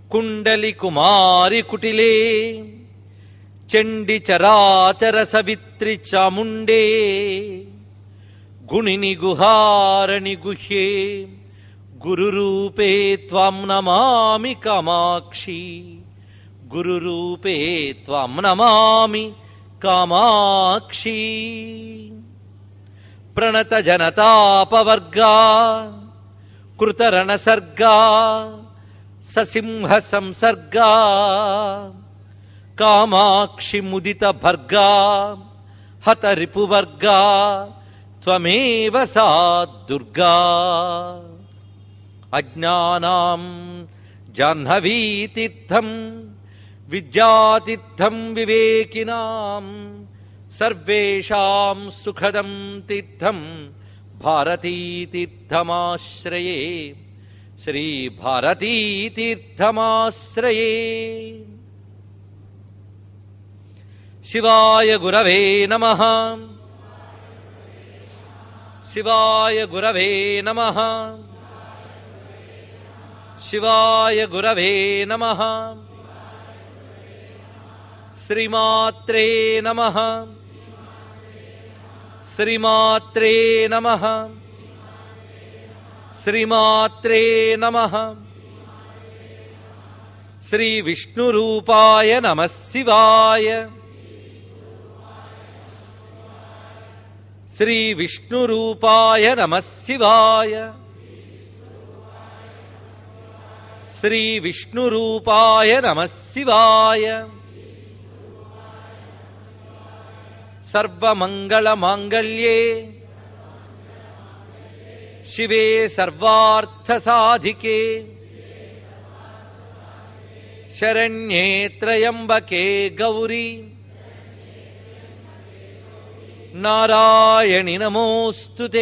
కుండలి కుమారి కుటిలే చండి చరాచర సవిత్రి చాముండే గుణిని గుహారణి గుహ్యే గురురూపే త్వాం నమామి కామాక్షి గురురూపే త్వాం నమామి కామాక్షి ప్రణత జనతాపవర్గా కృతరణ సర్గా ససింహ సంసర్గా కామాక్షి ముదిత భర్గా హత రిపువర్గా త్వమేవ సా దుర్గా అజ్ఞానాం జాహ్నవీతీర్థం విద్యాతీర్థం వివేకినాం సర్వేషాం సుఖదం తీర్థం భారతీతీర్థమాశ్రయే శ్రీ భారతీతీర్థమాశ్రయే శివాయ గురవే నమ శివాయ గురవే నమ శివాయ గురవే నమ శ్రీమాత్రే నమ శ్రీమాత్రే నమ శ్రీమాత్రే నమ శ్రీ విష్ణురూపాయ నమ శివాయ శ్రీ విష్ణురూపాయ నమ శివాయ శ్రీ విష్ణురూపాయ నమ శివాయ సర్వమంగళమాంగళ్యే శివే సర్వార్థసాధికే శరణ్యే త్రయంబకే గౌరీ నారాయణి నమోస్తుతే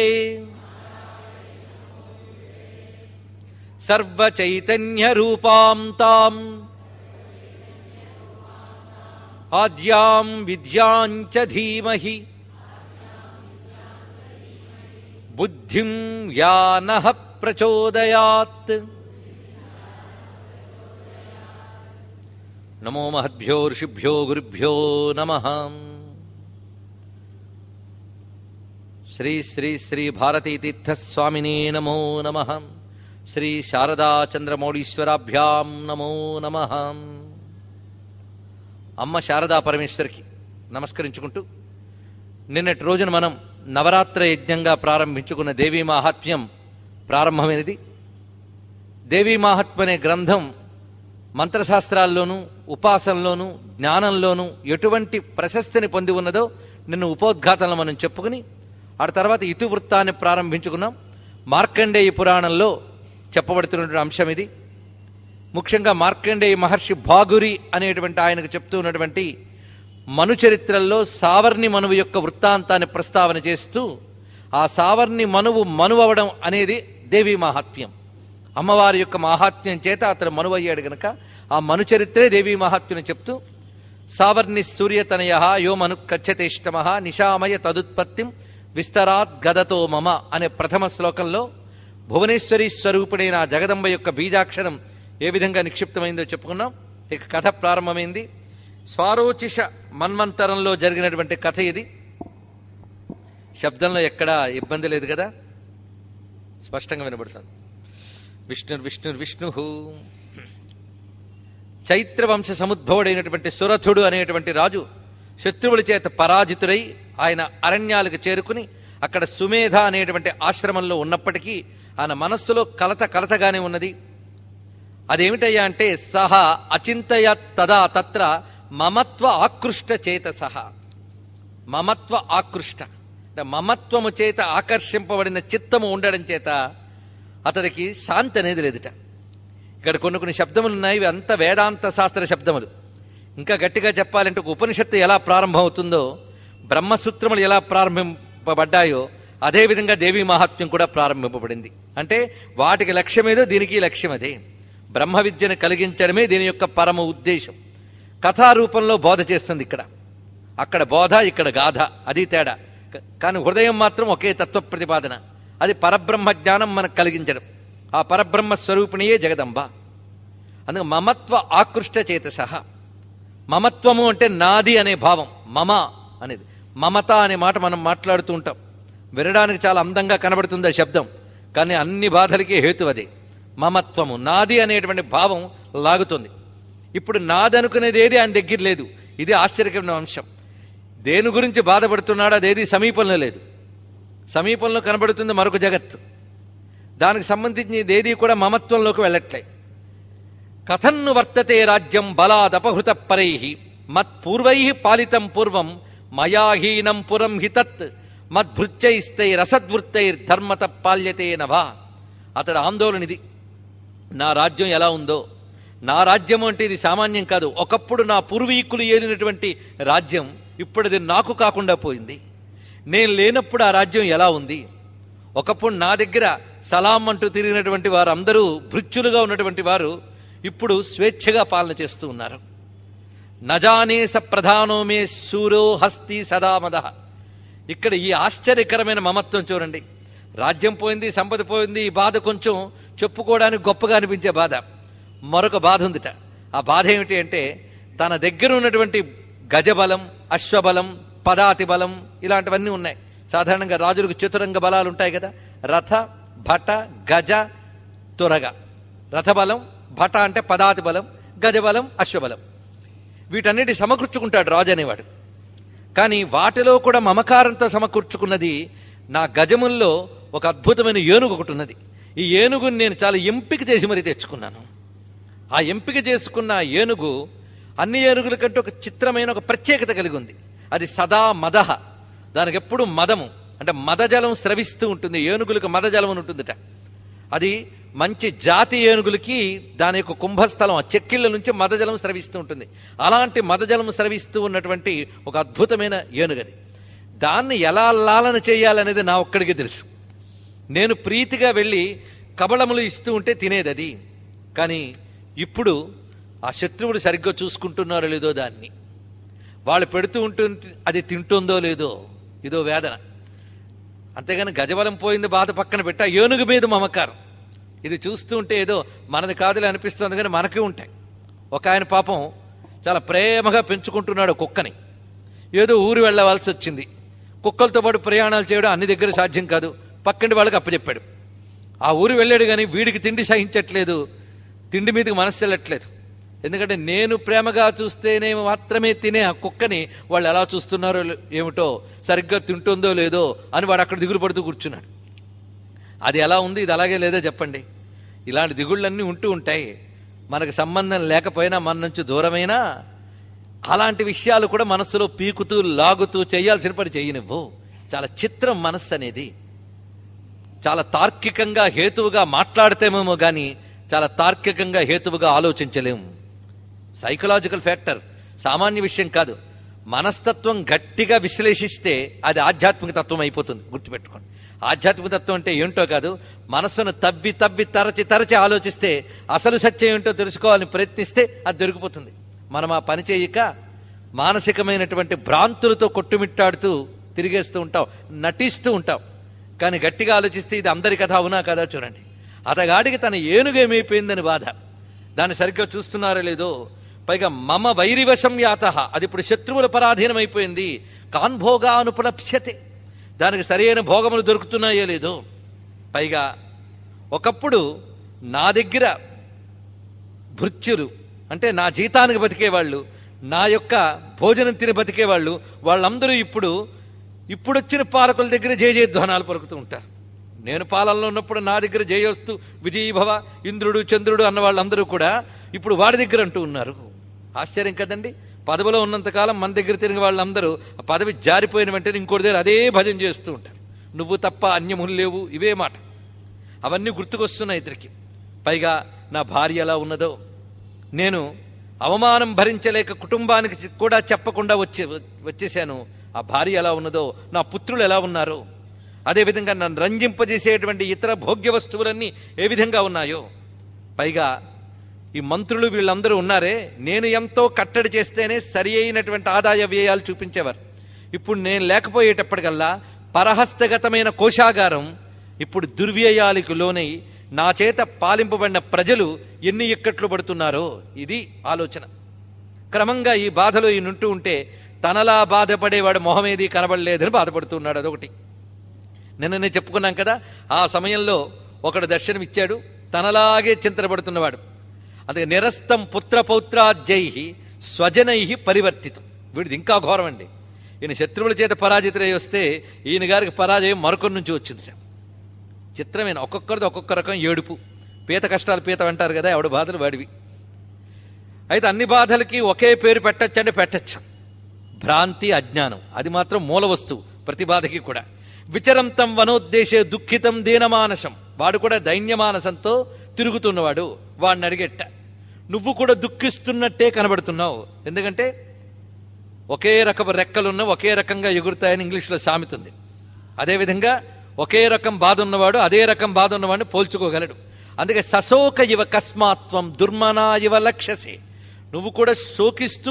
సర్వచైతన్యరూపాం తాం ఆద్యాం విద్యాం చ ధీమహి బుద్ధిం యా నః ప్రచోదయాత్ నమో మహద్భ్యో ఋషిభ్యో గురుభ్యో నమ శ్రీ శ్రీ శ్రీ భారతీ తీర్థస్వామినే నమో నమ శ్రీ శారదా చంద్రమౌళీశ్వరాభ్యాం నమో నమ అమ్మ శారదా పరమేశ్వరికి నమస్కరించుకుంటూ నిన్నటి రోజున మనం నవరాత్ర యజ్ఞంగా ప్రారంభించుకున్న దేవీ మాహాత్మ్యం ప్రారంభమైనది దేవీ మాహాత్మ్యం అనే గ్రంథం మంత్రశాస్త్రాల్లోనూ ఉపాసనలోనూ జ్ఞానంలోనూ ఎటువంటి ప్రశస్తిని పొంది ఉన్నదో నిన్న ఉపోద్ఘాతంలో మనం చెప్పుకుని ఆ తర్వాత ఇతివృత్తాన్ని ప్రారంభించుకున్నాం మార్కండేయ పురాణంలో చెప్పబడుతున్నటువంటి అంశం ఇది ముఖ్యంగా మార్కండేయ మహర్షి భాగురి అనేటువంటి ఆయనకు చెప్తూ ఉన్నటువంటి మను చరిత్రల్లో సావర్ణి మనువు యొక్క వృత్తాంతాన్ని ప్రస్తావన చేస్తూ ఆ సావర్ణి మనువు మనువవడం అనేది దేవీ మహాత్మ్యం అమ్మవారి యొక్క మహాత్మ్యం చేత అతను మనువయ్యాడు గనక ఆ మను చరిత్రే దేవీ మహాత్మ్యం చెప్తూ సావర్ణి సూర్యతనయ యో మను కచ్చతేష్టమ నిశామయ తదుత్పత్తిం విస్తరాత్ గదతో మమ అనే ప్రథమ శ్లోకంలో భువనేశ్వరి స్వరూపుడైన ఆ జగదంబ యొక్క బీజాక్షరం ఏ విధంగా నిక్షిప్తమైందో చెప్పుకున్నాం ఇక కథ ప్రారంభమైంది స్వారోచిష మన్వంతరంలో జరిగినటువంటి కథ ఇది శబ్దంలో ఎక్కడా ఇబ్బంది లేదు కదా స్పష్టంగా వినబడుతుంది విష్ణుర్ విష్ణుర్ విష్ణు చైత్రవంశ సముద్భవుడైనటువంటి సురథుడు అనేటువంటి రాజు శత్రువుల చేత పరాజితుడై ఆయన అరణ్యాలకు చేరుకుని అక్కడ సుమేధ అనేటువంటి ఆశ్రమంలో ఉన్నప్పటికీ ఆయన మనస్సులో కలత కలతగానే ఉన్నది అదేమిటయ్యా అంటే సహ అచింతయ తదా తత్ర మమత్వ ఆకృష్ట చేత సహ మమత్వ ఆకృష్ట అంటే మమత్వము చేత ఆకర్షింపబడిన చిత్తము ఉండడం చేత అతడికి శాంతి అనేది లేదుట ఇక్కడ కొన్ని కొన్ని శబ్దములు ఉన్నాయి ఇవి అంత వేదాంత శాస్త్ర శబ్దములు ఇంకా గట్టిగా చెప్పాలంటే ఒక ఉపనిషత్తు ఎలా ప్రారంభమవుతుందో బ్రహ్మసూత్రములు ఎలా ప్రారంభింపబడ్డాయో అదేవిధంగా దేవీ మహాత్మ్యం కూడా ప్రారంభింపబడింది అంటే వాటికి లక్ష్యమేదో దీనికి లక్ష్యం అదే బ్రహ్మ విద్యను కలిగించడమే దీని యొక్క పరమ ఉద్దేశం కథారూపంలో బోధ చేస్తుంది ఇక్కడ అక్కడ బోధ ఇక్కడ గాథ అది తేడా క- కానీ హృదయం మాత్రం ఒకే తత్వ ప్రతిపాదన అది పరబ్రహ్మ జ్ఞానం మనకు కలిగించడం ఆ పరబ్రహ్మ స్వరూపిణియే జగదంబ అందుకే మమత్వ ఆకృష్ట చేతస మమత్వము అంటే నాది అనే భావం మమ అనేది మమత అనే మాట మనం మాట్లాడుతూ ఉంటాం వినడానికి చాలా అందంగా కనబడుతుంది ఆ శబ్దం కానీ అన్ని బాధలకి హేతు అదే మమత్వము నాది అనేటువంటి భావం లాగుతుంది ఇప్పుడు నాదనుకునేది ఏది ఆయన దగ్గర లేదు ఇది ఆశ్చర్యకరమైన అంశం దేని గురించి బాధపడుతున్నాడో అదేది సమీపంలో లేదు సమీపంలో కనబడుతుంది మరొక జగత్తు దానికి సంబంధించిన ఏది కూడా మమత్వంలోకి వెళ్ళట్లే కథన్ను వర్తతే రాజ్యం బలాదపహృత పరై మత్పూర్వై పాలితం పూర్వం మయాహీనం పురం హితత్ మద్భృత్యైస్తై రసద్వృత్తైర్ధర్మత పాల్యతే నభా అతడు ఆందోళన ఇది నా రాజ్యం ఎలా ఉందో నా రాజ్యం అంటే ఇది సామాన్యం కాదు ఒకప్పుడు నా పూర్వీకులు ఏలినటువంటి రాజ్యం ఇప్పుడు అది నాకు కాకుండా పోయింది నేను లేనప్పుడు ఆ రాజ్యం ఎలా ఉంది ఒకప్పుడు నా దగ్గర సలాం అంటూ తిరిగినటువంటి వారు అందరూ భృత్యులుగా ఉన్నటువంటి వారు ఇప్పుడు స్వేచ్ఛగా పాలన చేస్తూ ఉన్నారు నజానే స ప్రధానో మే సూరో హస్తి సదామద ఇక్కడ ఈ ఆశ్చర్యకరమైన మమత్వం చూడండి రాజ్యం పోయింది సంపద పోయింది ఈ బాధ కొంచెం చెప్పుకోవడానికి గొప్పగా అనిపించే బాధ మరొక బాధ ఉందిట ఆ బాధ ఏమిటి అంటే తన దగ్గర ఉన్నటువంటి గజబలం అశ్వబలం పదాతి బలం ఇలాంటివన్నీ ఉన్నాయి సాధారణంగా రాజులకు చతురంగ బలాలు ఉంటాయి కదా రథ భట గజ తురగ రథబలం భట అంటే పదాతి బలం గజబలం అశ్వబలం వీటన్నిటి సమకూర్చుకుంటాడు రాజు అనేవాడు కానీ వాటిలో కూడా మమకారంతో సమకూర్చుకున్నది నా గజముల్లో ఒక అద్భుతమైన ఏనుగు ఒకటి ఉన్నది ఈ ఏనుగుని నేను చాలా ఎంపిక చేసి మరీ తెచ్చుకున్నాను ఆ ఎంపిక చేసుకున్న ఆ ఏనుగు అన్ని ఏనుగుల కంటే ఒక చిత్రమైన ఒక ప్రత్యేకత కలిగి ఉంది అది సదా మదహ దానికి ఎప్పుడు మదము అంటే మదజలం స్రవిస్తూ ఉంటుంది ఏనుగులకు మదజలం అని ఉంటుందిట అది మంచి జాతి ఏనుగులకి దాని యొక్క కుంభస్థలం ఆ చెక్కిళ్ళ నుంచి మదజలం స్రవిస్తూ ఉంటుంది అలాంటి మదజలం స్రవిస్తూ ఉన్నటువంటి ఒక అద్భుతమైన ఏనుగది దాన్ని ఎలా లాలన చేయాలనేది నా ఒక్కడికి తెలుసు నేను ప్రీతిగా వెళ్ళి కబళములు ఇస్తూ ఉంటే తినేది అది కానీ ఇప్పుడు ఆ శత్రువుడు సరిగ్గా చూసుకుంటున్నారో లేదో దాన్ని వాళ్ళు పెడుతూ ఉంటుంటే అది తింటుందో లేదో ఇదో వేదన అంతేగాని గజబలం పోయింది బాధ పక్కన పెట్టా ఏనుగు మీద మమకారం ఇది చూస్తూ ఉంటే ఏదో మనది కాదులే అనిపిస్తుంది కానీ మనకే ఉంటాయి ఒక ఆయన పాపం చాలా ప్రేమగా పెంచుకుంటున్నాడు కుక్కని ఏదో ఊరు వెళ్ళవలసి వచ్చింది కుక్కలతో పాటు ప్రయాణాలు చేయడం అన్ని దగ్గర సాధ్యం కాదు పక్కంటి వాళ్ళకి అప్పచెప్పాడు ఆ ఊరు వెళ్ళాడు కానీ వీడికి తిండి సహించట్లేదు తిండి మీదకి మనస్సు వెళ్ళట్లేదు ఎందుకంటే నేను ప్రేమగా చూస్తేనే మాత్రమే తినే ఆ కుక్కని వాళ్ళు ఎలా చూస్తున్నారో ఏమిటో సరిగ్గా తింటుందో లేదో అని వాడు అక్కడ దిగులు పడుతూ కూర్చున్నాడు అది ఎలా ఉంది ఇది అలాగే లేదో చెప్పండి ఇలాంటి దిగుళ్ళన్నీ ఉంటూ ఉంటాయి మనకు సంబంధం లేకపోయినా మన నుంచి దూరమైనా అలాంటి విషయాలు కూడా మనస్సులో పీకుతూ లాగుతూ చేయాల్సిన పని చేయనివ్వు చాలా చిత్రం మనస్సు అనేది చాలా తార్కికంగా హేతువుగా మాట్లాడితేమేమో కానీ చాలా తార్కికంగా హేతువుగా ఆలోచించలేము సైకలాజికల్ ఫ్యాక్టర్ సామాన్య విషయం కాదు మనస్తత్వం గట్టిగా విశ్లేషిస్తే అది ఆధ్యాత్మిక తత్వం అయిపోతుంది గుర్తుపెట్టుకోండి ఆధ్యాత్మిక తత్వం అంటే ఏంటో కాదు మనస్సును తవ్వి తవ్వి తరచి తరచి ఆలోచిస్తే అసలు సత్యం ఏంటో తెలుసుకోవాలని ప్రయత్నిస్తే అది దొరికిపోతుంది మనం ఆ పని చేయక మానసికమైనటువంటి భ్రాంతులతో కొట్టుమిట్టాడుతూ తిరిగేస్తూ ఉంటాం నటిస్తూ ఉంటాం కానీ గట్టిగా ఆలోచిస్తే ఇది అందరి కథ అవునా కదా చూడండి అతగాడికి తన ఏనుగేమైపోయిందని బాధ దాన్ని సరిగ్గా చూస్తున్నారో లేదో పైగా మమ వైరివశం యాత అది ఇప్పుడు శత్రువుల పరాధీనమైపోయింది కాన్భోగా అనుపలప్స్యతే దానికి సరైన భోగములు దొరుకుతున్నాయో లేదో పైగా ఒకప్పుడు నా దగ్గర భృత్యులు అంటే నా జీతానికి బతికేవాళ్ళు నా యొక్క భోజనం తిని బతికేవాళ్ళు వాళ్ళందరూ ఇప్పుడు ఇప్పుడొచ్చిన పాలకుల దగ్గర జయ జయధ్వానాలు పలుకుతూ ఉంటారు నేను పాలనలో ఉన్నప్పుడు నా దగ్గర జయోస్తు విజయీభవ ఇంద్రుడు చంద్రుడు అన్న వాళ్ళందరూ కూడా ఇప్పుడు వాడి దగ్గర అంటూ ఉన్నారు ఆశ్చర్యం కదండి పదవిలో ఉన్నంతకాలం మన దగ్గర తిరిగిన వాళ్ళందరూ ఆ పదవి జారిపోయిన వెంటనే ఇంకోటి దగ్గర అదే భజన చేస్తూ ఉంటారు నువ్వు తప్ప అన్యములు లేవు ఇవే మాట అవన్నీ గుర్తుకొస్తున్నాయి ఇద్దరికి పైగా నా భార్య ఎలా ఉన్నదో నేను అవమానం భరించలేక కుటుంబానికి చి- కూడా చెప్పకుండా వచ్చే వచ్చేసాను ఆ భార్య ఎలా ఉన్నదో నా పుత్రులు ఎలా ఉన్నారో అదేవిధంగా నన్ను రంజింపజేసేటువంటి ఇతర భోగ్య వస్తువులన్నీ ఏ విధంగా ఉన్నాయో పైగా ఈ మంత్రులు వీళ్ళందరూ ఉన్నారే నేను ఎంతో కట్టడి చేస్తేనే సరి అయినటువంటి ఆదాయ వ్యయాలు చూపించేవారు ఇప్పుడు నేను లేకపోయేటప్పటికల్లా పరహస్తగతమైన కోశాగారం ఇప్పుడు దుర్వ్యయాలకు లోనై నా చేత పాలింపబడిన ప్రజలు ఎన్ని ఇక్కట్లు పడుతున్నారో ఇది ఆలోచన క్రమంగా ఈ బాధలో ఈయనుంటూ ఉంటే తనలా బాధపడేవాడు మొహమేది కనబడలేదని బాధపడుతున్నాడు అదొకటి నిన్న నేను చెప్పుకున్నాం కదా ఆ సమయంలో ఒకడు దర్శనం ఇచ్చాడు తనలాగే చింతనపడుతున్నవాడు అందుకే నిరస్తం పుత్రపౌత్రాజ్యై స్వజనై పరివర్తితం వీడిది ఇంకా ఘోరం అండి ఈయన శత్రువుల చేత పరాజితులై వస్తే ఈయన గారికి పరాజయం మరొకరి నుంచి వచ్చింది చిత్రమైన ఒక్కొక్కరిది ఒక్కొక్క రకం ఏడుపు పీత కష్టాలు పీత అంటారు కదా ఎవడి బాధలు వాడివి అయితే అన్ని బాధలకి ఒకే పేరు పెట్టచ్చు అంటే పెట్టచ్చు భ్రాంతి అజ్ఞానం అది మాత్రం మూల వస్తువు ప్రతి బాధకి కూడా విచరంతం వనోద్దేశే దుఃఖితం దీనమానసం వాడు కూడా దైన్యమానసంతో తిరుగుతున్నవాడు వాడిని అడిగెట్ట నువ్వు కూడా దుఃఖిస్తున్నట్టే కనబడుతున్నావు ఎందుకంటే ఒకే రకపు రెక్కలున్న ఒకే రకంగా ఎగురుతాయని ఇంగ్లీష్లో సామెత ఉంది అదేవిధంగా ఒకే రకం బాధ ఉన్నవాడు అదే రకం బాధ ఉన్నవాడిని పోల్చుకోగలడు అందుకే సశోక ఇవ కస్మాత్వం దుర్మనా ఇవ లక్ష్యసే నువ్వు కూడా శోకిస్తూ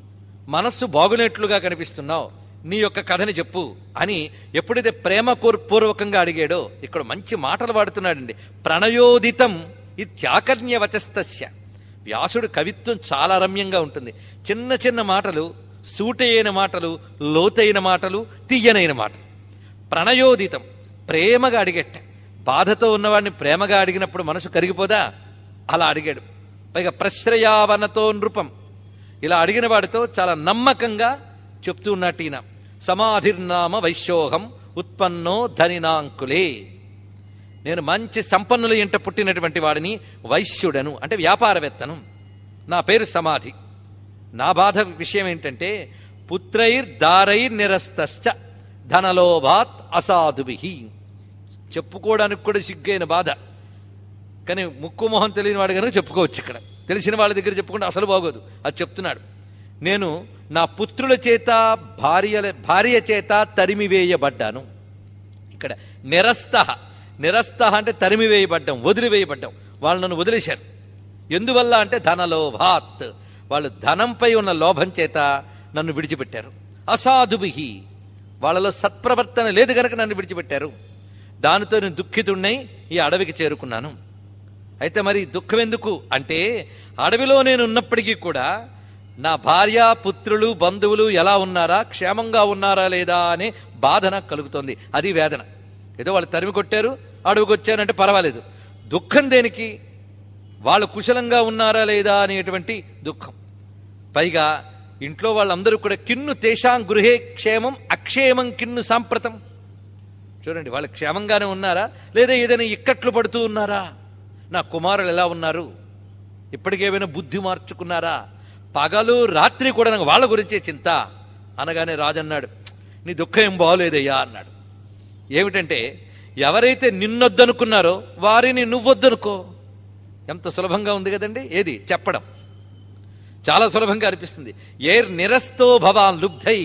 మనస్సు బాగునేట్లుగా కనిపిస్తున్నావు నీ యొక్క కథని చెప్పు అని ఎప్పుడైతే ప్రేమ పూర్వకంగా అడిగాడో ఇక్కడ మంచి మాటలు వాడుతున్నాడండి ప్రణయోదితం ఇత్యాకర్ణ్య వచస్తస్య వ్యాసుడు కవిత్వం చాలా రమ్యంగా ఉంటుంది చిన్న చిన్న మాటలు సూటైన మాటలు లోతైన మాటలు తీయనైన మాటలు ప్రణయోదితం ప్రేమగా అడిగట్ట బాధతో ఉన్నవాడిని ప్రేమగా అడిగినప్పుడు మనసు కరిగిపోదా అలా అడిగాడు పైగా ప్రశ్రయావనతో నృపం ఇలా అడిగిన వాడితో చాలా నమ్మకంగా చెప్తూ ఉన్నట్టు ఈయన సమాధిర్నామ వైశ్యోహం ఉత్పన్నో ధనినాంకులే నేను మంచి సంపన్నుల ఇంట పుట్టినటువంటి వాడిని వైశ్యుడను అంటే వ్యాపారవేత్తను నా పేరు సమాధి నా బాధ విషయం ఏంటంటే పుత్రైర్ దారైర్ నిరస్తశ్చ ధనలోభాత్ అసాధుభి చెప్పుకోవడానికి కూడా సిగ్గైన బాధ కానీ ముక్కు మొహం తెలియని వాడు కనుక చెప్పుకోవచ్చు ఇక్కడ తెలిసిన వాళ్ళ దగ్గర చెప్పుకుంటే అసలు బాగోదు అది చెప్తున్నాడు నేను నా పుత్రుల చేత భార్యల భార్య చేత తరిమివేయబడ్డాను ఇక్కడ నిరస్త నిరస్త అంటే తరిమివేయబడ్డం వదిలివేయబడ్డం వాళ్ళు నన్ను వదిలేశారు ఎందువల్ల అంటే ధనలోభాత్ వాళ్ళు ధనంపై ఉన్న లోభం చేత నన్ను విడిచిపెట్టారు అసాధుభిహి వాళ్ళలో సత్ప్రవర్తన లేదు గనక నన్ను విడిచిపెట్టారు దానితో నేను దుఃఖితుణ్ణై ఈ అడవికి చేరుకున్నాను అయితే మరి దుఃఖం ఎందుకు అంటే అడవిలో నేను ఉన్నప్పటికీ కూడా నా భార్య పుత్రులు బంధువులు ఎలా ఉన్నారా క్షేమంగా ఉన్నారా లేదా అనే బాధ నాకు కలుగుతోంది అది వేదన ఏదో వాళ్ళు తరిమి కొట్టారు అడవికి వచ్చానంటే పర్వాలేదు దుఃఖం దేనికి వాళ్ళు కుశలంగా ఉన్నారా లేదా అనేటువంటి దుఃఖం పైగా ఇంట్లో వాళ్ళందరూ కూడా కిన్ను తేషాం గృహే క్షేమం అక్షేమం కిన్ను సాంప్రతం చూడండి వాళ్ళు క్షేమంగానే ఉన్నారా లేదా ఏదైనా ఇక్కట్లు పడుతూ ఉన్నారా నా కుమారులు ఎలా ఉన్నారు ఇప్పటికేమైనా బుద్ధి మార్చుకున్నారా పగలు రాత్రి కూడా నాకు వాళ్ళ గురించే చింత అనగానే రాజు అన్నాడు నీ దుఃఖం ఏం బాగోలేదయ్యా అన్నాడు ఏమిటంటే ఎవరైతే నిన్నొద్దనుకున్నారో వారిని నువ్వొద్దనుకో ఎంత సులభంగా ఉంది కదండి ఏది చెప్పడం చాలా సులభంగా అనిపిస్తుంది ఏర్ నిరస్తో భవాన్ లుబ్ధై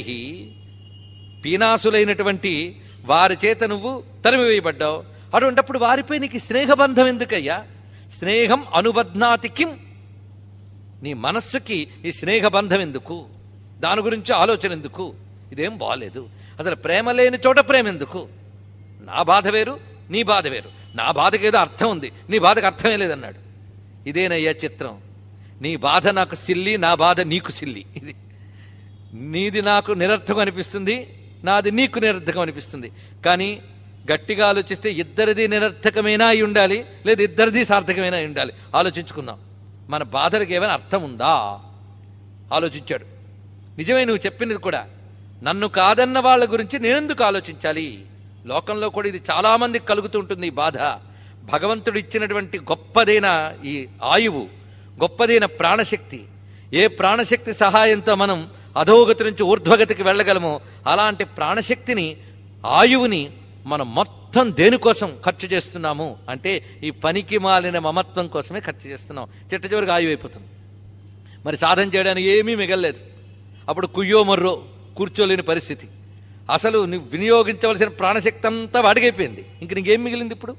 పీనాసులైనటువంటి వారి చేత నువ్వు తరిమివేయబడ్డావు అటువంటప్పుడు వారిపై నీకు స్నేహబంధం ఎందుకయ్యా స్నేహం అనుబధ్నాతి కిం నీ మనస్సుకి ఈ స్నేహబంధం ఎందుకు దాని గురించి ఆలోచన ఎందుకు ఇదేం బాలేదు అసలు ప్రేమ లేని చోట ప్రేమ ఎందుకు నా బాధ వేరు నీ బాధ వేరు నా బాధకి ఏదో అర్థం ఉంది నీ బాధకు అర్థమే లేదన్నాడు ఇదేనయ్యా చిత్రం నీ బాధ నాకు సిల్లి నా బాధ నీకు సిల్లి ఇది నీది నాకు నిరర్థకం అనిపిస్తుంది నాది నీకు నిరర్థకం అనిపిస్తుంది కానీ గట్టిగా ఆలోచిస్తే ఇద్దరిది నిరర్థకమైనా అయి ఉండాలి లేదా ఇద్దరిది సార్థకమైనా అయి ఉండాలి ఆలోచించుకుందాం మన బాధలకు ఏమైనా అర్థం ఉందా ఆలోచించాడు నిజమే నువ్వు చెప్పింది కూడా నన్ను కాదన్న వాళ్ళ గురించి నేనెందుకు ఆలోచించాలి లోకంలో కూడా ఇది చాలామందికి కలుగుతూ ఉంటుంది ఈ బాధ భగవంతుడు ఇచ్చినటువంటి గొప్పదైన ఈ ఆయువు గొప్పదైన ప్రాణశక్తి ఏ ప్రాణశక్తి సహాయంతో మనం అధోగతి నుంచి ఊర్ధ్వగతికి వెళ్ళగలమో అలాంటి ప్రాణశక్తిని ఆయువుని మనం మొత్తం దేనికోసం ఖర్చు చేస్తున్నాము అంటే ఈ పనికి మాలిన మమత్వం కోసమే ఖర్చు చేస్తున్నాం చిట్ట చివరికి ఆయువు అయిపోతుంది మరి సాధన చేయడానికి ఏమీ మిగలలేదు అప్పుడు కుయ్యో మర్రో కూర్చోలేని పరిస్థితి అసలు నువ్వు వినియోగించవలసిన ప్రాణశక్తి అంతా వాడిగైపోయింది ఇంక నీకేం మిగిలింది ఇప్పుడు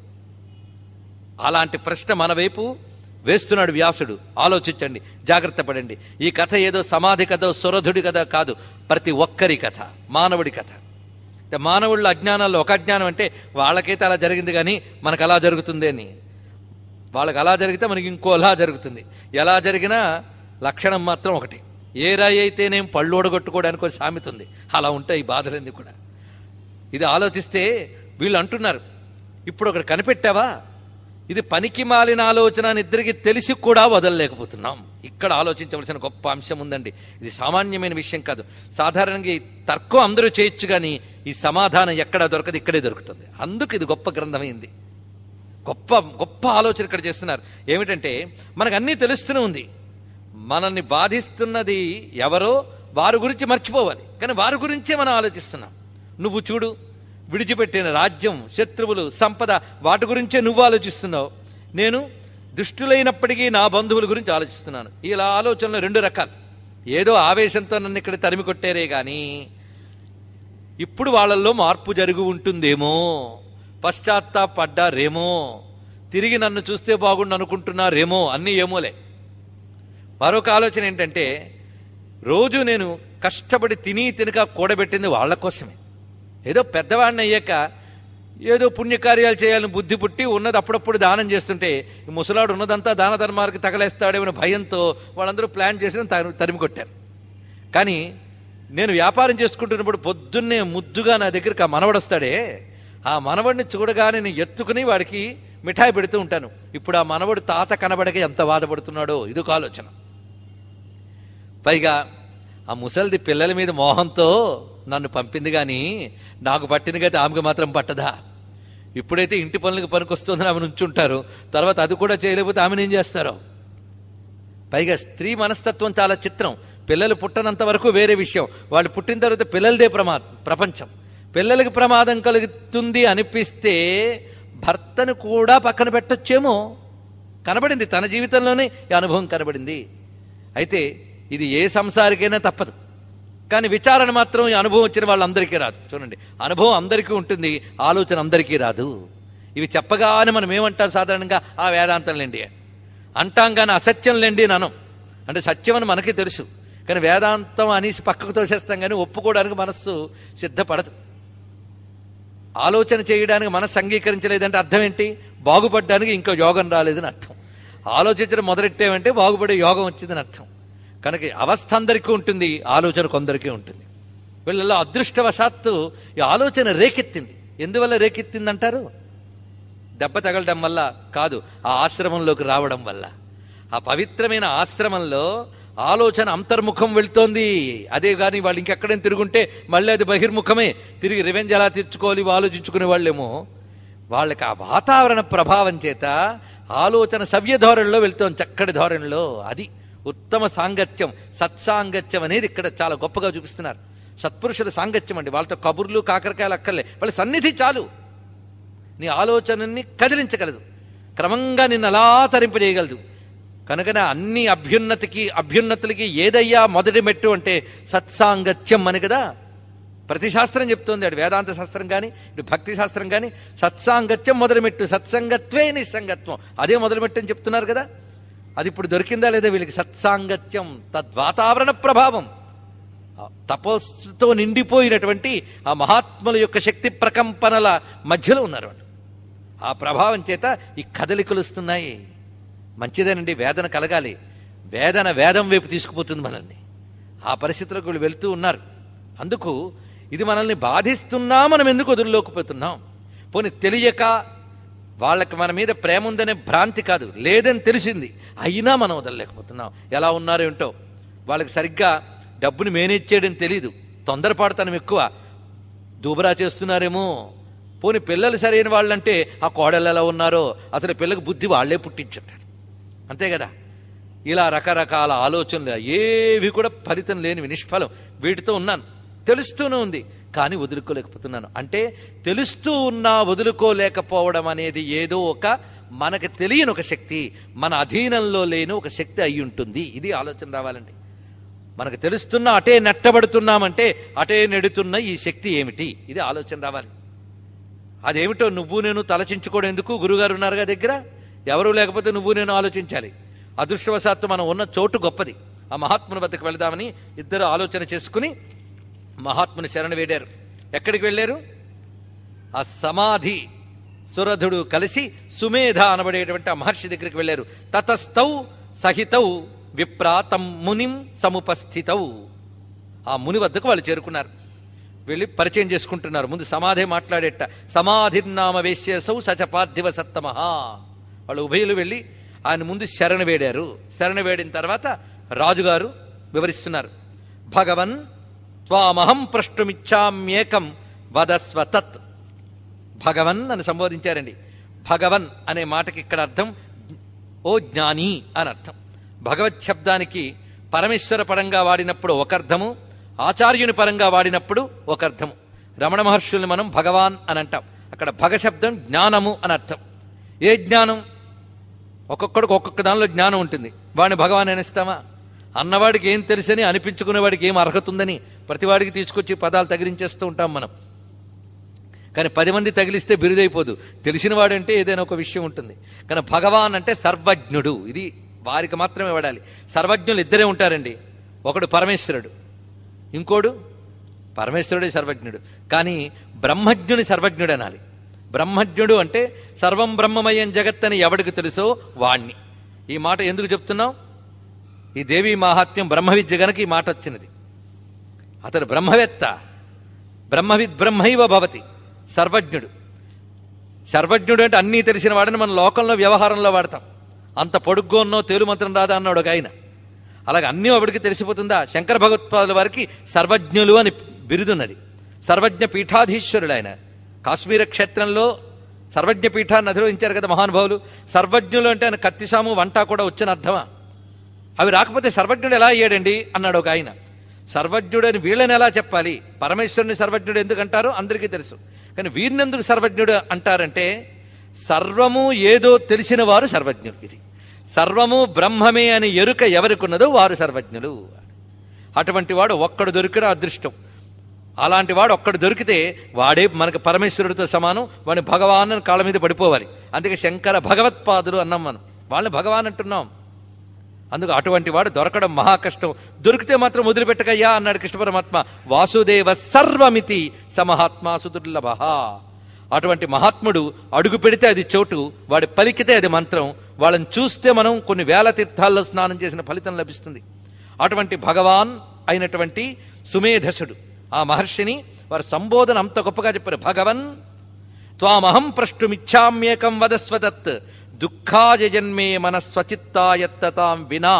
అలాంటి ప్రశ్న మన వైపు వేస్తున్నాడు వ్యాసుడు ఆలోచించండి జాగ్రత్త పడండి ఈ కథ ఏదో సమాధి కథ సురధుడి కథ కాదు ప్రతి ఒక్కరి కథ మానవుడి కథ మానవుళ్ళ అజ్ఞానాల్లో ఒక అజ్ఞానం అంటే వాళ్ళకైతే అలా జరిగింది కానీ మనకు అలా జరుగుతుంది అని వాళ్ళకి అలా జరిగితే మనకి ఇంకోలా జరుగుతుంది ఎలా జరిగినా లక్షణం మాత్రం ఒకటి ఏ రాయి అయితేనేం పళ్ళు ఓడగొట్టుకోవడానికి ఒక సామెత ఉంది అలా ఉంటాయి ఈ బాధలన్నీ కూడా ఇది ఆలోచిస్తే వీళ్ళు అంటున్నారు ఇప్పుడు ఒకటి కనిపెట్టావా ఇది పనికి మాలిన ఆలోచన అని ఇద్దరికి తెలిసి కూడా వదలలేకపోతున్నాం ఇక్కడ ఆలోచించవలసిన గొప్ప అంశం ఉందండి ఇది సామాన్యమైన విషయం కాదు సాధారణంగా ఈ తర్కం అందరూ చేయొచ్చు కానీ ఈ సమాధానం ఎక్కడ దొరకదు ఇక్కడే దొరుకుతుంది అందుకు ఇది గొప్ప గ్రంథమైంది గొప్ప గొప్ప ఆలోచన ఇక్కడ చేస్తున్నారు ఏమిటంటే మనకు అన్నీ తెలుస్తూనే ఉంది మనల్ని బాధిస్తున్నది ఎవరో వారి గురించి మర్చిపోవాలి కానీ వారి గురించే మనం ఆలోచిస్తున్నాం నువ్వు చూడు విడిచిపెట్టిన రాజ్యం శత్రువులు సంపద వాటి గురించే నువ్వు ఆలోచిస్తున్నావు నేను దుష్టులైనప్పటికీ నా బంధువుల గురించి ఆలోచిస్తున్నాను ఇలా ఆలోచనలు రెండు రకాలు ఏదో ఆవేశంతో నన్ను ఇక్కడ తరిమి కొట్టారే కానీ ఇప్పుడు వాళ్ళల్లో మార్పు జరిగి ఉంటుందేమో పశ్చాత్తాపడ్డారేమో తిరిగి నన్ను చూస్తే బాగుండు అనుకుంటున్నారేమో అన్నీ ఏమోలే మరొక ఆలోచన ఏంటంటే రోజు నేను కష్టపడి తిని తినక కూడబెట్టింది వాళ్ళ కోసమే ఏదో పెద్దవాడిని అయ్యాక ఏదో పుణ్యకార్యాలు చేయాలని బుద్ధి పుట్టి ఉన్నది అప్పుడప్పుడు దానం చేస్తుంటే ఈ ముసలాడు ఉన్నదంతా దాన ధర్మాలకు తగలేస్తాడేమో భయంతో వాళ్ళందరూ ప్లాన్ చేసిన తరి- తరిమి కొట్టారు కానీ నేను వ్యాపారం చేసుకుంటున్నప్పుడు పొద్దున్నే ముద్దుగా నా దగ్గరికి ఆ మనవడొస్తాడే ఆ మనవడిని చూడగానే నేను ఎత్తుకుని వాడికి మిఠాయి పెడుతూ ఉంటాను ఇప్పుడు ఆ మనవడు తాత కనబడక ఎంత బాధపడుతున్నాడో ఇదొక ఆలోచన పైగా ఆ ముసలిది పిల్లల మీద మోహంతో నన్ను పంపింది కానీ నాకు పట్టిన గతి ఆమెకు మాత్రం పట్టదా ఇప్పుడైతే ఇంటి పనులకు పనికొస్తుందని ఆమె నుంచుంటారు తర్వాత అది కూడా చేయలేకపోతే ఆమెను ఏం చేస్తారో పైగా స్త్రీ మనస్తత్వం చాలా చిత్రం పిల్లలు పుట్టనంత వరకు వేరే విషయం వాళ్ళు పుట్టిన తర్వాత పిల్లలదే ప్రమా ప్రపంచం పిల్లలకి ప్రమాదం కలుగుతుంది అనిపిస్తే భర్తను కూడా పక్కన పెట్టొచ్చేమో కనబడింది తన జీవితంలోనే ఈ అనుభవం కనబడింది అయితే ఇది ఏ సంసారికైనా తప్పదు కానీ విచారణ మాత్రం ఈ అనుభవం వచ్చిన వాళ్ళందరికీ రాదు చూడండి అనుభవం అందరికీ ఉంటుంది ఆలోచన అందరికీ రాదు ఇవి చెప్పగానే మనం ఏమంటాం సాధారణంగా ఆ వేదాంతం లేండి అని. అంటాం కానీ అసత్యం లేండి అని అనం అంటే సత్యం అని మనకి తెలుసు కానీ వేదాంతం అనేసి పక్కకు తోసేస్తాం కానీ ఒప్పుకోవడానికి మనస్సు సిద్ధపడదు ఆలోచన చేయడానికి మనస్సు అంగీకరించలేదంటే అర్థం ఏంటి బాగుపడడానికి ఇంకా యోగం రాలేదని అర్థం ఆలోచించడం మొదలెట్టామంటే బాగుపడే యోగం వచ్చిందని అర్థం కనుక అవస్థ అందరికీ ఉంటుంది ఆలోచన కొందరికీ ఉంటుంది వీళ్ళలో అదృష్టవశాత్తు ఈ ఆలోచన రేకెత్తింది ఎందువల్ల రేకెత్తిందంటారు దెబ్బ తగలడం వల్ల కాదు ఆ ఆశ్రమంలోకి రావడం వల్ల ఆ పవిత్రమైన ఆశ్రమంలో ఆలోచన అంతర్ముఖం వెళ్తోంది అదే కానీ వాళ్ళు ఇంకెక్కడైనా తిరుగుంటే మళ్ళీ అది బహిర్ముఖమే తిరిగి రివెంజ్ ఎలా తీర్చుకోవాలి ఇవి ఆలోచించుకునే వాళ్ళేమో వాళ్ళకి ఆ వాతావరణ ప్రభావం చేత ఆలోచన సవ్య ధోరణిలో వెళ్తోంది చక్కటి ధోరణిలో అది ఉత్తమ సాంగత్యం సత్సాంగత్యం అనేది ఇక్కడ చాలా గొప్పగా చూపిస్తున్నారు సత్పురుషుల సాంగత్యం అండి వాళ్ళతో కబుర్లు కాకరకాయలు అక్కర్లే వాళ్ళ సన్నిధి చాలు నీ ఆలోచనని కదిలించగలదు క్రమంగా నిన్ను అలా తరింపజేయగలదు కనుకనే అన్ని అభ్యున్నతికి అభ్యున్నతులకి ఏదయ్యా మొదటి మెట్టు అంటే సత్సాంగత్యం అని కదా ప్రతి శాస్త్రం చెప్తోంది అటు వేదాంత శాస్త్రం కానీ ఇటు భక్తి శాస్త్రం కానీ సత్సాంగత్యం మొదటి మెట్టు సత్సంగత్వే నిస్సంగత్వం అదే మొదటి మెట్టు అని చెప్తున్నారు కదా అది ఇప్పుడు దొరికిందా లేదా వీళ్ళకి సత్సాంగత్యం తద్వాతావరణ ప్రభావం ఆ తపస్సుతో నిండిపోయినటువంటి ఆ మహాత్ముల యొక్క శక్తి ప్రకంపనల మధ్యలో ఉన్నారు వాళ్ళు ఆ ప్రభావం చేత ఈ కదలికలు వస్తున్నాయి మంచిదేనండి వేదన కలగాలి వేదన వేదం వైపు తీసుకుపోతుంది మనల్ని ఆ పరిస్థితులకు వీళ్ళు వెళ్తూ ఉన్నారు అందుకు ఇది మనల్ని బాధిస్తున్నా మనం ఎందుకు వదిలిలోకిపోతున్నాం పోనీ తెలియక వాళ్ళకి మన మీద ప్రేమ ఉందనే భ్రాంతి కాదు లేదని తెలిసింది అయినా మనం వదలలేకపోతున్నాం ఎలా ఉన్నారో ఏంటో వాళ్ళకి సరిగ్గా డబ్బుని మేనేజ్ చేయడం తెలీదు తొందరపాటుతనం ఎక్కువ దూబరా చేస్తున్నారేమో పోని పిల్లలు సరైన వాళ్ళంటే ఆ కోడలు ఎలా ఉన్నారో అసలు పిల్లకి బుద్ధి వాళ్ళే పుట్టించుంటారు అంతే కదా ఇలా రకరకాల ఆలోచనలు ఏవి కూడా ఫలితం లేనివి నిష్ఫలం వీటితో ఉన్నాను తెలుస్తూనే ఉంది కానీ వదులుకోలేకపోతున్నాను అంటే తెలుస్తూ ఉన్నా వదులుకోలేకపోవడం అనేది ఏదో ఒక మనకు తెలియని ఒక శక్తి మన అధీనంలో లేని ఒక శక్తి అయి ఉంటుంది ఇది ఆలోచన రావాలండి మనకు తెలుస్తున్నా అటే నెట్టబడుతున్నామంటే అటే నెడుతున్న ఈ శక్తి ఏమిటి ఇది ఆలోచన రావాలి అదేమిటో నువ్వు నేను తలచించుకోవడం ఎందుకు గురుగారు ఉన్నారుగా దగ్గర ఎవరు లేకపోతే నువ్వు నేను ఆలోచించాలి అదృష్టవశాత్తు మనం ఉన్న చోటు గొప్పది ఆ మహాత్ముని వద్దకు వెళదామని ఇద్దరు ఆలోచన చేసుకుని మహాత్ముని శరణ వేడారు ఎక్కడికి వెళ్ళారు ఆ సమాధి సురధుడు కలిసి సుమేధ అనబడేటువంటి ఆ మహర్షి దగ్గరికి వెళ్ళారు తతస్థౌ సహితౌ విప్రాతం మునిం సముపస్థితౌ ఆ ముని వద్దకు వాళ్ళు చేరుకున్నారు వెళ్ళి పరిచయం చేసుకుంటున్నారు ముందు సమాధి మాట్లాడేట సమాధిర్నామ వేశ్యసౌ సచ పార్థివ సత్తమహ వాళ్ళు ఉభయులు వెళ్ళి ఆయన ముందు శరణ వేడారు శరణ వేడిన తర్వాత రాజుగారు వివరిస్తున్నారు భగవన్ త్వామహం ప్రష్టుమిచ్చామ్యేకం వదస్వ తత్ భగవన్ అని సంబోధించారండి భగవన్ అనే మాటకి ఇక్కడ అర్థం ఓ జ్ఞాని అని అర్థం భగవత్ శబ్దానికి పరమేశ్వర పరంగా వాడినప్పుడు ఒక అర్థము ఆచార్యుని పరంగా వాడినప్పుడు ఒక అర్థము రమణ మహర్షుల్ని మనం భగవాన్ అని అంటాం అక్కడ భగ శబ్దం జ్ఞానము అని అర్థం ఏ జ్ఞానం ఒక్కొక్కడికి ఒక్కొక్క దానిలో జ్ఞానం ఉంటుంది వాడిని భగవాన్ అనిస్తామా అన్నవాడికి ఏం తెలుసని అనిపించుకునేవాడికి ఏం అర్హత ఉందని ప్రతివాడికి తీసుకొచ్చి పదాలు తగిలించేస్తూ ఉంటాం మనం కానీ పది మంది తగిలిస్తే బిరుదైపోదు తెలిసిన వాడంటే ఏదైనా ఒక విషయం ఉంటుంది కానీ భగవాన్ అంటే సర్వజ్ఞుడు ఇది వారికి మాత్రమే వాడాలి సర్వజ్ఞులు ఇద్దరే ఉంటారండి ఒకడు పరమేశ్వరుడు ఇంకోడు పరమేశ్వరుడే సర్వజ్ఞుడు కానీ బ్రహ్మజ్ఞుని సర్వజ్ఞుడు అనాలి బ్రహ్మజ్ఞుడు అంటే సర్వం బ్రహ్మమయం జగత్ అని ఎవడికి తెలుసో వాణ్ణి ఈ మాట ఎందుకు చెప్తున్నాం ఈ దేవీ మాహాత్మ్యం బ్రహ్మ విద్య గనక ఈ మాట వచ్చినది అతడు బ్రహ్మవేత్త బ్రహ్మవిద్ బ్రహ్మైవ భవతి సర్వజ్ఞుడు సర్వజ్ఞుడు అంటే అన్నీ తెలిసిన వాడని మన లోకంలో వ్యవహారంలో వాడతాం అంత పొడుగ్గా ఉన్నో తేలు మంత్రం రాదా అన్నాడు ఒక ఆయన అలాగే అన్నీ ఒకడికి తెలిసిపోతుందా శంకర భగవత్పాదుల వారికి సర్వజ్ఞులు అని బిరుదున్నది సర్వజ్ఞ పీఠాధీశ్వరుడు ఆయన కాశ్మీర క్షేత్రంలో సర్వజ్ఞ పీఠాన్ని అధిరోహించారు కదా మహానుభావులు సర్వజ్ఞులు అంటే ఆయన కత్తిసాము వంట కూడా వచ్చిన అర్థమా అవి రాకపోతే సర్వజ్ఞుడు ఎలా అయ్యాడండి అన్నాడు ఒక ఆయన సర్వజ్ఞుడు అని వీళ్ళని ఎలా చెప్పాలి పరమేశ్వరుని సర్వజ్ఞుడు ఎందుకు అంటారో అందరికీ తెలుసు కానీ వీరిని ఎందుకు సర్వజ్ఞుడు అంటారంటే సర్వము ఏదో తెలిసిన వారు సర్వజ్ఞులు ఇది సర్వము బ్రహ్మమే అని ఎరుక ఎవరికున్నదో వారు సర్వజ్ఞులు అటువంటి వాడు ఒక్కడు దొరికిన అదృష్టం అలాంటి వాడు ఒక్కడు దొరికితే వాడే మనకు పరమేశ్వరుడితో సమానం వాడిని భగవాన్ అని కాళ్ళ మీద పడిపోవాలి అందుకే శంకర భగవత్పాదులు అన్నాం మనం వాళ్ళని భగవాన్ అంటున్నాం అందుకు అటువంటి వాడు దొరకడం మహా కష్టం దొరికితే మాత్రం వదిలిపెట్టకయ్యా అన్నాడు కృష్ణ పరమాత్మ వాసుదేవ సర్వమితి సమహాత్మా సుదుర్లభ అటువంటి మహాత్ముడు అడుగు పెడితే అది చోటు వాడి పలికితే అది మంత్రం వాళ్ళని చూస్తే మనం కొన్ని వేల తీర్థాల్లో స్నానం చేసిన ఫలితం లభిస్తుంది అటువంటి భగవాన్ అయినటువంటి సుమేధసుడు ఆ మహర్షిని వారి సంబోధన అంత గొప్పగా చెప్పారు భగవన్ త్వామహం ప్రష్టుమిచ్చామ్యేకం వదస్వదత్ దుఃఖాయ జన్మే మనస్వచిత్తాయత్తతాం వినా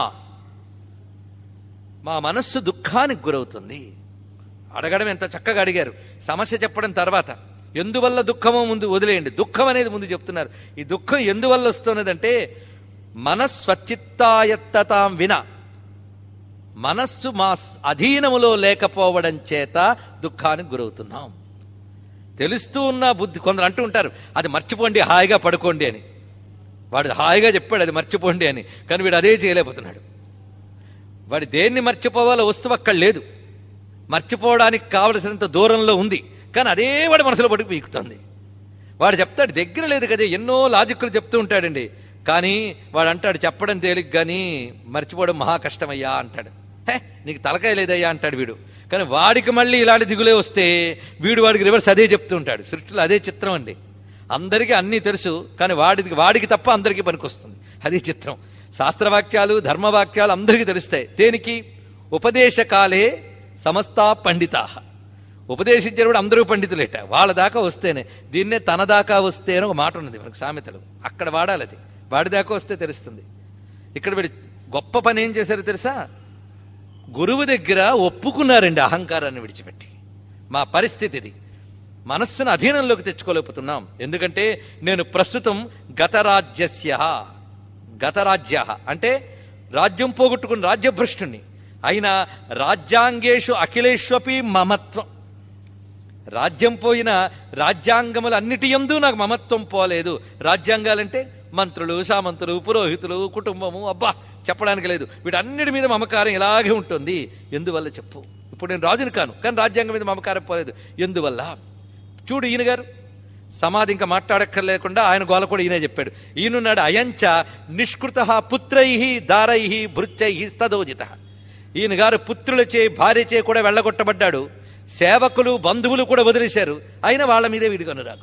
మా మనస్సు దుఃఖానికి గురవుతుంది అడగడం ఎంత చక్కగా అడిగారు సమస్య చెప్పడం తర్వాత ఎందువల్ల దుఃఖమో ముందు వదిలేయండి దుఃఖం అనేది ముందు చెప్తున్నారు ఈ దుఃఖం ఎందువల్ల వస్తున్నదంటే మనస్వచిత్తాయత్తతాం వినా మనస్సు మా అధీనములో లేకపోవడం చేత దుఃఖానికి గురవుతున్నాం తెలుస్తూ ఉన్న బుద్ధి కొందరు అంటూ ఉంటారు అది మర్చిపోండి హాయిగా పడుకోండి అని వాడు హాయిగా చెప్పాడు అది మర్చిపోండి అని కానీ వీడు అదే చేయలేకపోతున్నాడు వాడు దేన్ని మర్చిపోవాలో వస్తువు అక్కడ లేదు మర్చిపోవడానికి కావలసినంత దూరంలో ఉంది కానీ అదే వాడి మనసులో పట్టుకు పీకుతుంది వాడు చెప్తాడు దగ్గర లేదు కదా ఎన్నో లాజిక్లు చెప్తూ ఉంటాడండి కానీ వాడు అంటాడు చెప్పడం తేలిక కానీ మర్చిపోవడం మహా కష్టమయ్యా అంటాడు హే నీకు తలకాయ లేదయ్యా అంటాడు వీడు కానీ వాడికి మళ్ళీ ఇలాంటి దిగులే వస్తే వీడు వాడికి రివర్స్ అదే చెప్తూ ఉంటాడు సృష్టిలో అదే చిత్రం అండి అందరికీ అన్నీ తెలుసు కానీ వాడికి వాడికి తప్ప అందరికీ పనికొస్తుంది అది చిత్రం శాస్త్రవాక్యాలు ధర్మవాక్యాలు అందరికీ తెలుస్తాయి దేనికి ఉపదేశకాలే సమస్తా పండితా ఉపదేశించిన కూడా అందరూ పండితులేట వాళ్ళ దాకా వస్తేనే దీన్నే తన దాకా వస్తే అని ఒక మాట ఉన్నది మనకు సామెతలు అక్కడ వాడాలి అది వాడి దాకా వస్తే తెలుస్తుంది ఇక్కడ వీడి గొప్ప పని ఏం చేశారో తెలుసా గురువు దగ్గర ఒప్పుకున్నారండి అహంకారాన్ని విడిచిపెట్టి మా పరిస్థితి ఇది మనస్సును అధీనంలోకి తెచ్చుకోలేకపోతున్నాం ఎందుకంటే నేను ప్రస్తుతం గతరాజ్యస్య గతరాజ్య అంటే రాజ్యం పోగొట్టుకున్న రాజ్యభ్రష్టుణ్ణి అయినా రాజ్యాంగేషు అఖిలేష్వపి మమత్వం రాజ్యం పోయిన రాజ్యాంగములు అన్నిటి ఎందు నాకు మమత్వం పోలేదు రాజ్యాంగాలంటే మంత్రులు సామంతులు పురోహితులు కుటుంబము అబ్బా చెప్పడానికి లేదు వీటన్నిటి మీద మమకారం ఇలాగే ఉంటుంది ఎందువల్ల చెప్పు ఇప్పుడు నేను రాజుని కాను కానీ రాజ్యాంగం మీద మమకారం పోలేదు ఎందువల్ల చూడు ఈయన గారు సమాధి ఇంకా మాట్లాడక్కర్లేకుండా ఆయన గోల కూడా ఈయనే చెప్పాడు ఈయనున్నాడు అయంచ నిష్కృత పుత్రై దారై భృత్యై స్తదోజిత ఈయన గారు పుత్రులచే భార్యచే కూడా వెళ్ళగొట్టబడ్డాడు సేవకులు బంధువులు కూడా వదిలేశారు అయినా వాళ్ళ మీదే వీడికి అనురాగం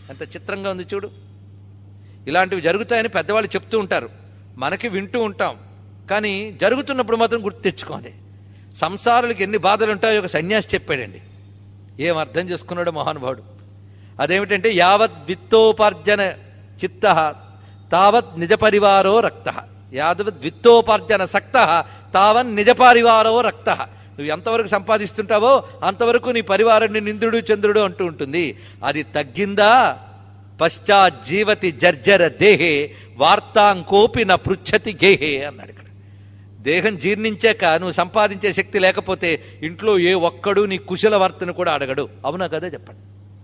ఎంత చిత్రంగా ఉంది చూడు ఇలాంటివి జరుగుతాయని పెద్దవాళ్ళు చెప్తూ ఉంటారు మనకి వింటూ ఉంటాం కానీ జరుగుతున్నప్పుడు మాత్రం గుర్తు తెచ్చుకోండి సంసారులకు ఎన్ని బాధలు ఉంటాయో ఒక సన్యాసి చెప్పాడండి ఏం అర్థం చేసుకున్నాడు మహానుభావుడు అదేమిటంటే యావత్ విత్తోపార్జన చిత్త తావత్ నిజ పరివారో రక్త యాదవత్ విత్తోపార్జన సక్త తావన్ నిజ పరివారో రక్త నువ్వు ఎంతవరకు సంపాదిస్తుంటావో అంతవరకు నీ పరివారాన్ని నిందుడు చంద్రుడు అంటూ ఉంటుంది అది తగ్గిందా పశ్చాజ్జీవతి జర్జర దేహే వార్తాంకోపి నా పృచ్ఛతి గేహే అన్నాడు ఇక్కడ దేహం జీర్ణించాక నువ్వు సంపాదించే శక్తి లేకపోతే ఇంట్లో ఏ ఒక్కడు నీ కుశల వార్తను కూడా అడగడు అవునా కదా చెప్పండి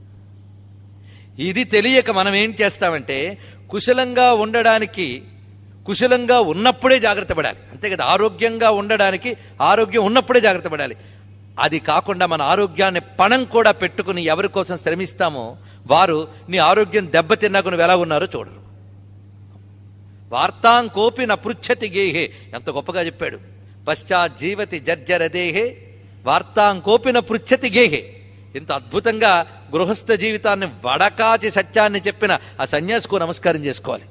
ఇది తెలియక మనం ఏం చేస్తామంటే కుశలంగా ఉండడానికి కుశలంగా ఉన్నప్పుడే జాగ్రత్త పడాలి అంతే కదా ఆరోగ్యంగా ఉండడానికి ఆరోగ్యం ఉన్నప్పుడే జాగ్రత్త పడాలి అది కాకుండా మన ఆరోగ్యాన్ని పణం కూడా పెట్టుకుని ఎవరి కోసం శ్రమిస్తామో వారు నీ ఆరోగ్యం దెబ్బతిన్నాక నువ్వు ఎలా ఉన్నారో చూడరు వార్తాంకోపి న పృచ్ఛతి గేహే ఎంత గొప్పగా చెప్పాడు పశ్చాజ్జీవతి జర్జర దేహే వార్తాంకోపి న పృచ్ఛతి గేహే ఇంత అద్భుతంగా గృహస్థ జీవితాన్ని వడకాచి సత్యాన్ని చెప్పిన ఆ సన్యాసుకు నమస్కారం చేసుకోవాలి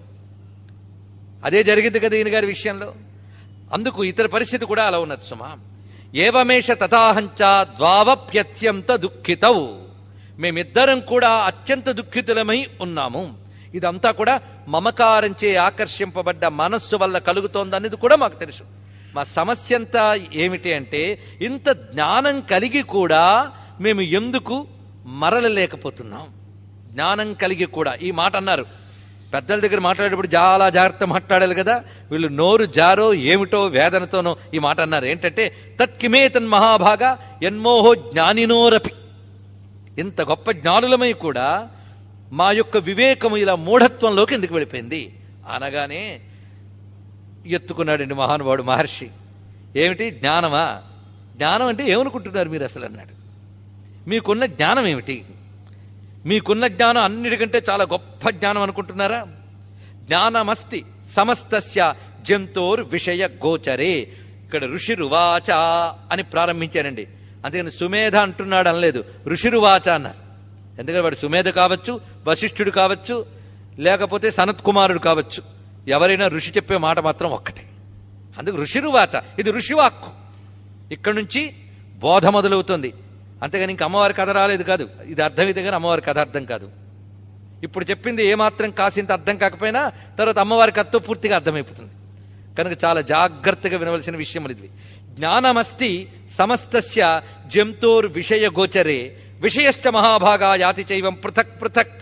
అదే జరిగింది కదా ఈయన గారి విషయంలో అందుకు ఇతర పరిస్థితి కూడా అలా ఉన్నది సుమా ఏవమేష తథాహంచ ద్వావప్యత్యంత దుఃఖితవు మేమిద్దరం కూడా అత్యంత దుఃఖితులమై ఉన్నాము ఇదంతా కూడా మమకారంచే ఆకర్షింపబడ్డ మనస్సు వల్ల కలుగుతోందనేది కూడా మాకు తెలుసు మా సమస్య అంతా ఏమిటి అంటే ఇంత జ్ఞానం కలిగి కూడా మేము ఎందుకు మరలలేకపోతున్నాం జ్ఞానం కలిగి కూడా ఈ మాట అన్నారు పెద్దల దగ్గర మాట్లాడేటప్పుడు చాలా జాగ్రత్త మాట్లాడాలి కదా వీళ్ళు నోరు జారో ఏమిటో వేదనతోనో ఈ మాట అన్నారు ఏంటంటే తత్కిమే తన్ మహాభాగ ఎన్మోహో జ్ఞానినోరపి ఇంత గొప్ప జ్ఞానులమై కూడా మా యొక్క వివేకము ఇలా మూఢత్వంలోకి ఎందుకు వెళ్ళిపోయింది అనగానే ఎత్తుకున్నాడండి మహానుభావుడు మహర్షి ఏమిటి జ్ఞానమా జ్ఞానం అంటే ఏమనుకుంటున్నారు మీరు అసలు అన్నాడు మీకున్న జ్ఞానం ఏమిటి మీకున్న జ్ఞానం అన్నిటికంటే చాలా గొప్ప జ్ఞానం అనుకుంటున్నారా జ్ఞానమస్తి సమస్తస్య జంతోర్ విషయ గోచరే ఇక్కడ ఋషిరువాచ అని ప్రారంభించారండి అందుకని సుమేధ అంటున్నాడు అనలేదు ఋషిరువాచ అన్నారు ఎందుకంటే వాడు సుమేధ కావచ్చు వశిష్ఠుడు కావచ్చు లేకపోతే సనత్ కుమారుడు కావచ్చు ఎవరైనా ఋషి చెప్పే మాట మాత్రం ఒక్కటే అందుకు ఋషిరువాచ ఇది ఋషివాక్కు ఇక్కడ నుంచి బోధ మొదలవుతుంది అంతేగాని ఇంక అమ్మవారి కథ రాలేదు కాదు ఇది అర్థమైతే కానీ అమ్మవారి కథ అర్థం కాదు ఇప్పుడు చెప్పింది ఏమాత్రం కాసింత అర్థం కాకపోయినా తర్వాత అమ్మవారి కథతో పూర్తిగా అర్థమైపోతుంది కనుక చాలా జాగ్రత్తగా వినవలసిన విషయం ఇది జ్ఞానమస్తి సమస్తస్య జంతోర్ విషయ గోచరే విషయశ్చ మహాభాగా యాతి చైవం పృథక్ పృథక్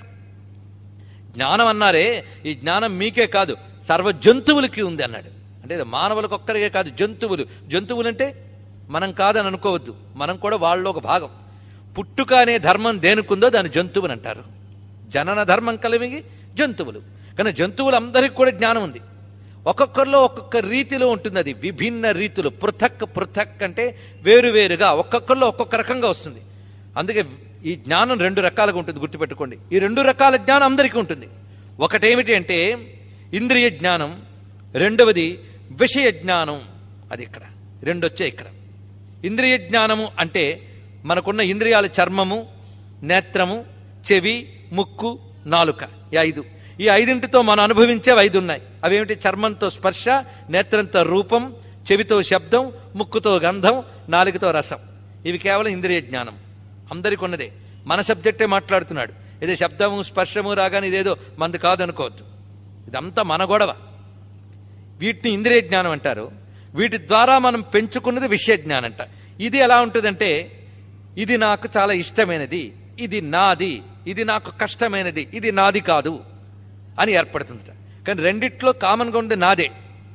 జ్ఞానం అన్నారే ఈ జ్ఞానం మీకే కాదు సర్వ జంతువులకి ఉంది అన్నాడు అంటే ఇది మానవులకు ఒక్కరికే కాదు జంతువులు జంతువులు అంటే మనం కాదని అనుకోవద్దు మనం కూడా వాళ్ళలో ఒక భాగం పుట్టుక అనే ధర్మం దేనికుందో దాని జంతువుని అంటారు జనన ధర్మం కలిగి జంతువులు కానీ జంతువులందరికీ కూడా జ్ఞానం ఉంది ఒక్కొక్కరిలో ఒక్కొక్క రీతిలో ఉంటుంది అది విభిన్న రీతులు పృథక్ పృథక్ అంటే వేరువేరుగా ఒక్కొక్కరిలో ఒక్కొక్క రకంగా వస్తుంది అందుకే ఈ జ్ఞానం రెండు రకాలుగా ఉంటుంది గుర్తుపెట్టుకోండి ఈ రెండు రకాల జ్ఞానం అందరికీ ఉంటుంది ఒకటేమిటి అంటే ఇంద్రియ జ్ఞానం రెండవది విషయ జ్ఞానం అది ఇక్కడ రెండు వచ్చాయి ఇక్కడ ఇంద్రియ జ్ఞానము అంటే మనకున్న ఇంద్రియాల చర్మము నేత్రము చెవి ముక్కు నాలుక ఈ ఐదు ఈ ఐదింటితో మనం అనుభవించేవి ఐదు ఉన్నాయి అవేమిటి చర్మంతో స్పర్శ నేత్రంతో రూపం చెవితో శబ్దం ముక్కుతో గంధం నాలుగుతో రసం ఇవి కేవలం ఇంద్రియ జ్ఞానం అందరికి ఉన్నదే మన సబ్జెక్టే మాట్లాడుతున్నాడు ఇదే శబ్దము స్పర్శము రాగానే ఇదేదో మంది కాదనుకోవద్దు ఇదంతా మన గొడవ వీటిని ఇంద్రియ జ్ఞానం అంటారు వీటి ద్వారా మనం పెంచుకున్నది విషయ జ్ఞానం అంట ఇది ఎలా ఉంటుందంటే ఇది నాకు చాలా ఇష్టమైనది ఇది నాది ఇది నాకు కష్టమైనది ఇది నాది కాదు అని ఏర్పడుతుందట కానీ రెండిట్లో కామన్గా ఉంది నాదే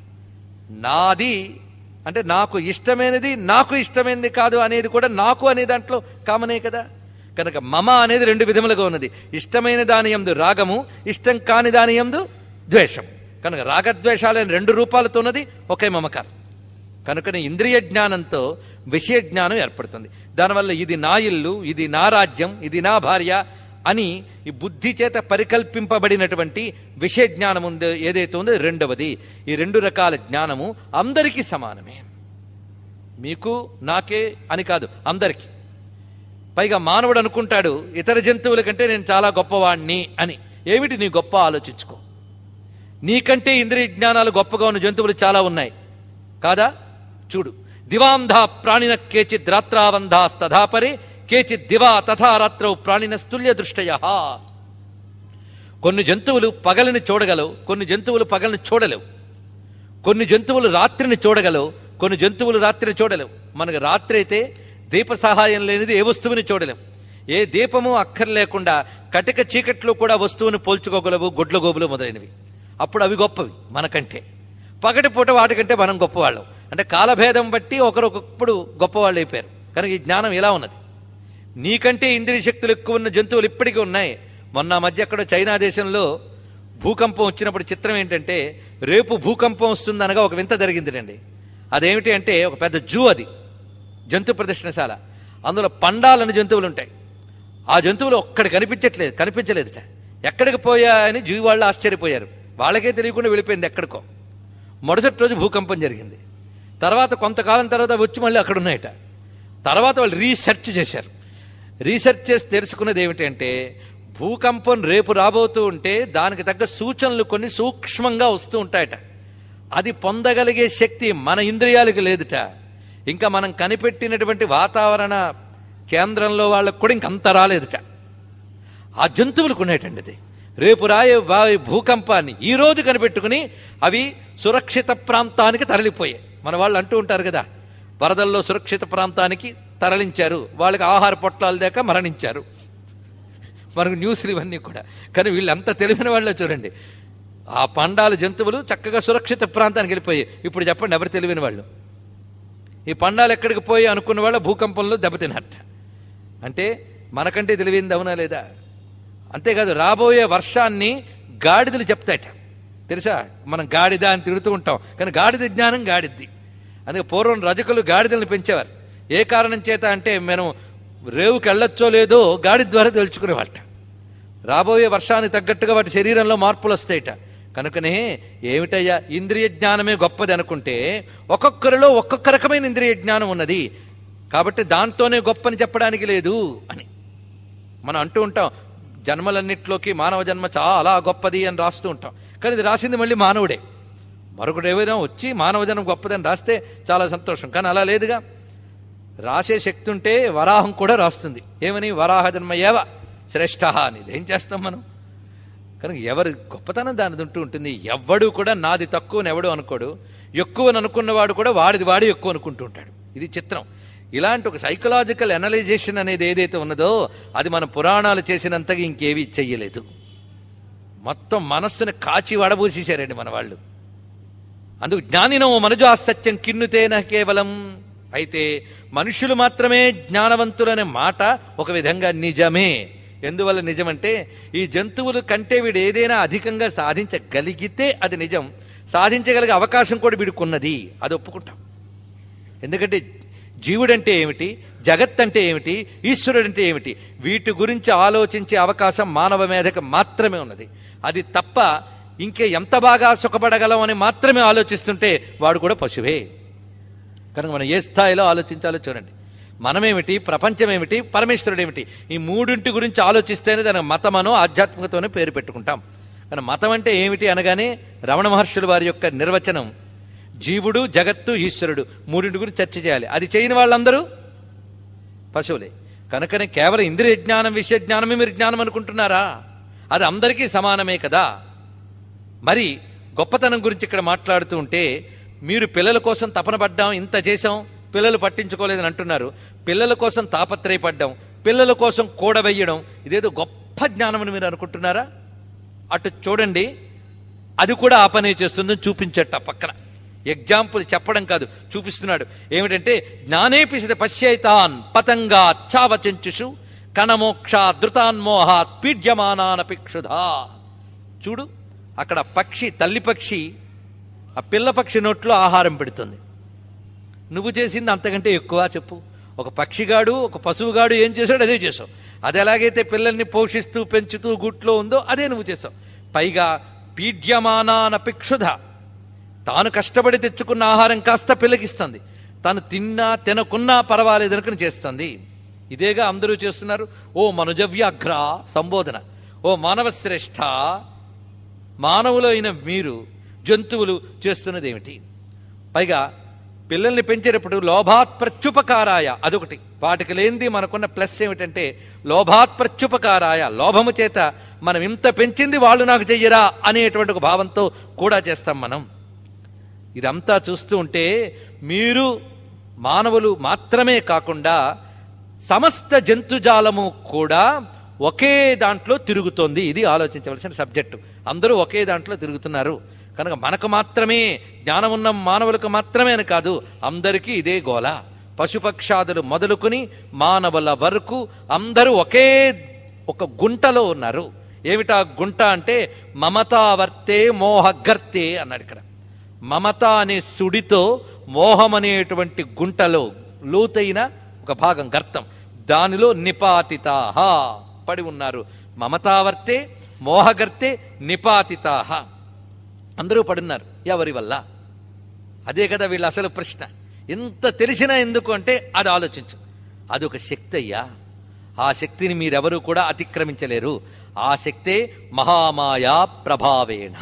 నాది అంటే నాకు ఇష్టమైనది నాకు ఇష్టమైనది కాదు అనేది కూడా నాకు అనే దాంట్లో కామనే కదా కనుక మమ అనేది రెండు విధములుగా ఉన్నది ఇష్టమైన దాని ఎందు రాగము ఇష్టం కాని దాని ఎందు ద్వేషం కనుక రాగద్వేషాలైన రెండు రూపాలతో ఉన్నది ఒకే మమకారం కనుకనే ఇంద్రియ జ్ఞానంతో విషయ జ్ఞానం ఏర్పడుతుంది దానివల్ల ఇది నా ఇల్లు ఇది నా రాజ్యం ఇది నా భార్య అని ఈ బుద్ధి చేత పరికల్పింపబడినటువంటి విషయ జ్ఞానం ఉందో ఏదైతే ఉందో రెండవది ఈ రెండు రకాల జ్ఞానము అందరికీ సమానమే మీకు నాకే అని కాదు అందరికీ పైగా మానవుడు అనుకుంటాడు ఇతర జంతువుల కంటే నేను చాలా గొప్పవాణ్ణి అని ఏమిటి నీ గొప్ప ఆలోచించుకో నీకంటే ఇంద్రియ జ్ఞానాలు గొప్పగా ఉన్న జంతువులు చాలా ఉన్నాయి కాదా చూడు దివాంధ ప్రాణిన కేచిద్ రాత్రావంధాస్తథాపరే కేచిద్ దివా తథా రాత్రౌ ప్రాణినస్తుల్య దృష్టయ కొన్ని జంతువులు పగలని చూడగలవు కొన్ని జంతువులు పగలని చూడలేవు కొన్ని జంతువులు రాత్రిని చూడగలవు కొన్ని జంతువులు రాత్రిని చూడలేవు మనకు రాత్రి అయితే దీప సహాయం లేనిది ఏ వస్తువుని చూడలేం ఏ దీపము అక్కర్లేకుండా కటిక చీకట్లో కూడా వస్తువుని పోల్చుకోగలవు గుడ్ల గోబులు మొదలైనవి అప్పుడు అవి గొప్పవి మనకంటే పగటిపూట వాటికంటే మనం గొప్పవాళ్ళం అంటే కాలభేదం బట్టి ఒకరొకప్పుడు గొప్పవాళ్ళు అయిపోయారు కనుక ఈ జ్ఞానం ఎలా ఉన్నది నీకంటే ఇంద్రియ శక్తులు ఎక్కువ ఉన్న జంతువులు ఇప్పటికీ ఉన్నాయి మొన్న మధ్య ఎక్కడో చైనా దేశంలో భూకంపం వచ్చినప్పుడు చిత్రం ఏంటంటే రేపు భూకంపం వస్తుందనగా ఒక వింత జరిగిందిటండి అదేమిటి అంటే ఒక పెద్ద జూ అది జంతు ప్రదర్శనశాల అందులో పండాలని జంతువులు ఉంటాయి ఆ జంతువులు ఒక్కడి కనిపించట్లేదు కనిపించలేదుట ఎక్కడికి పోయాయని జూ వాళ్ళు ఆశ్చర్యపోయారు వాళ్ళకే తెలియకుండా వెళ్ళిపోయింది ఎక్కడికో మొదటి రోజు భూకంపం జరిగింది తర్వాత కొంతకాలం తర్వాత వచ్చి మళ్ళీ అక్కడ ఉన్నాయట తర్వాత వాళ్ళు రీసెర్చ్ చేశారు రీసెర్చ్ చేసి తెలుసుకున్నది ఏమిటంటే భూకంపం రేపు రాబోతూ ఉంటే దానికి తగ్గ సూచనలు కొన్ని సూక్ష్మంగా వస్తూ ఉంటాయట అది పొందగలిగే శక్తి మన ఇంద్రియాలకు లేదుట ఇంకా మనం కనిపెట్టినటువంటి వాతావరణ కేంద్రంలో వాళ్ళకు కూడా ఇంకంత రాలేదుట ఆ జంతువులకు ఉండేటండి అది రేపు రాయే వా- భూకంపాన్ని ఈ రోజు కనిపెట్టుకుని అవి సురక్షిత ప్రాంతానికి తరలిపోయాయి మన వాళ్ళు అంటూ ఉంటారు కదా వరదల్లో సురక్షిత ప్రాంతానికి తరలించారు వాళ్ళకి ఆహార పొట్లాలు దాకా మరణించారు మనకు న్యూస్లు ఇవన్నీ కూడా కానీ వీళ్ళు అంత తెలివిన వాళ్ళే చూడండి ఆ పండాల జంతువులు చక్కగా సురక్షిత ప్రాంతానికి వెళ్ళిపోయాయి ఇప్పుడు చెప్పండి ఎవరు తెలివిన వాళ్ళు ఈ పండాలు ఎక్కడికి పోయి అనుకున్న వాళ్ళ భూకంపంలో దెబ్బతిన్నట్ట అంటే మనకంటే తెలివింది అవునా లేదా అంతేకాదు రాబోయే వర్షాన్ని గాడిదలు చెప్తాయట తెలుసా మనం గాడిద అని తిడుతూ ఉంటాం కానీ గాడిద జ్ఞానం గాడిద్ది అందుకే పూర్వం రజకులు గాడిదలను పెంచేవారు ఏ కారణం చేత అంటే మనం రేవుకి వెళ్ళొచ్చో లేదో గాడి ద్వారా తెలుసుకునేవాళ్ళట రాబోయే వర్షానికి తగ్గట్టుగా వాటి శరీరంలో మార్పులు వస్తాయట కనుకనే ఏమిటయ్యా ఇంద్రియ జ్ఞానమే గొప్పది అనుకుంటే ఒక్కొక్కరిలో ఒక్కొక్క రకమైన ఇంద్రియ జ్ఞానం ఉన్నది కాబట్టి దాంతోనే గొప్పని చెప్పడానికి లేదు అని మనం అంటూ ఉంటాం జన్మలన్నిట్లోకి మానవ జన్మ చాలా గొప్పది అని రాస్తూ ఉంటాం కానీ ఇది రాసింది మళ్ళీ మానవుడే మరొకడు ఎవరైనా వచ్చి మానవ జన్మ గొప్పదని రాస్తే చాలా సంతోషం కానీ అలా లేదుగా రాసే శక్తి ఉంటే వరాహం కూడా రాస్తుంది ఏమని వరాహ జన్మ ఏవ శ్రేష్ఠ అని ఏం చేస్తాం మనం కనుక ఎవరి గొప్పతనం దానిది ఉంటూ ఉంటుంది ఎవ్వడు కూడా నాది తక్కువని ఎవడు అనుకోడు ఎక్కువని అనుకున్నవాడు కూడా వాడిది వాడి ఎక్కువ అనుకుంటూ ఉంటాడు ఇది చిత్రం ఇలాంటి ఒక సైకలాజికల్ అనలైజేషన్ అనేది ఏదైతే ఉన్నదో అది మన పురాణాలు చేసినంతగా ఇంకేవి చెయ్యలేదు మొత్తం మనస్సుని కాచి వడబూసేశారండి మన వాళ్ళు అందుకు జ్ఞానినో మనజు సత్యం కిన్నుతేన కేవలం అయితే మనుషులు మాత్రమే జ్ఞానవంతులనే మాట ఒక విధంగా నిజమే ఎందువల్ల నిజమంటే ఈ జంతువుల కంటే వీడు ఏదైనా అధికంగా సాధించగలిగితే అది నిజం సాధించగలిగే అవకాశం కూడా వీడికున్నది అది ఒప్పుకుంటాం ఎందుకంటే జీవుడంటే ఏమిటి జగత్ అంటే ఏమిటి ఈశ్వరుడు అంటే ఏమిటి వీటి గురించి ఆలోచించే అవకాశం మానవ మేధకు మాత్రమే ఉన్నది అది తప్ప ఇంకే ఎంత బాగా సుఖపడగలం అని మాత్రమే ఆలోచిస్తుంటే వాడు కూడా పశువే కనుక మనం ఏ స్థాయిలో ఆలోచించాలో చూడండి మనమేమిటి ప్రపంచం ఏమిటి పరమేశ్వరుడు ఏమిటి ఈ మూడింటి గురించి ఆలోచిస్తేనే దానికి మతమనో ఆధ్యాత్మికతోనే పేరు పెట్టుకుంటాం కానీ మతం అంటే ఏమిటి అనగానే రమణ మహర్షుల వారి యొక్క నిర్వచనం జీవుడు జగత్తు ఈశ్వరుడు మూడింటి గురించి చర్చ చేయాలి అది చేయని వాళ్ళందరూ పశువులే కనుకనే కేవలం ఇంద్రియ జ్ఞానం విషయ జ్ఞానమే మీరు జ్ఞానం అనుకుంటున్నారా అది అందరికీ సమానమే కదా మరి గొప్పతనం గురించి ఇక్కడ మాట్లాడుతూ ఉంటే మీరు పిల్లల కోసం తపన పడ్డాం ఇంత చేశాం పిల్లలు పట్టించుకోలేదని అంటున్నారు పిల్లల కోసం తాపత్రయపడ్డాం పిల్లల కోసం కూడవెయ్యడం ఇదేదో గొప్ప జ్ఞానమని మీరు అనుకుంటున్నారా అటు చూడండి అది కూడా ఆ పనే చేస్తుందని చూపించట పక్కన ఎగ్జాంపుల్ చెప్పడం కాదు చూపిస్తున్నాడు ఏమిటంటే జ్ఞానేపిసిత పశ్యైతాన్ పతంగా చావచెంచుషు కణమోక్ష ధృతాన్మోహాత్ పీడ్యమానానపి క్షుధా చూడు అక్కడ పక్షి తల్లి పక్షి ఆ పిల్ల పక్షి నోట్లో ఆహారం పెడుతుంది నువ్వు చేసింది అంతకంటే ఎక్కువ చెప్పు ఒక పక్షిగాడు ఒక పశువుగాడు ఏం చేశాడు అదే చేసావు అది ఎలాగైతే పిల్లల్ని పోషిస్తూ పెంచుతూ గుట్లో ఉందో అదే నువ్వు చేసావు పైగా పీడ్యమానాన పిక్షుధ తాను కష్టపడి తెచ్చుకున్న ఆహారం కాస్త పిల్లకిస్తుంది తాను తిన్నా తినకున్నా పర్వాలేదు అనుకుని చేస్తుంది ఇదేగా అందరూ చేస్తున్నారు ఓ మనుజవ్యాఘ్ర సంబోధన ఓ మానవ శ్రేష్ఠ మానవులైన మీరు జంతువులు చేస్తున్నది ఏమిటి పైగా పిల్లల్ని పెంచేటప్పుడు లోభాత్ ప్రత్యుపకారాయ అదొకటి వాటికి లేనిది మనకున్న ప్లస్ ఏమిటంటే లోభాత్ ప్రత్యుపకారాయ లోభము చేత మనం ఇంత పెంచింది వాళ్ళు నాకు చెయ్యరా అనేటువంటి ఒక భావంతో కూడా చేస్తాం మనం ఇదంతా చూస్తూ ఉంటే మీరు మానవులు మాత్రమే కాకుండా సమస్త జంతుజాలము కూడా ఒకే దాంట్లో తిరుగుతోంది ఇది ఆలోచించవలసిన సబ్జెక్టు అందరూ ఒకే దాంట్లో తిరుగుతున్నారు కనుక మనకు మాత్రమే జ్ఞానం ఉన్న మానవులకు మాత్రమే అని కాదు అందరికీ ఇదే గోల పశుపక్షాదులు మొదలుకొని మానవుల వరకు అందరూ ఒకే ఒక గుంటలో ఉన్నారు ఏమిటా గుంట అంటే మమతావర్తే మోహగర్తే అన్నాడు ఇక్కడ మమత అనే సుడితో మోహం అనేటువంటి గుంటలో లోతైన ఒక భాగం గర్తం దానిలో నిపాతితాహ పడి ఉన్నారు మమతావర్తే మోహగర్తే నిపాతితాహ అందరూ పడున్నారు ఎవరి వల్ల అదే కదా వీళ్ళ అసలు ప్రశ్న ఎంత తెలిసినా ఎందుకు అంటే అది ఆలోచించు అదొక శక్తి అయ్యా ఆ శక్తిని మీరెవరూ కూడా అతిక్రమించలేరు ఆ శక్తే మహామాయా ప్రభావేణ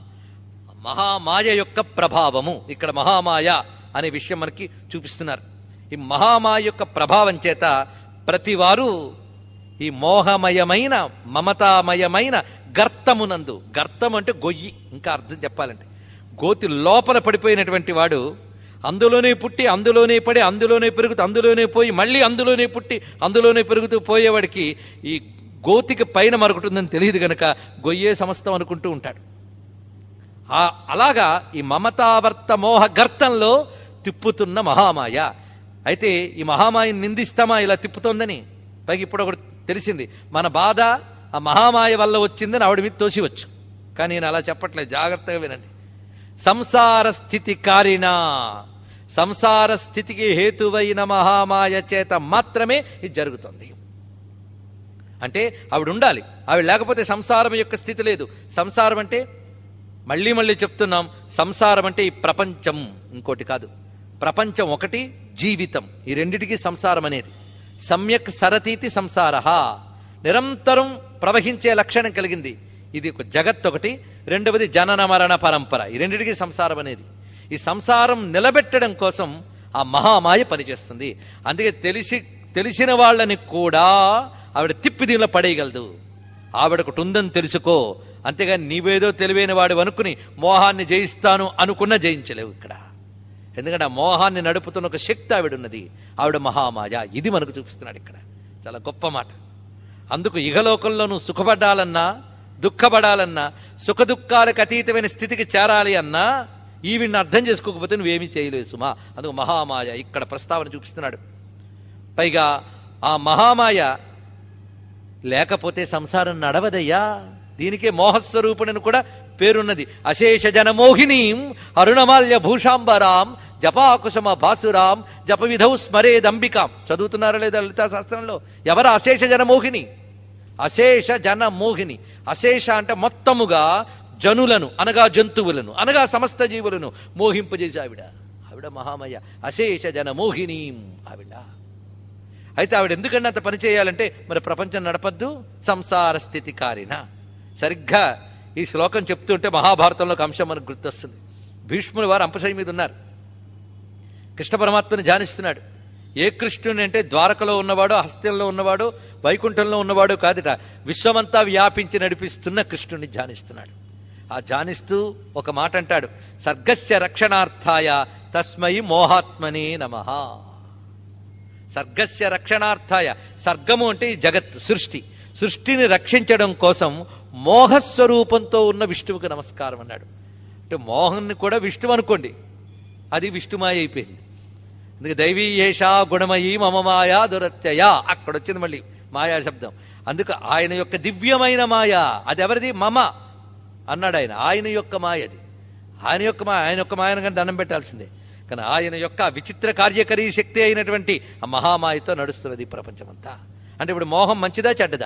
మహామాయ యొక్క ప్రభావము ఇక్కడ మహామాయ అనే విషయం మనకి చూపిస్తున్నారు ఈ మహామాయ యొక్క ప్రభావం చేత ప్రతివారు ఈ మోహమయమైన మమతామయమైన గర్తమునందు గర్తం అంటే గొయ్యి ఇంకా అర్థం చెప్పాలంటే గోతి లోపల పడిపోయినటువంటి వాడు అందులోనే పుట్టి అందులోనే పడి అందులోనే పెరుగుతూ అందులోనే పోయి మళ్ళీ అందులోనే పుట్టి అందులోనే పెరుగుతూ పోయేవాడికి ఈ గోతికి పైన మరొకటుందని తెలియదు గనక గొయ్యే సమస్తం అనుకుంటూ ఉంటాడు ఆ అలాగా ఈ మమతావర్త మోహ గర్తంలో తిప్పుతున్న మహామాయ అయితే ఈ మహామాయని నిందిస్తామా ఇలా తిప్పుతోందని పైకి ఇప్పుడు ఒకటి తెలిసింది మన బాధ ఆ మహామాయ వల్ల వచ్చిందని ఆవిడ మీద తోసివచ్చు కానీ నేను అలా చెప్పట్లేదు జాగ్రత్తగా వినండి సంసార స్థితి కారినా సంసార స్థితికి హేతువైన మహామాయ చేత మాత్రమే ఇది జరుగుతుంది అంటే ఆవిడ ఉండాలి ఆవిడ లేకపోతే సంసారం యొక్క స్థితి లేదు సంసారం అంటే మళ్ళీ మళ్ళీ చెప్తున్నాం సంసారం అంటే ఈ ప్రపంచం ఇంకోటి కాదు ప్రపంచం ఒకటి జీవితం ఈ రెండిటికి సంసారం అనేది సమ్యక్ సరతీతి సంసార నిరంతరం ప్రవహించే లక్షణం కలిగింది ఇది ఒక జగత్ ఒకటి రెండవది జనన మరణ పరంపర ఈ రెండిటికి సంసారం అనేది ఈ సంసారం నిలబెట్టడం కోసం ఆ మహామాయ పనిచేస్తుంది అందుకే తెలిసి తెలిసిన వాళ్ళని కూడా ఆవిడ తిప్పి దీనిలో పడేయగలదు ఆవిడకు ఉందని తెలుసుకో అంతేగాని నీవేదో తెలివైన వాడు అనుకుని మోహాన్ని జయిస్తాను అనుకున్నా జయించలేవు ఇక్కడ ఎందుకంటే ఆ మోహాన్ని నడుపుతున్న ఒక శక్తి ఆవిడ ఉన్నది ఆవిడ మహామాయ ఇది మనకు చూపిస్తున్నాడు ఇక్కడ చాలా గొప్ప మాట అందుకు ఇహలోకంలో నువ్వు సుఖపడాలన్నా దుఃఖపడాలన్నా సుఖ దుఃఖాలకు అతీతమైన స్థితికి చేరాలి అన్నా ఈ వీడిని అర్థం చేసుకోకపోతే నువ్వేమీ చేయలేవు సుమా అందుకు మహామాయ ఇక్కడ ప్రస్తావన చూపిస్తున్నాడు పైగా ఆ మహామాయ లేకపోతే సంసారం నడవదయ్యా దీనికే మోహస్వరూపుడని కూడా పేరున్నది అశేష జనమోహినీం అరుణమాల్య భూషాంబరాం జపాకుశమ భాసురాం జప విధౌ స్మరేదంబికాం చదువుతున్నారా లేదా లలితా శాస్త్రంలో ఎవరు అశేష జనమోహిని అశేష జనమోహిని అశేష అంటే మొత్తముగా జనులను అనగా జంతువులను అనగా సమస్త జీవులను మోహింపజేసి ఆవిడ ఆవిడ మహామయ అశేష జనమోహినీం ఆవిడ అయితే ఆవిడ ఎందుకంటే అంత పని చేయాలంటే మరి ప్రపంచం నడపద్దు సంసార స్థితి కారిన సరిగ్గా ఈ శ్లోకం చెప్తుంటే మహాభారతంలో ఒక అంశం మనకు గుర్తొస్తుంది భీష్ముడు వారు అంపశయ్య మీద ఉన్నారు కృష్ణ పరమాత్మని ధ్యానిస్తున్నాడు ఏ కృష్ణుని అంటే ద్వారకలో ఉన్నవాడు హస్తంలో ఉన్నవాడు వైకుంఠంలో ఉన్నవాడు కాదుట విశ్వమంతా వ్యాపించి నడిపిస్తున్న కృష్ణుని ధ్యానిస్తున్నాడు ఆ ధ్యానిస్తూ ఒక మాట అంటాడు సర్గస్య రక్షణార్థాయ తస్మై మోహాత్మనే నమః సర్గస్య రక్షణార్థాయ సర్గము అంటే ఈ జగత్ సృష్టి సృష్టిని రక్షించడం కోసం మోహస్వరూపంతో ఉన్న విష్ణువుకి నమస్కారం అన్నాడు అంటే మోహన్ని కూడా విష్ణువు అనుకోండి అది విష్ణుమాయ అయిపోయింది అందుకే దైవీ ఏషా గుణమయీ మమ మాయా దురత్యయ అక్కడ వచ్చింది మళ్ళీ మాయా శబ్దం అందుకు ఆయన యొక్క దివ్యమైన మాయ అది ఎవరిది మమ అన్నాడు ఆయన ఆయన యొక్క మాయ అది ఆయన యొక్క మాయ ఆయన యొక్క మాయను కానీ దండం పెట్టాల్సిందే కానీ ఆయన యొక్క విచిత్ర కార్యకరీ శక్తి అయినటువంటి ఆ మహామాయతో నడుస్తున్నది ఈ ప్రపంచమంతా అంటే ఇప్పుడు మోహం మంచిదా చెడ్డదా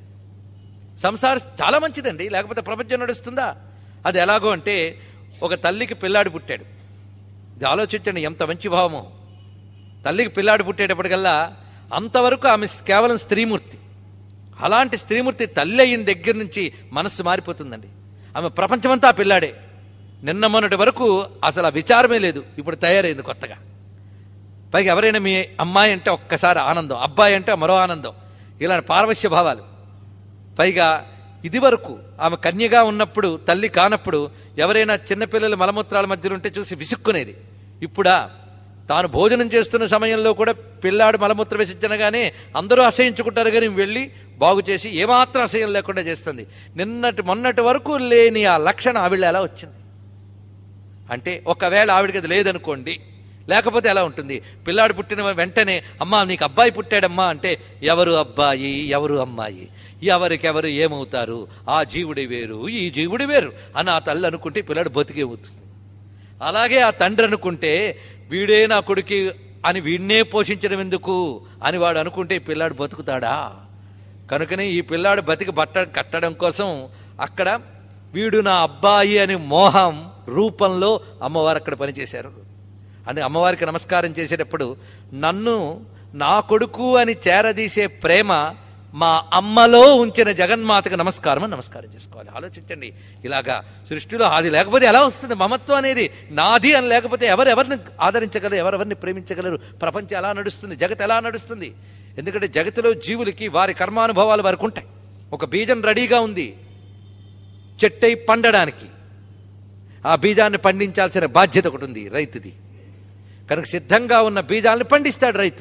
సంసారం చాలా మంచిదండి లేకపోతే ప్రపంచం నడుస్తుందా అది ఎలాగో అంటే ఒక తల్లికి పిల్లాడు పుట్టాడు ఇది ఆలోచించండి ఎంత మంచి భావమో తల్లికి పిల్లాడు పుట్టేటప్పటికల్లా అంతవరకు ఆమె కేవలం స్త్రీమూర్తి అలాంటి స్త్రీమూర్తి తల్లి అయిన దగ్గర నుంచి మనస్సు మారిపోతుందండి ఆమె ప్రపంచమంతా ఆ పిల్లాడే నిన్న మొన్నటి వరకు అసలు ఆ విచారమే లేదు ఇప్పుడు తయారైంది కొత్తగా పైగా ఎవరైనా మీ అమ్మాయి అంటే ఒక్కసారి ఆనందం అబ్బాయి అంటే మరో ఆనందం ఇలాంటి పారవశ్య భావాలు పైగా ఇది వరకు ఆమె కన్యగా ఉన్నప్పుడు తల్లి కానప్పుడు ఎవరైనా చిన్నపిల్లలు మలమూత్రాల మధ్యలో ఉంటే చూసి విసుక్కునేది ఇప్పుడా తాను భోజనం చేస్తున్న సమయంలో కూడా పిల్లాడు మలమూత్ర విసర్జనగానే అందరూ అసహించుకుంటారు కానీ వెళ్ళి బాగు చేసి ఏమాత్రం అసహ్యం లేకుండా చేస్తుంది నిన్నటి మొన్నటి వరకు లేని ఆ లక్షణం ఆవిడ ఎలా వచ్చింది అంటే ఒకవేళ ఆవిడకి అది లేదనుకోండి లేకపోతే ఎలా ఉంటుంది పిల్లాడు పుట్టిన వెంటనే అమ్మా నీకు అబ్బాయి పుట్టాడమ్మా అంటే ఎవరు అబ్బాయి ఎవరు అమ్మాయి ఎవరికెవరు ఏమవుతారు ఆ జీవుడి వేరు ఈ జీవుడి వేరు అని ఆ తల్లి అనుకుంటే పిల్లాడు బతికే అవుతుంది అలాగే ఆ తండ్రి అనుకుంటే వీడే నా కొడుకి అని వీడినే పోషించడం ఎందుకు అని వాడు అనుకుంటే ఈ పిల్లాడు బతుకుతాడా కనుకనే ఈ పిల్లాడు బతికి బట్ట కట్టడం కోసం అక్కడ వీడు నా అబ్బాయి అని మోహం రూపంలో అమ్మవారు అక్కడ పనిచేశారు అని అమ్మవారికి నమస్కారం చేసేటప్పుడు నన్ను నా కొడుకు అని చేరదీసే ప్రేమ మా అమ్మలో ఉంచిన జగన్మాతకు నమస్కారం అని నమస్కారం చేసుకోవాలి ఆలోచించండి ఇలాగా సృష్టిలో అది లేకపోతే ఎలా వస్తుంది మమత్వం అనేది నాది అని లేకపోతే ఎవరెవరిని ఆదరించగలరు ఎవరెవరిని ప్రేమించగలరు ప్రపంచం ఎలా నడుస్తుంది జగత్ ఎలా నడుస్తుంది ఎందుకంటే జగత్తులో జీవులకి వారి కర్మానుభవాలు వారికి ఉంటాయి ఒక బీజం రెడీగా ఉంది చెట్టై పండడానికి ఆ బీజాన్ని పండించాల్సిన బాధ్యత ఒకటి ఉంది రైతుది కనుక సిద్ధంగా ఉన్న బీజాలను పండిస్తాడు రైతు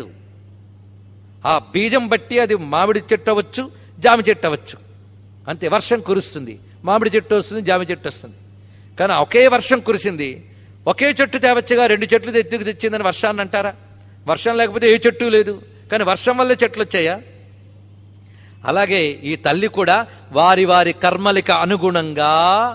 ఆ బీజం బట్టి అది మామిడి చెట్టు అవ్వచ్చు జామి చెట్టు అవ్వచ్చు అంతే వర్షం కురుస్తుంది మామిడి చెట్టు వస్తుంది జామి చెట్టు వస్తుంది కానీ ఒకే వర్షం కురిసింది ఒకే చెట్టు తేవచ్చుగా రెండు చెట్లు తెచ్చుకు తెచ్చిందని వర్షాన్ని అంటారా వర్షం లేకపోతే ఏ చెట్టు లేదు కానీ వర్షం వల్లే చెట్లు వచ్చాయా అలాగే ఈ తల్లి కూడా వారి వారి కర్మలకి అనుగుణంగా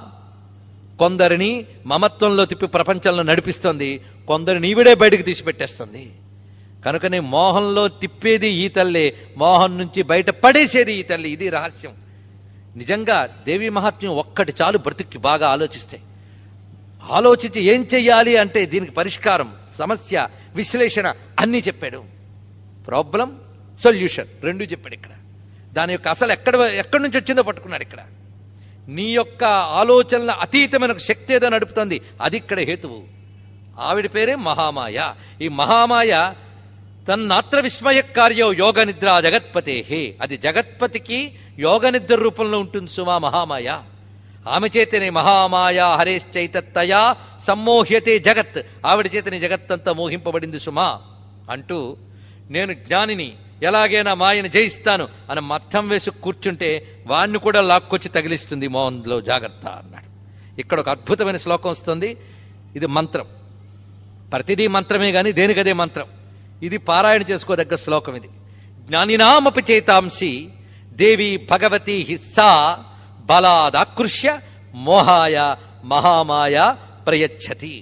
కొందరిని మమత్వంలో తిప్పి ప్రపంచంలో నడిపిస్తుంది కొందరిని ఈవిడే బయటకు తీసిపెట్టేస్తుంది కనుకనే మోహంలో తిప్పేది ఈ తల్లే మోహం నుంచి బయట పడేసేది ఈ తల్లి ఇది రహస్యం నిజంగా దేవి మహాత్మ్యం ఒక్కటి చాలు బ్రతుక్కి బాగా ఆలోచిస్తే ఆలోచించి ఏం చెయ్యాలి అంటే దీనికి పరిష్కారం సమస్య విశ్లేషణ అన్నీ చెప్పాడు ప్రాబ్లం సొల్యూషన్ రెండు చెప్పాడు ఇక్కడ దాని యొక్క అసలు ఎక్కడ ఎక్కడి నుంచి వచ్చిందో పట్టుకున్నాడు ఇక్కడ నీ యొక్క ఆలోచనల అతీతమైన ఒక శక్తి ఏదో నడుపుతుంది అది ఇక్కడ హేతువు ఆవిడ పేరే మహామాయ ఈ మహామాయ తన్నాత్ర విస్మయ కార్యో యోగ నిద్ర జగత్పతే అది జగత్పతికి యోగ నిద్ర రూపంలో ఉంటుంది సుమా మహామాయ ఆమె చేతనే మహామాయ హరేశ్చైతత్తయా సమ్మోహ్యతే జగత్ ఆవిడ చేతనే జగత్తంతా మోహింపబడింది సుమా అంటూ నేను జ్ఞానిని ఎలాగైనా మాయను జయిస్తాను అని మర్థం వేసి కూర్చుంటే వాణ్ణి కూడా లాక్కొచ్చి తగిలిస్తుంది మోహన్లో జాగ్రత్త అన్నాడు ఇక్కడ ఒక అద్భుతమైన శ్లోకం వస్తుంది ఇది మంత్రం ప్రతిదీ మంత్రమే గాని దేనికదే మంత్రం ఇది పారాయణ చేసుకోదగ్గ శ్లోకం ఇది జ్ఞానినామపి చేతాంసి దేవి భగవతి హిస్సా బలాదాకృష్య మోహాయ మహామాయ ప్రయచ్చతి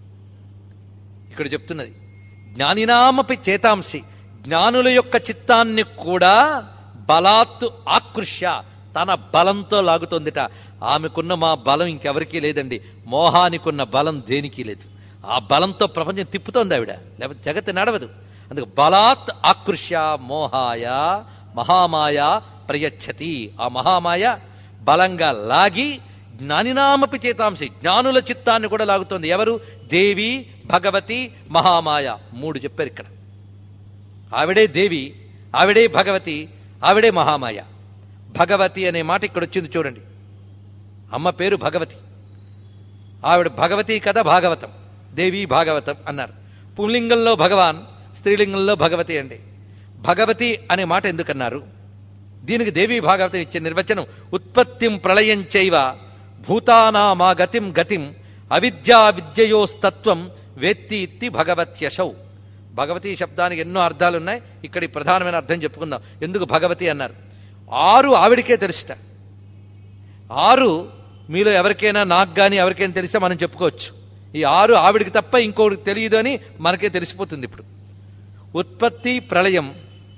ఇక్కడ చెప్తున్నది జ్ఞానినామపి చేతాంసి జ్ఞానుల యొక్క చిత్తాన్ని కూడా బలాత్తు ఆకృష్య తన బలంతో లాగుతోందిట ఆమెకున్న మా బలం ఇంకెవరికీ లేదండి మోహానికున్న బలం దేనికి లేదు ఆ బలంతో ప్రపంచం తిప్పుతోంది ఆవిడ లేకపోతే జగత్తు నడవదు అందుకు బలాత్ ఆకృష్య మోహాయ మహామాయ ప్రయచ్చతి ఆ మహామాయ బలంగా లాగి జ్ఞానినామపి చేతాంసి జ్ఞానుల చిత్తాన్ని కూడా లాగుతోంది ఎవరు దేవి భగవతి మహామాయ మూడు చెప్పారు ఇక్కడ ఆవిడే దేవి ఆవిడే భగవతి ఆవిడే మహామాయ భగవతి అనే మాట ఇక్కడ వచ్చింది చూడండి అమ్మ పేరు భగవతి ఆవిడ భగవతి కథ భాగవతం దేవి భాగవతం అన్నారు పుంలింగంలో భగవాన్ స్త్రీలింగంలో భగవతి అండి భగవతి అనే మాట ఎందుకన్నారు దీనికి దేవి భాగవతం ఇచ్చే నిర్వచనం ఉత్పత్తిం ప్రళయం చైవ భూతానామా గతిం గతిం అవిద్యా విద్యయోస్తత్వం వేత్తి ఇత్తి భగవత్యశౌ భగవతి శబ్దానికి ఎన్నో అర్థాలు ఉన్నాయి ఇక్కడ ఈ ప్రధానమైన అర్థం చెప్పుకుందాం ఎందుకు భగవతి అన్నారు ఆరు ఆవిడికే తెలుసుట ఆరు మీలో ఎవరికైనా నాకు కానీ ఎవరికైనా తెలిస్తే మనం చెప్పుకోవచ్చు ఈ ఆరు ఆవిడికి తప్ప ఇంకొకరికి తెలియదు అని మనకే తెలిసిపోతుంది ఇప్పుడు ఉత్పత్తి ప్రళయం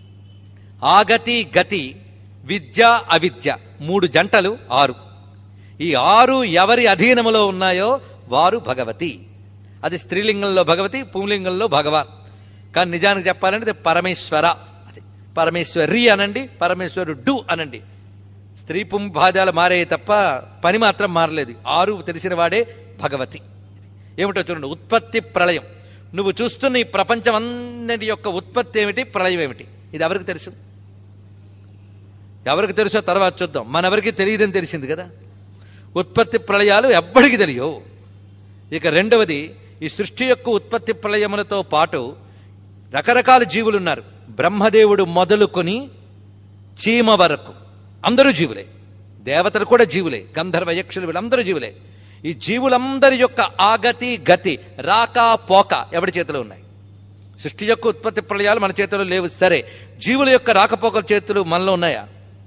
ఆగతి గతి విద్య అవిద్య మూడు జంటలు ఆరు ఈ ఆరు ఎవరి అధీనములో ఉన్నాయో వారు భగవతి అది స్త్రీలింగంలో భగవతి పుంలింగంలో భగవాన్ కానీ నిజానికి చెప్పాలంటే ఇది పరమేశ్వర అది పరమేశ్వరి అనండి పరమేశ్వరుడు అనండి స్త్రీ పుంభాజాలు మారే తప్ప పని మాత్రం మారలేదు ఆరు తెలిసిన వాడే భగవతి ఏమిటో చూడండి ఉత్పత్తి ప్రళయం నువ్వు చూస్తున్న ఈ ప్రపంచం అన్నిటి యొక్క ఉత్పత్తి ఏమిటి ప్రళయం ఏమిటి ఇది ఎవరికి తెలుసు ఎవరికి తెలుసో తర్వాత చూద్దాం మనెవరికి తెలియదని తెలిసింది కదా ఉత్పత్తి ప్రళయాలు ఎవ్వడికి తెలియవు ఇక రెండవది ఈ సృష్టి యొక్క ఉత్పత్తి ప్రళయములతో పాటు రకరకాల జీవులు ఉన్నారు బ్రహ్మదేవుడు మొదలుకొని చీమ వరకు అందరూ జీవులే దేవతలు కూడా జీవులే గంధర్వ యక్షులు వీళ్ళందరూ జీవులే ఈ జీవులందరి యొక్క ఆగతి గతి రాక పోక ఎవడి చేతిలో ఉన్నాయి సృష్టి యొక్క ఉత్పత్తి ప్రళయాలు మన చేతిలో లేవు సరే జీవుల యొక్క రాకపోకల చేతులు మనలో ఉన్నాయా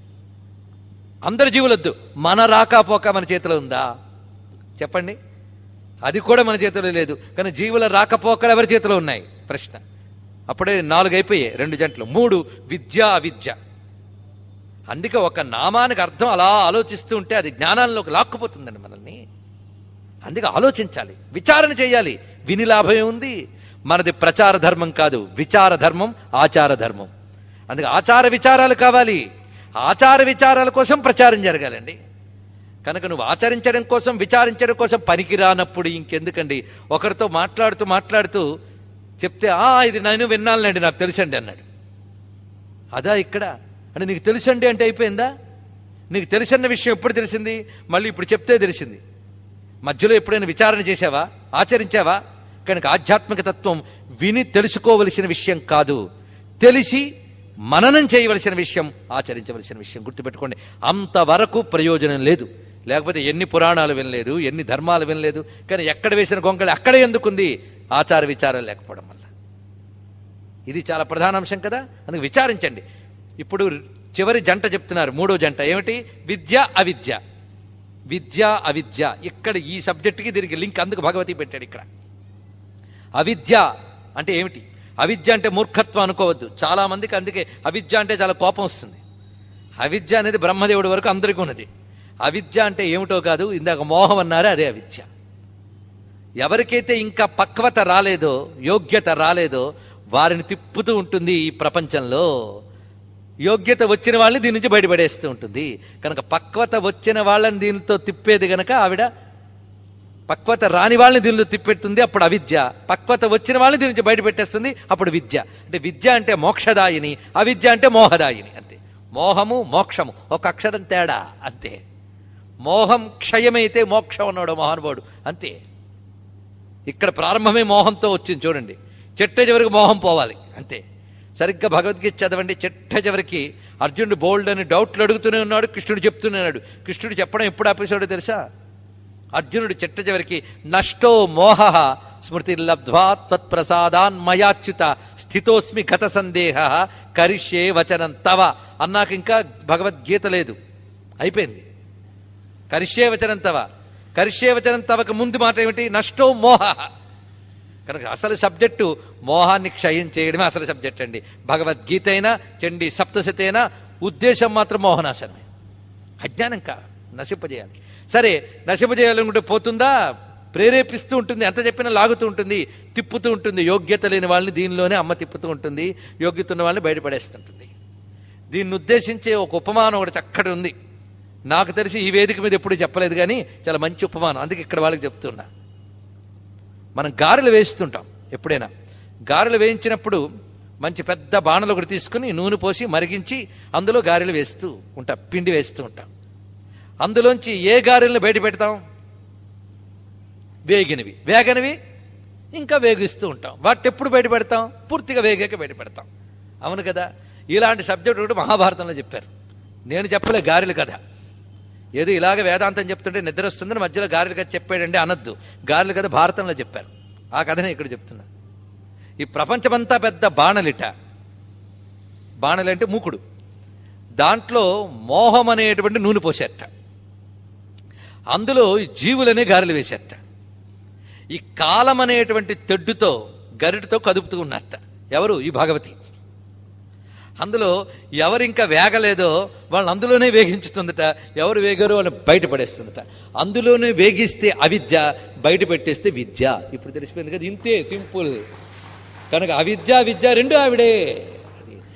అందరి జీవులొద్దు మన రాకపోక మన చేతిలో ఉందా చెప్పండి అది కూడా మన చేతిలో లేదు కానీ జీవుల రాకపోకలు ఎవరి చేతిలో ఉన్నాయి ప్రశ్న అప్పుడే నాలుగు అయిపోయాయి రెండు జంటలు మూడు విద్య అవిద్య అందుకే ఒక నామానికి అర్థం అలా ఆలోచిస్తూ ఉంటే అది జ్ఞానాల్లోకి లాక్కుపోతుందండి మనల్ని అందుకే ఆలోచించాలి విచారణ చేయాలి విని లాభం ఉంది మనది ప్రచార ధర్మం కాదు విచార ధర్మం ఆచార ధర్మం అందుకే ఆచార విచారాలు కావాలి ఆచార విచారాల కోసం ప్రచారం జరగాలండి కనుక నువ్వు ఆచరించడం కోసం విచారించడం కోసం పనికిరానప్పుడు ఇంకెందుకండి ఒకరితో మాట్లాడుతూ మాట్లాడుతూ చెప్తే ఆ ఇది నేను విన్నానులేండి నాకు తెలుసండి అన్నాడు అదా ఇక్కడ అంటే నీకు తెలుసండి అంటే అయిపోయిందా నీకు తెలిసన్న విషయం ఎప్పుడు తెలిసింది మళ్ళీ ఇప్పుడు చెప్తే తెలిసింది మధ్యలో ఎప్పుడైనా విచారణ చేసావా ఆచరించావా కనుక ఆధ్యాత్మిక తత్వం విని తెలుసుకోవలసిన విషయం కాదు తెలిసి మననం చేయవలసిన విషయం ఆచరించవలసిన విషయం గుర్తుపెట్టుకోండి అంతవరకు ప్రయోజనం లేదు లేకపోతే ఎన్ని పురాణాలు వినలేదు ఎన్ని ధర్మాలు వినలేదు కానీ ఎక్కడ వేసిన గొంగళి అక్కడే ఎందుకుంది ఆచార విచారాలు లేకపోవడం వల్ల ఇది చాలా ప్రధాన అంశం కదా అందుకు విచారించండి ఇప్పుడు చివరి జంట చెప్తున్నారు మూడో జంట ఏమిటి విద్య అవిద్య విద్య అవిద్య ఇక్కడ ఈ సబ్జెక్టుకి దీనికి లింక్ అందుకు భగవతి పెట్టాడు ఇక్కడ అవిద్య అంటే ఏమిటి అవిద్య అంటే మూర్ఖత్వం అనుకోవద్దు చాలా మందికి అందుకే అవిద్య అంటే చాలా కోపం వస్తుంది అవిద్య అనేది బ్రహ్మదేవుడి వరకు అందరికీ ఉన్నది అవిద్య అంటే ఏమిటో కాదు ఇందాక మోహం అన్నారే అదే అవిద్య ఎవరికైతే ఇంకా పక్వత రాలేదో యోగ్యత రాలేదో వారిని తిప్పుతూ ఉంటుంది ఈ ప్రపంచంలో యోగ్యత వచ్చిన వాళ్ళని దీని నుంచి బయటపడేస్తూ ఉంటుంది కనుక పక్వత వచ్చిన వాళ్ళని దీనితో తిప్పేది గనక ఆవిడ పక్వత రాని వాళ్ళని దీనిలో తిప్పెడుతుంది అప్పుడు అవిద్య పక్వత వచ్చిన వాళ్ళని దీని నుంచి బయట పెట్టేస్తుంది అప్పుడు విద్య అంటే విద్య అంటే మోక్షదాయిని అవిద్య అంటే మోహదాయిని అంతే మోహము మోక్షము ఒక అక్షరం తేడా అంతే మోహం క్షయమైతే మోక్షం అన్నాడు మహానుభావుడు అంతే ఇక్కడ ప్రారంభమే మోహంతో వచ్చింది చూడండి చెట్ట చివరికి మోహం పోవాలి అంతే సరిగ్గా భగవద్గీత చదవండి చెట్ట చివరికి అర్జునుడు బోల్డ్ అని డౌట్లు అడుగుతూనే ఉన్నాడు కృష్ణుడు చెప్తూనే ఉన్నాడు కృష్ణుడు చెప్పడం ఎప్పుడు ఆపేశాడో తెలుసా అర్జునుడు చెట్ట చివరికి నష్టో మోహ స్మృతి లబ్ధ్వా త్వత్ప్రసాదాన్ మయాచ్యుత స్థితోస్మి గత సందేహ కరిష్యే వచనం తవ అన్నాక ఇంకా భగవద్గీత లేదు అయిపోయింది కరిష్యే వచనం తవ కరిష్యే వచనం తవకు ముందు మాట ఏమిటి నష్టో మోహ కనుక అసలు సబ్జెక్టు మోహాన్ని క్షయం చేయడమే అసలు సబ్జెక్ట్ అండి భగవద్గీత అయినా చండి సప్తశతి అయినా ఉద్దేశం మాత్రం మోహనాశనమే అజ్ఞానం కా నశింపజేయాలి సరే నశింపజేయాలనుకుంటే పోతుందా ప్రేరేపిస్తూ ఉంటుంది ఎంత చెప్పినా లాగుతూ ఉంటుంది తిప్పుతూ ఉంటుంది యోగ్యత లేని వాళ్ళని దీనిలోనే అమ్మ తిప్పుతూ ఉంటుంది యోగ్యత ఉన్న వాళ్ళని బయటపడేస్తుంటుంది దీన్ని ఉద్దేశించే ఒక ఉపమానం ఒకటి చక్కటి ఉంది నాకు తెలిసి ఈ వేదిక మీద ఎప్పుడు చెప్పలేదు కానీ చాలా మంచి ఉపమానం అందుకే ఇక్కడ వాళ్ళకి చెప్తున్నా మనం గారెలు వేస్తుంటాం ఎప్పుడైనా గారెలు వేయించినప్పుడు మంచి పెద్ద బాణలు ఒకటి తీసుకుని నూనె పోసి మరిగించి అందులో గారెలు వేస్తూ ఉంటాం పిండి వేస్తూ ఉంటాం అందులోంచి ఏ గారెలను బయట పెడతాం వేగినవి వేగనివి ఇంకా వేగిస్తూ ఉంటాం వాటి ఎప్పుడు బయట పెడతాం పూర్తిగా వేగాక బయట పెడతాం అవును కదా ఇలాంటి సబ్జెక్ట్ ఒకటి మహాభారతంలో చెప్పారు నేను చెప్పలే గారెలు కథ ఏదో ఇలాగ వేదాంతం చెప్తుంటే నిద్ర వస్తుందని మధ్యలో గారెలు కథ చెప్పాడండి అనొద్దు గారెలు కథ భారతంలో చెప్పారు ఆ కథనే ఇక్కడ చెప్తున్నా ఈ ప్రపంచమంతా పెద్ద బాణలిట బాణలి అంటే మూకుడు దాంట్లో మోహం అనేటువంటి నూనె పోసేట అందులో ఈ జీవులనే గారెలు వేసేట ఈ కాలం అనేటువంటి తెడ్డుతో గరిటితో కదుపుతూ ఉన్నట్ట ఎవరు ఈ భగవతి అందులో ఎవరు ఇంకా వేగలేదో వాళ్ళని అందులోనే వేగించుతుందట ఎవరు వేగారో వాళ్ళని బయటపడేస్తుందట అందులోనే వేగిస్తే అవిద్య బయట పెట్టేస్తే విద్య ఇప్పుడు తెలిసిపోయింది కదా ఇంతే సింపుల్ కనుక అవిద్య విద్య రెండు ఆవిడే అది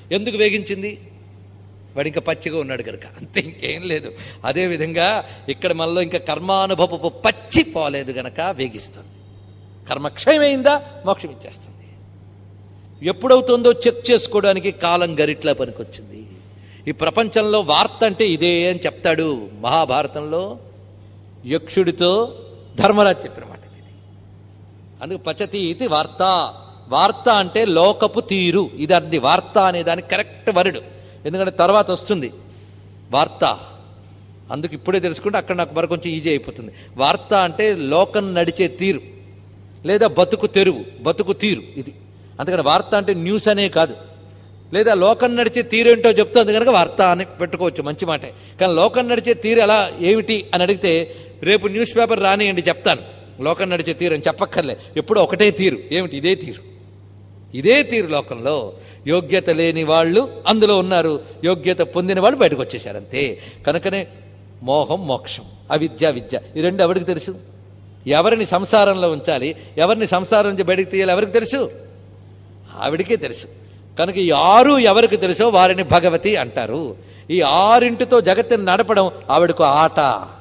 ఎందుకు వేగించింది వాడు ఇంకా పచ్చిగా ఉన్నాడు కనుక అంతే ఇంకేం లేదు అదేవిధంగా ఇక్కడ మనలో ఇంకా కర్మానుభవపు పచ్చి పోలేదు గనక వేగిస్తుంది కర్మ క్షయమైందా మోక్షం ఇచ్చేస్తుంది ఎప్పుడవుతుందో చెక్ చేసుకోవడానికి కాలం గరిట్లా పనికొచ్చింది ఈ ప్రపంచంలో వార్త అంటే ఇదే అని చెప్తాడు మహాభారతంలో యక్షుడితో ధర్మరాజు చెప్పిన మాట ఇది అందుకు పచతి ఇది వార్త వార్త అంటే లోకపు తీరు ఇది అన్ని వార్త అనే దానికి కరెక్ట్ వరుడు ఎందుకంటే తర్వాత వస్తుంది వార్త అందుకు ఇప్పుడే తెలుసుకుంటే అక్కడ నాకు మరి కొంచెం ఈజీ అయిపోతుంది వార్త అంటే లోకం నడిచే తీరు లేదా బతుకు తెరువు బతుకు తీరు ఇది అందుకని వార్త అంటే న్యూస్ అనే కాదు లేదా లోకం నడిచే తీరేంటో చెప్తుంది కనుక వార్త అని పెట్టుకోవచ్చు మంచి మాటే కానీ లోకం నడిచే తీరు ఎలా ఏమిటి అని అడిగితే రేపు న్యూస్ పేపర్ రానియండి చెప్తాను లోకం నడిచే తీరు అని చెప్పక్కర్లే ఎప్పుడు ఒకటే తీరు ఏమిటి ఇదే తీరు ఇదే తీరు లోకంలో యోగ్యత లేని వాళ్ళు అందులో ఉన్నారు యోగ్యత పొందిన వాళ్ళు బయటకు వచ్చేసారు అంతే కనుకనే మోహం మోక్షం అవిద్య విద్య ఈ రెండు ఎవరికి తెలుసు ఎవరిని సంసారంలో ఉంచాలి ఎవరిని సంసారం నుంచి బయటకు తీయాలి ఎవరికి తెలుసు ఆవిడికే తెలుసు కనుక ఈ ఆరు ఎవరికి తెలుసో వారిని భగవతి అంటారు ఈ ఆరింటితో జగత్తుని నడపడం ఆవిడకు ఆట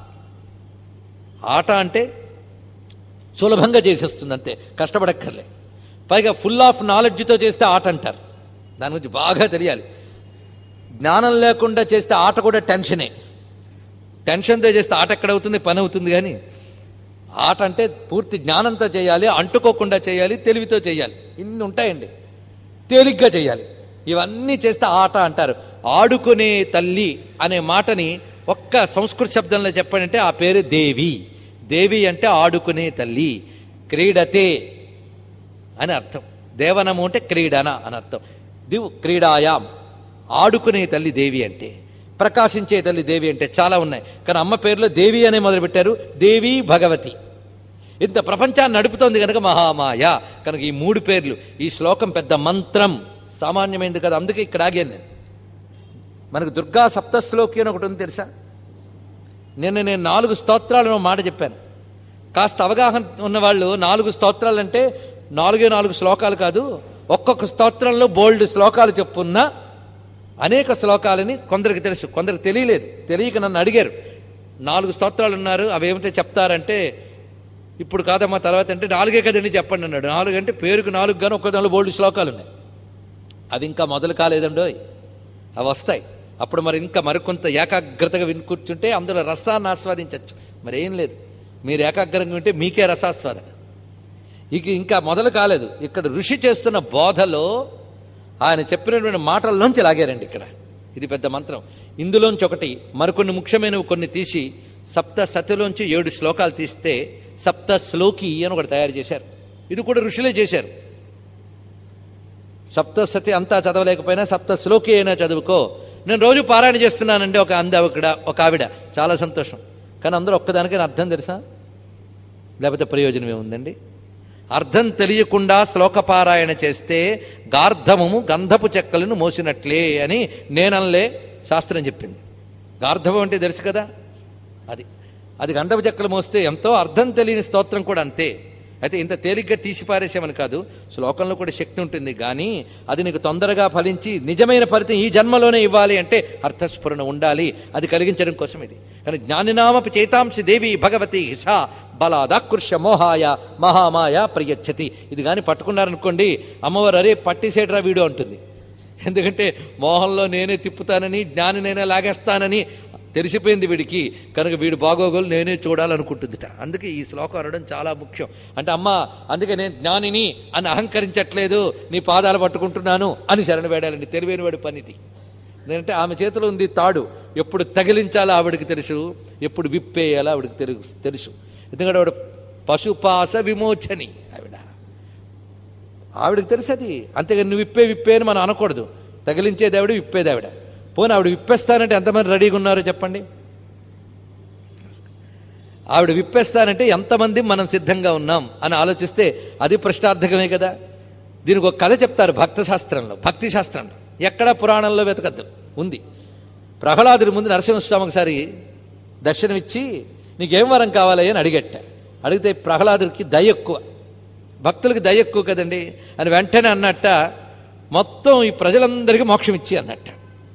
ఆట అంటే సులభంగా చేసేస్తుంది అంతే కష్టపడక్కర్లే పైగా ఫుల్ ఆఫ్ నాలెడ్జ్తో చేస్తే ఆట అంటారు దాని గురించి బాగా తెలియాలి జ్ఞానం లేకుండా చేస్తే ఆట కూడా టెన్షనే టెన్షన్తో చేస్తే ఆట ఎక్కడవుతుంది పని అవుతుంది కానీ ఆట అంటే పూర్తి జ్ఞానంతో చేయాలి అంటుకోకుండా చేయాలి తెలివితో చేయాలి ఇన్ని ఉంటాయండి తేలిగ్గా చేయాలి ఇవన్నీ చేస్తే ఆట అంటారు ఆడుకునే తల్లి అనే మాటని ఒక్క సంస్కృత శబ్దంలో చెప్పాలంటే ఆ పేరు దేవి దేవి అంటే ఆడుకునే తల్లి క్రీడతే అని అర్థం దేవనము అంటే క్రీడన అని అర్థం దివ్ క్రీడాయాం ఆడుకునే తల్లి దేవి అంటే ప్రకాశించే తల్లి దేవి అంటే చాలా ఉన్నాయి కానీ అమ్మ పేరులో దేవి అనే మొదలుపెట్టారు దేవి భగవతి ఇంత ప్రపంచాన్ని నడుపుతోంది కనుక మహామాయ కనుక ఈ మూడు పేర్లు ఈ శ్లోకం పెద్ద మంత్రం సామాన్యమైనది కదా అందుకే ఇక్కడ ఆగాను నేను మనకు దుర్గా సప్తశ్లోకి అని ఒకటి ఉంది తెలుసా నిన్న నేను నాలుగు స్తోత్రాలను మాట చెప్పాను కాస్త అవగాహన ఉన్నవాళ్ళు నాలుగు స్తోత్రాలు అంటే నాలుగే నాలుగు శ్లోకాలు కాదు ఒక్కొక్క స్తోత్రంలో బోల్డ్ శ్లోకాలు చెప్పున్నా అనేక శ్లోకాలని కొందరికి తెలుసు కొందరికి తెలియలేదు తెలియక నన్ను అడిగారు నాలుగు స్తోత్రాలు ఉన్నారు అవేమిటో చెప్తారంటే ఇప్పుడు కాదమ్మా తర్వాత అంటే నాలుగే కదండి చెప్పండి అన్నాడు నాలుగు అంటే పేరుకు నాలుగు కానీ ఒక్క దానిలో బోల్డ్ శ్లోకాలు ఉన్నాయి అవి ఇంకా మొదలు కాలేదండోయ్ అవి వస్తాయి అప్పుడు మరి ఇంకా మరికొంత ఏకాగ్రతగా విని కూర్చుంటే అందులో రసాన్ని ఆస్వాదించవచ్చు మరి ఏం లేదు మీరు ఏకాగ్రంగా వింటే మీకే రసాస్వాదన ఇక ఇంకా మొదలు కాలేదు ఇక్కడ ఋషి చేస్తున్న బోధలో ఆయన చెప్పినటువంటి మాటల్లోంచి లాగారండి ఇక్కడ ఇది పెద్ద మంత్రం ఇందులోంచి ఒకటి మరికొన్ని ముఖ్యమైనవి కొన్ని తీసి సప్త సతిలోంచి ఏడు శ్లోకాలు తీస్తే సప్త శ్లోకి అని ఒకటి తయారు చేశారు ఇది కూడా ఋషులే చేశారు సప్తసతి అంతా చదవలేకపోయినా సప్త శ్లోకి అయినా చదువుకో నేను రోజు పారాయణ చేస్తున్నానండి ఒక అంద ఇక్కడ ఒక ఆవిడ చాలా సంతోషం కానీ అందరూ ఒక్కదానికైనా అర్థం తెలుసా లేకపోతే ప్రయోజనం ఏముందండి అర్థం తెలియకుండా శ్లోక పారాయణ చేస్తే గార్ధమము గంధపు చెక్కలను మోసినట్లే అని నేనల్లే శాస్త్రం చెప్పింది గార్ధవం అంటే తెలుసు కదా అది అది గంధపు చెక్కలు మోస్తే ఎంతో అర్థం తెలియని స్తోత్రం కూడా అంతే అయితే ఇంత తేలిగ్గా తీసిపారేసామని కాదు శ్లోకంలో కూడా శక్తి ఉంటుంది కానీ అది నీకు తొందరగా ఫలించి నిజమైన ఫలితం ఈ జన్మలోనే ఇవ్వాలి అంటే అర్థస్ఫురణ ఉండాలి అది కలిగించడం కోసం ఇది కానీ జ్ఞానినామపి చేతాంసి దేవి భగవతి హిసా బలాదాకృష మోహాయ మహామాయ ప్రియచ్చతి ఇది కానీ పట్టుకున్నారనుకోండి అమ్మవారు అరే పట్టిసేట్రా వీడు అంటుంది ఎందుకంటే మోహంలో నేనే తిప్పుతానని జ్ఞాని నేనే లాగేస్తానని తెలిసిపోయింది వీడికి కనుక వీడు బాగోగోలు నేనే చూడాలనుకుంటుందిట అందుకే ఈ శ్లోకం అనడం చాలా ముఖ్యం అంటే అమ్మ అందుకే నేను జ్ఞానిని అని అహంకరించట్లేదు నీ పాదాలు పట్టుకుంటున్నాను అని శరణ వేడాలండి తెలివైన వాడి పనిది ఎందుకంటే ఆమె చేతిలో ఉంది తాడు ఎప్పుడు తగిలించాలో ఆవిడకి తెలుసు ఎప్పుడు విప్పేయాలో ఆవిడకి తెలుసు తెలుసు ఎందుకంటే ఆవిడ పశుపాస విమోచని ఆవిడ ఆవిడకి తెలుసు అది అంతేగాని నువ్వు విప్పే విప్పే అని మనం అనకూడదు తగిలించేది ఆవిడ విప్పేది ఆవిడ పోనీ ఆవిడ విప్పేస్తానంటే ఎంతమంది రెడీగా ఉన్నారో చెప్పండి ఆవిడ విప్పేస్తానంటే ఎంతమంది మనం సిద్ధంగా ఉన్నాం అని ఆలోచిస్తే అది ప్రశ్నార్థకమే కదా దీనికి ఒక కథ చెప్తారు భక్త శాస్త్రంలో భక్తి శాస్త్రంలో ఎక్కడ పురాణంలో వెతకద్దు ఉంది ప్రహ్లాదుడి ముందు నరసింహస్వామి ఒకసారి దర్శనమిచ్చి నీకేం వరం కావాలి అని అడిగట్ట అడిగితే ప్రహ్లాదుడికి దయ ఎక్కువ భక్తులకి దయ ఎక్కువ కదండి అని వెంటనే అన్నట్ట మొత్తం ఈ ప్రజలందరికీ మోక్షం ఇచ్చి అన్నట్టు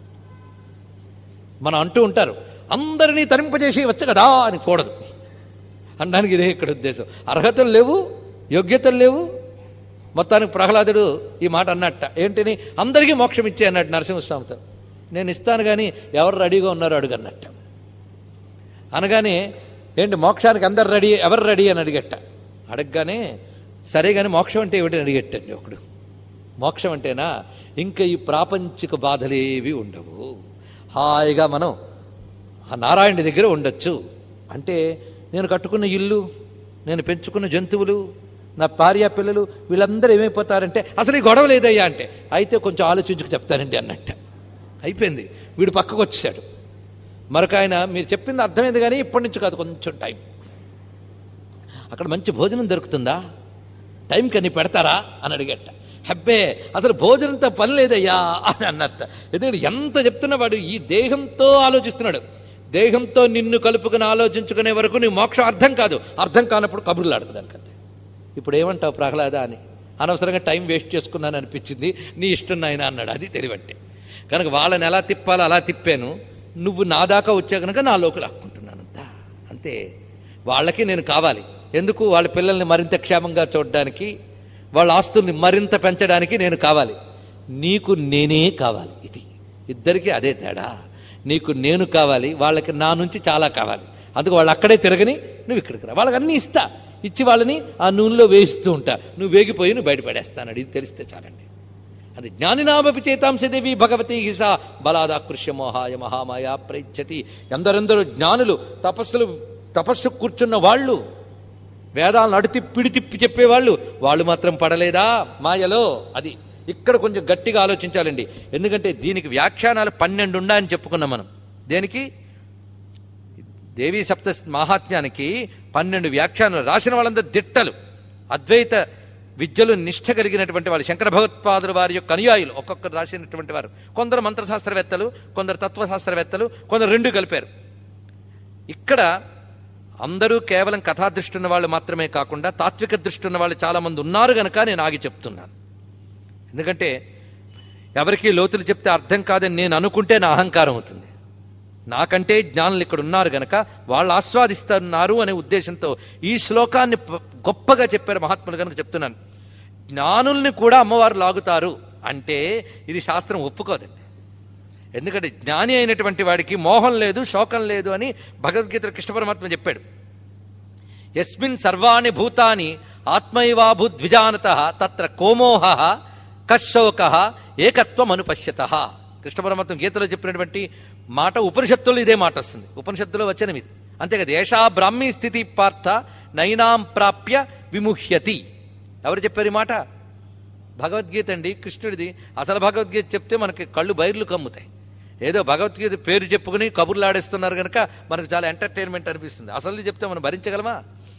మనం అంటూ ఉంటారు అందరినీ తరింపజేసి వచ్చు కదా అని కూడదు అనడానికి ఇదే ఇక్కడ ఉద్దేశం అర్హతలు లేవు యోగ్యతలు లేవు మొత్తానికి ప్రహ్లాదుడు ఈ మాట అన్నట్ట ఏంటిని అందరికీ మోక్షం ఇచ్చే అన్నట్టు నరసింహస్వామితో నేను ఇస్తాను కానీ ఎవరు రెడీగా ఉన్నారో అడుగు అన్నట్ట అనగానే ఏంటి మోక్షానికి అందరు రెడీ ఎవరు రెడీ అని అడిగట్ట అడగగానే సరే కానీ మోక్షం అంటే ఏమిటి అని అడిగట్టండి ఒకడు మోక్షం అంటేనా ఇంకా ఈ ప్రాపంచిక బాధలేవి ఉండవు హాయిగా మనం ఆ నారాయణ దగ్గర ఉండొచ్చు అంటే నేను కట్టుకున్న ఇల్లు నేను పెంచుకున్న జంతువులు నా భార్య పిల్లలు వీళ్ళందరూ ఏమైపోతారంటే అసలు ఈ గొడవ లేదయ్యా అంటే అయితే కొంచెం ఆలోచించుకు చెప్తానండి అన్నట్ట అయిపోయింది వీడు పక్కకు వచ్చాడు మరొక ఆయన మీరు చెప్పింది అర్థమైంది కానీ ఇప్పటి నుంచి కాదు కొంచెం టైం అక్కడ మంచి భోజనం దొరుకుతుందా టైంకి అన్ని పెడతారా అని అడిగట హబ్బే అసలు భోజనంతో పని లేదయ్యా అని అన్నట్ట ఎందుకంటే ఎంత చెప్తున్నవాడు ఈ దేహంతో ఆలోచిస్తున్నాడు దేహంతో నిన్ను కలుపుకుని ఆలోచించుకునే వరకు నీ మోక్షం అర్థం కాదు అర్థం కానప్పుడు కబుర్లు ఆడుకోదానికంతే ఇప్పుడు ఏమంటావు ప్రహ్లాద అని అనవసరంగా టైం వేస్ట్ చేసుకున్నాను అనిపించింది నీ ఇష్టం నాయన అన్నాడు అది తెలివంటే కనుక వాళ్ళని ఎలా తిప్పాలో అలా తిప్పాను నువ్వు నా దాకా వచ్చా కనుక నాలోకి లాక్కుంటున్నాను అంతా అంతే వాళ్ళకి నేను కావాలి ఎందుకు వాళ్ళ పిల్లల్ని మరింత క్షేమంగా చూడడానికి వాళ్ళ ఆస్తుల్ని మరింత పెంచడానికి నేను కావాలి నీకు నేనే కావాలి ఇది ఇద్దరికి అదే తేడా నీకు నేను కావాలి వాళ్ళకి నా నుంచి చాలా కావాలి అందుకు వాళ్ళు అక్కడే తిరగని నువ్వు ఇక్కడికి రా వాళ్ళకి అన్నీ ఇస్తా ఇచ్చి వాళ్ళని ఆ నూనెలో వేయిస్తూ ఉంటా నువ్వు వేగిపోయి నువ్వు బయటపడేస్తాను ఇది తెలిస్తే చాలండి అది జ్ఞానినామపి చేతాంశదేవి భగవతి హిస బలాదాకృష్య మోహాయ మహామాయ ప్రైచ్చతి ఎందరెందరో జ్ఞానులు తపస్సులు తపస్సు కూర్చున్న వాళ్ళు వేదాలను అడితి పిడి తిప్పి చెప్పేవాళ్ళు వాళ్ళు మాత్రం పడలేదా మాయలో అది ఇక్కడ కొంచెం గట్టిగా ఆలోచించాలండి ఎందుకంటే దీనికి వ్యాఖ్యానాలు పన్నెండు ఉన్నాయని చెప్పుకున్నాం మనం దేనికి దేవీ సప్త మహాత్మ్యానికి పన్నెండు వ్యాఖ్యానాలు రాసిన వాళ్ళందరూ దిట్టలు అద్వైత విద్యలు నిష్ఠ కలిగినటువంటి వాళ్ళు శంకర భగవత్పాదుల వారి యొక్క అనుయాయులు ఒక్కొక్కరు రాసినటువంటి వారు కొందరు మంత్రశాస్త్రవేత్తలు కొందరు తత్వశాస్త్రవేత్తలు కొందరు రెండు కలిపారు ఇక్కడ అందరూ కేవలం కథా దృష్టి ఉన్న వాళ్ళు మాత్రమే కాకుండా తాత్విక దృష్టి ఉన్న వాళ్ళు చాలా మంది ఉన్నారు గనక నేను ఆగి చెప్తున్నాను ఎందుకంటే ఎవరికి లోతులు చెప్తే అర్థం కాదని నేను అనుకుంటే నా అహంకారం అవుతుంది నాకంటే జ్ఞానులు ఇక్కడ ఉన్నారు గనక వాళ్ళు ఆస్వాదిస్తున్నారు అనే ఉద్దేశంతో ఈ శ్లోకాన్ని ప- గొప్పగా చెప్పారు మహాత్ములు కనుక చెప్తున్నాను జ్ఞానుల్ని కూడా అమ్మవారు లాగుతారు అంటే ఇది శాస్త్రం ఒప్పుకోదండి ఎందుకంటే జ్ఞాని అయినటువంటి వాడికి మోహం లేదు శోకం లేదు అని భగవద్గీత కృష్ణ పరమాత్మ చెప్పాడు యస్మిన్ సర్వాణి భూతాని ఆత్మైవాభూద్విజానత తత్ర కోమోహ కశోక ఏకత్వం అనుపశ్యత కృష్ణ పరమాత్మ గీతలో చెప్పినటువంటి మాట ఉపనిషత్తులో ఇదే మాట వస్తుంది ఉపనిషత్తులో వచ్చిన ఇది అంతే కదా ఏషా బ్రాహ్మీ స్థితి పార్థ నైనాం ప్రాప్య విముహ్యతి ఎవరు చెప్పారు ఈ మాట భగవద్గీత అండి కృష్ణుడిది అసలు భగవద్గీత చెప్తే మనకి కళ్ళు బైర్లు కమ్ముతాయి ఏదో భగవద్గీత పేరు చెప్పుకుని కబుర్లు ఆడేస్తున్నారు కనుక మనకు చాలా ఎంటర్టైన్మెంట్ అనిపిస్తుంది అసలు చెప్తే మనం భరించగలమా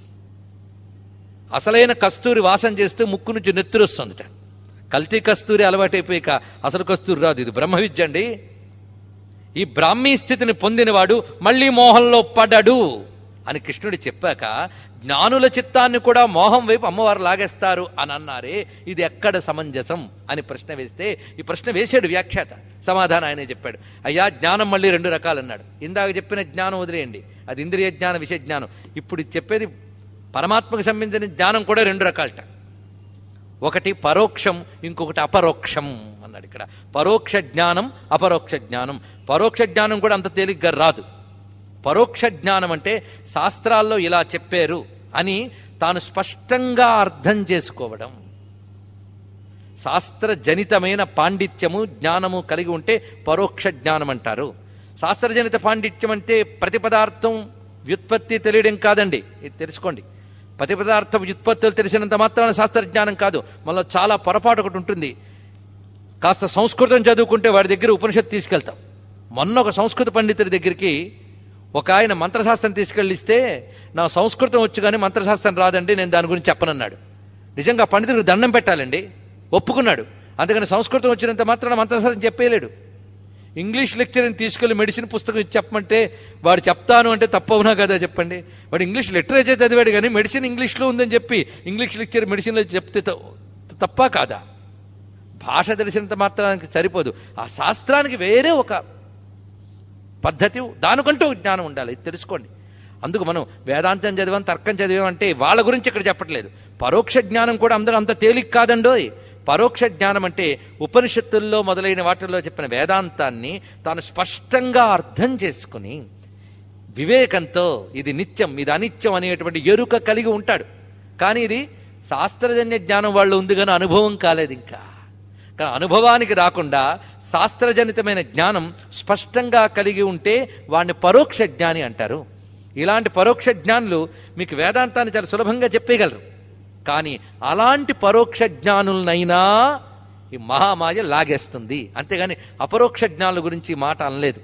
అసలైన కస్తూరి వాసన చేస్తే ముక్కు నుంచి నెత్తురు వస్తుందిట కల్తీ కస్తూరి అలవాటైపోయాక అసలు కస్తూరి రాదు ఇది బ్రహ్మ విద్య అండి ఈ బ్రాహ్మీ స్థితిని పొందినవాడు మళ్ళీ మోహంలో పడడు అని కృష్ణుడు చెప్పాక జ్ఞానుల చిత్తాన్ని కూడా మోహం వైపు అమ్మవారు లాగేస్తారు అని అన్నారే ఇది ఎక్కడ సమంజసం అని ప్రశ్న వేస్తే ఈ ప్రశ్న వేసాడు వ్యాఖ్యాత సమాధానం ఆయనే చెప్పాడు అయ్యా జ్ఞానం మళ్ళీ రెండు రకాలు అన్నాడు ఇందాక చెప్పిన జ్ఞానం వదిలేయండి అది ఇంద్రియ జ్ఞానం విషయ జ్ఞానం ఇప్పుడు ఇది చెప్పేది పరమాత్మకు సంబంధించిన జ్ఞానం కూడా రెండు రకాలట ఒకటి పరోక్షం ఇంకొకటి అపరోక్షం అన్నాడు ఇక్కడ పరోక్ష జ్ఞానం అపరోక్ష జ్ఞానం పరోక్ష జ్ఞానం కూడా అంత తేలిగ్గా రాదు పరోక్ష జ్ఞానం అంటే శాస్త్రాల్లో ఇలా చెప్పారు అని తాను స్పష్టంగా అర్థం చేసుకోవడం శాస్త్రజనితమైన పాండిత్యము జ్ఞానము కలిగి ఉంటే పరోక్ష జ్ఞానం అంటారు శాస్త్రజనిత పాండిత్యం అంటే ప్రతి పదార్థం వ్యుత్పత్తి తెలియడం కాదండి ఇది తెలుసుకోండి ప్రతి పదార్థ వ్యుత్పత్తులు తెలిసినంత మాత్రాన శాస్త్రజ్ఞానం కాదు మనలో చాలా పొరపాటు ఒకటి ఉంటుంది కాస్త సంస్కృతం చదువుకుంటే వాడి దగ్గర ఉపనిషత్తు తీసుకెళ్తాం మొన్న ఒక సంస్కృత పండితుడి దగ్గరికి ఒక ఆయన మంత్రశాస్త్రం తీసుకెళ్ళిస్తే నా సంస్కృతం వచ్చు కానీ మంత్రశాస్త్రం రాదండి నేను దాని గురించి చెప్పనన్నాడు నిజంగా ఆ పండితుడికి దండం పెట్టాలండి ఒప్పుకున్నాడు అందుకని సంస్కృతం వచ్చినంత మాత్రాన మంత్రశాస్త్రం చెప్పేయలేడు ఇంగ్లీష్ లెక్చర్ని తీసుకెళ్లి మెడిసిన్ పుస్తకం ఇచ్చి చెప్పమంటే వాడు చెప్తాను అంటే తప్పవునా కదా చెప్పండి వాడు ఇంగ్లీష్ లిటరేచర్ చదివాడు కానీ మెడిసిన్ ఇంగ్లీష్లో ఉందని చెప్పి ఇంగ్లీష్ లెక్చర్ మెడిసిన్లో చెప్తే త- తప్పా కాదా భాష తెలిసినంత మాత్రానికి సరిపోదు ఆ శాస్త్రానికి వేరే ఒక పద్ధతి దానికంటూ ఒక జ్ఞానం ఉండాలి ఇది తెలుసుకోండి అందుకు మనం వేదాంతం చదివాం తర్కం చదివాం అంటే వాళ్ళ గురించి ఇక్కడ చెప్పట్లేదు పరోక్ష జ్ఞానం కూడా అందరూ అంత తేలిక కాదండోయ్ పరోక్ష జ్ఞానం అంటే ఉపనిషత్తుల్లో మొదలైన వాటిల్లో చెప్పిన వేదాంతాన్ని తాను స్పష్టంగా అర్థం చేసుకుని వివేకంతో ఇది నిత్యం ఇది అనిత్యం అనేటువంటి ఎరుక కలిగి ఉంటాడు కానీ ఇది శాస్త్రజన్య జ్ఞానం వాళ్ళు ఉంది కానీ అనుభవం కాలేదు ఇంకా కానీ అనుభవానికి రాకుండా శాస్త్రజనితమైన జ్ఞానం స్పష్టంగా కలిగి ఉంటే వాడిని పరోక్ష జ్ఞాని అంటారు ఇలాంటి పరోక్ష జ్ఞానులు మీకు వేదాంతాన్ని చాలా సులభంగా చెప్పేయగలరు కానీ అలాంటి పరోక్ష జ్ఞానులనైనా ఈ మహామాయ లాగేస్తుంది అంతేగాని అపరోక్ష జ్ఞానుల గురించి ఈ మాట అనలేదు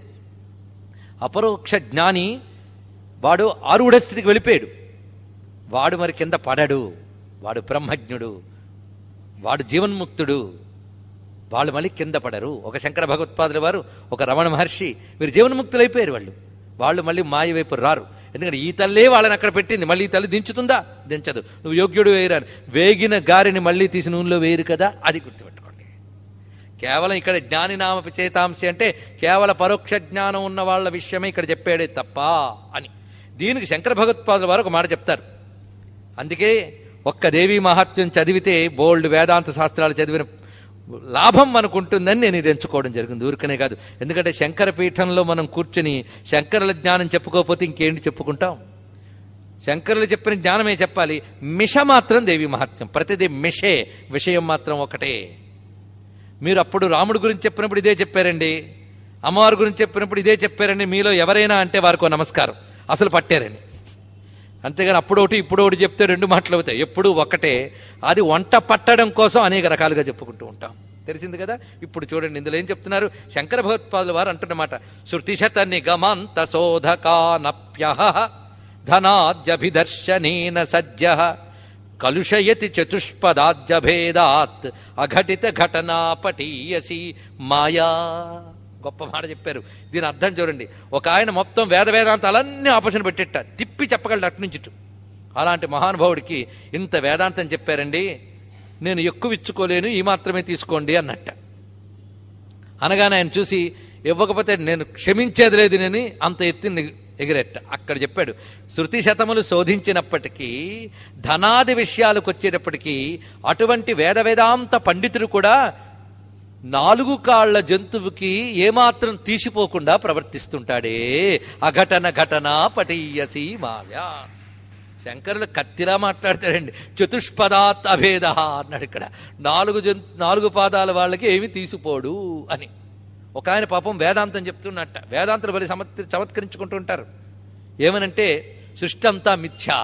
అపరోక్ష జ్ఞాని వాడు ఆరుడ స్థితికి వెళ్ళిపోయాడు వాడు మరి కింద పడడు వాడు బ్రహ్మజ్ఞుడు వాడు జీవన్ముక్తుడు వాళ్ళు మళ్ళీ కింద పడరు ఒక శంకర భగవత్పాదుల వారు ఒక రమణ మహర్షి మీరు జీవన్ముక్తులు అయిపోయారు వాళ్ళు వాళ్ళు మళ్ళీ మాయ వైపు రారు ఎందుకంటే ఈ తల్లే వాళ్ళని అక్కడ పెట్టింది మళ్ళీ ఈ తల్లి దించుతుందా దించదు నువ్వు యోగ్యుడు వేయరాని వేగిన గారిని మళ్ళీ తీసి నూనెలో వేయరు కదా అది గుర్తుపెట్టుకోండి కేవలం ఇక్కడ జ్ఞానినామ చేతాంశి అంటే కేవల పరోక్ష జ్ఞానం ఉన్న వాళ్ళ విషయమే ఇక్కడ చెప్పాడే తప్ప అని దీనికి శంకర భగవత్పాదుల వారు ఒక మాట చెప్తారు అందుకే ఒక్క దేవీ మహాత్మ్యం చదివితే బోల్డ్ వేదాంత శాస్త్రాలు చదివిన లాభం మనకు ఉంటుందని నేను ఇది ఎంచుకోవడం జరిగింది ఊరికనే కాదు ఎందుకంటే శంకర పీఠంలో మనం కూర్చుని శంకరుల జ్ఞానం చెప్పుకోకపోతే ఇంకేంటి చెప్పుకుంటాం శంకరులు చెప్పిన జ్ఞానమే చెప్పాలి మిష మాత్రం దేవి మహాత్మ్యం ప్రతిదీ మిషే విషయం మాత్రం ఒకటే మీరు అప్పుడు రాముడి గురించి చెప్పినప్పుడు ఇదే చెప్పారండి అమ్మవారి గురించి చెప్పినప్పుడు ఇదే చెప్పారండి మీలో ఎవరైనా అంటే వారికో నమస్కారం అసలు పట్టారని అంతేగాని అప్పుడు ఒకటి ఇప్పుడు ఒకటి చెప్తే రెండు మాటలు అవుతాయి ఎప్పుడు ఒకటే అది వంట పట్టడం కోసం అనేక రకాలుగా చెప్పుకుంటూ ఉంటాం తెలిసింది కదా ఇప్పుడు చూడండి ఇందులో ఏం చెప్తున్నారు శంకర భగవత్పాదుల వారు అంటున్నమాట శృతిశత నిగమంత శోధకానప్య ధనాద్యభిదర్శనేన సజ్జ కలుషయతి చతుష్పదాద్యభేదాత్ అఘటిత ఘటనా పటీయసి మాయా గొప్ప మాట చెప్పారు దీని అర్థం చూడండి ఒక ఆయన మొత్తం వేద వేదాంతాలన్నీ ఆపసన పెట్టేట తిప్పి చెప్పగలడు అటు నుంచి ఇటు. అలాంటి మహానుభావుడికి ఇంత వేదాంతం చెప్పారండి నేను ఎక్కువ ఇచ్చుకోలేను ఈ మాత్రమే తీసుకోండి అన్నట్ట అనగానే ఆయన చూసి ఇవ్వకపోతే నేను క్షమించేది లేదు నేను అంత ఎత్తి ఎగిరెట్ట అక్కడ చెప్పాడు శృతి శతములు శోధించినప్పటికీ ధనాది విషయాలకు వచ్చేటప్పటికీ అటువంటి వేద వేదాంత పండితుడు కూడా నాలుగు కాళ్ల జంతువుకి ఏమాత్రం తీసిపోకుండా ప్రవర్తిస్తుంటాడే అఘటన ఘటన పటీయసి మావ్య శంకరులు కత్తిలా మాట్లాడతాడండి చతుష్పదాత్ అభేద అన్నాడు ఇక్కడ నాలుగు జంతు నాలుగు పాదాల వాళ్ళకి ఏమి తీసిపోడు అని ఒక ఆయన పాపం వేదాంతం చెప్తున్నట్ట వేదాంతులు బలి సమత్ చమత్కరించుకుంటూ ఉంటారు ఏమనంటే సృష్టి అంతా మిథ్యా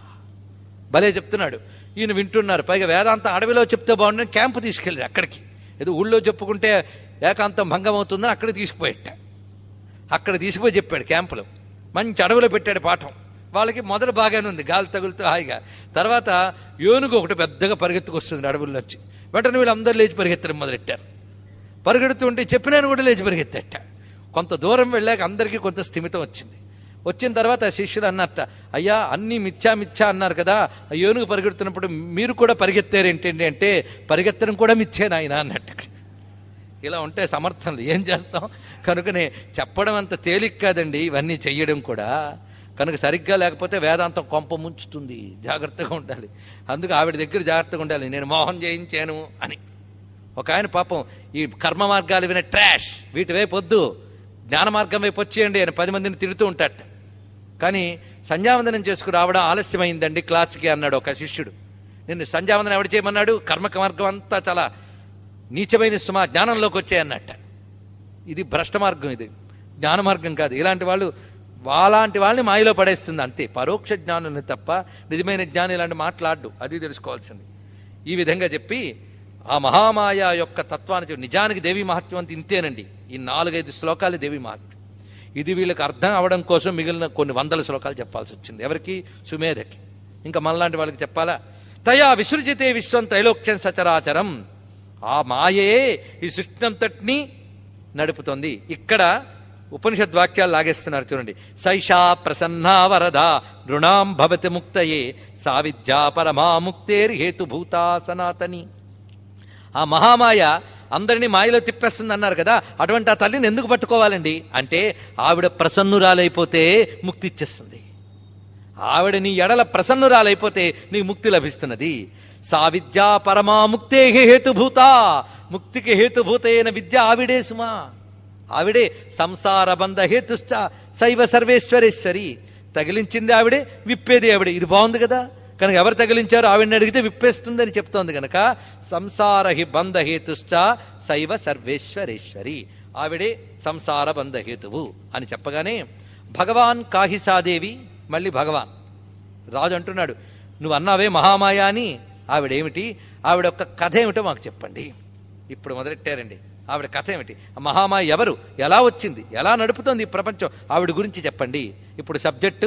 భలే చెప్తున్నాడు ఈయన వింటున్నారు పైగా వేదాంత అడవిలో చెప్తే బాగుండని క్యాంపు తీసుకెళ్ళారు అక్కడికి ఏదో ఊళ్ళో చెప్పుకుంటే ఏకాంతం భంగం అవుతుందని అక్కడికి తీసుకుపోయేట అక్కడ తీసుకుపోయి చెప్పాడు క్యాంపులో మంచి అడవిలో పెట్టాడు పాఠం వాళ్ళకి మొదలు బాగానే ఉంది గాలి తగులుతూ హాయిగా తర్వాత ఏనుగు ఒకటి పెద్దగా పరిగెత్తుకొస్తుంది అడవుల్లోంచి వెంటనే వీళ్ళందరూ లేచి పరిగెత్తడం మొదలెట్టారు పరిగెడుతుంటే చెప్పినాను కూడా లేచి పరిగెత్తేట కొంత దూరం వెళ్ళాక అందరికీ కొంత స్థిమితం వచ్చింది వచ్చిన తర్వాత ఆ శిష్యులు అన్నట్ట అయ్యా అన్ని మిథ్యా మిథ్యా అన్నారు కదా ఆ ఏనుగు పరిగెడుతున్నప్పుడు మీరు కూడా పరిగెత్తారు ఏంటండి అంటే పరిగెత్తడం కూడా మిథ్యే నాయన అన్నట్టు ఇలా ఉంటే సమర్థనలు ఏం చేస్తాం కనుకనే చెప్పడం అంత తేలిక కాదండి ఇవన్నీ చెయ్యడం కూడా కనుక సరిగ్గా లేకపోతే వేదాంతం కొంప ముంచుతుంది జాగ్రత్తగా ఉండాలి అందుకు ఆవిడ దగ్గర జాగ్రత్తగా ఉండాలి నేను మోహం చేయించాను అని ఒక ఆయన పాపం ఈ కర్మ మార్గాలు వినే ట్రాష్ వీటి వైపు వద్దు జ్ఞాన మార్గం వైపు వచ్చేయండి అని పది మందిని తిడుతూ ఉంటాట కానీ సంధ్యావందనం చేసుకుని రావడం ఆలస్యమైందండి క్లాస్కి అన్నాడు ఒక శిష్యుడు నిన్ను సంధ్యావందనం ఎవడు చేయమన్నాడు కర్మ మార్గం అంతా చాలా నీచమైన సుమా జ్ఞానంలోకి వచ్చాయన్నట్ట ఇది భ్రష్ట మార్గం ఇది జ్ఞాన మార్గం కాదు ఇలాంటి వాళ్ళు అలాంటి వాళ్ళని మాయలో పడేస్తుంది అంతే పరోక్ష జ్ఞానుని తప్ప నిజమైన జ్ఞానం ఇలాంటి మాట్లాడు అది తెలుసుకోవాల్సింది ఈ విధంగా చెప్పి ఆ మహామాయ యొక్క తత్వాన్ని చెప్పి నిజానికి దేవి మహత్వం అంత ఇంతేనండి ఈ నాలుగైదు శ్లోకాలు దేవి మహత్వం ఇది వీళ్ళకి అర్థం అవడం కోసం మిగిలిన కొన్ని వందల శ్లోకాలు చెప్పాల్సి వచ్చింది ఎవరికి సుమేధకి ఇంకా మనలాంటి వాళ్ళకి చెప్పాలా తయా విసృజితే విశ్వం త్రైలోక్యం సచరాచరం ఆ మాయే ఈ సృష్టి అంతటినీ నడుపుతోంది ఇక్కడ ఉపనిషద్ వాక్యాలు లాగేస్తున్నారు చూడండి సైషా ప్రసన్నా వరద నృణాం భవతి ముక్తయే సా విద్యా పరమా ముక్తేర్ హేతుభూతా సనాతని ఆ మహామాయ అందరినీ మాయలో తిప్పేస్తుంది అన్నారు కదా అటువంటి ఆ తల్లిని ఎందుకు పట్టుకోవాలండి అంటే ఆవిడ ప్రసన్నురాలైపోతే ముక్తి ఇచ్చేస్తుంది ఆవిడ నీ ఎడల ప్రసన్నురాలైపోతే నీ ముక్తి లభిస్తున్నది సా విద్యా పరమాముక్తే హేతుభూత ముక్తికి హేతుభూతైన విద్య ఆవిడే సుమా ఆవిడే సంసార బంధ హేతుశ్చ శైవ సర్వేశ్వరేశ్వరి తగిలించింది ఆవిడే విప్పేది ఆవిడే ఇది బాగుంది కదా కనుక ఎవరు తగిలించారో ఆవిడని అడిగితే విప్పేస్తుందని చెప్తోంది కనుక సంసార హి బంధ హేతుశ్చ శైవ సర్వేశ్వరేశ్వరి ఆవిడే సంసార బంధ హేతువు అని చెప్పగానే భగవాన్ కాహిసాదేవి మళ్ళీ భగవాన్ రాజు అంటున్నాడు నువ్వు అన్నావే మహామాయ అని ఆవిడేమిటి ఆవిడ యొక్క కథ ఏమిటో మాకు చెప్పండి ఇప్పుడు మొదలెట్టారండి ఆవిడ కథ ఏమిటి ఆ మహామాయ ఎవరు ఎలా వచ్చింది ఎలా నడుపుతోంది ఈ ప్రపంచం ఆవిడ గురించి చెప్పండి ఇప్పుడు సబ్జెక్టు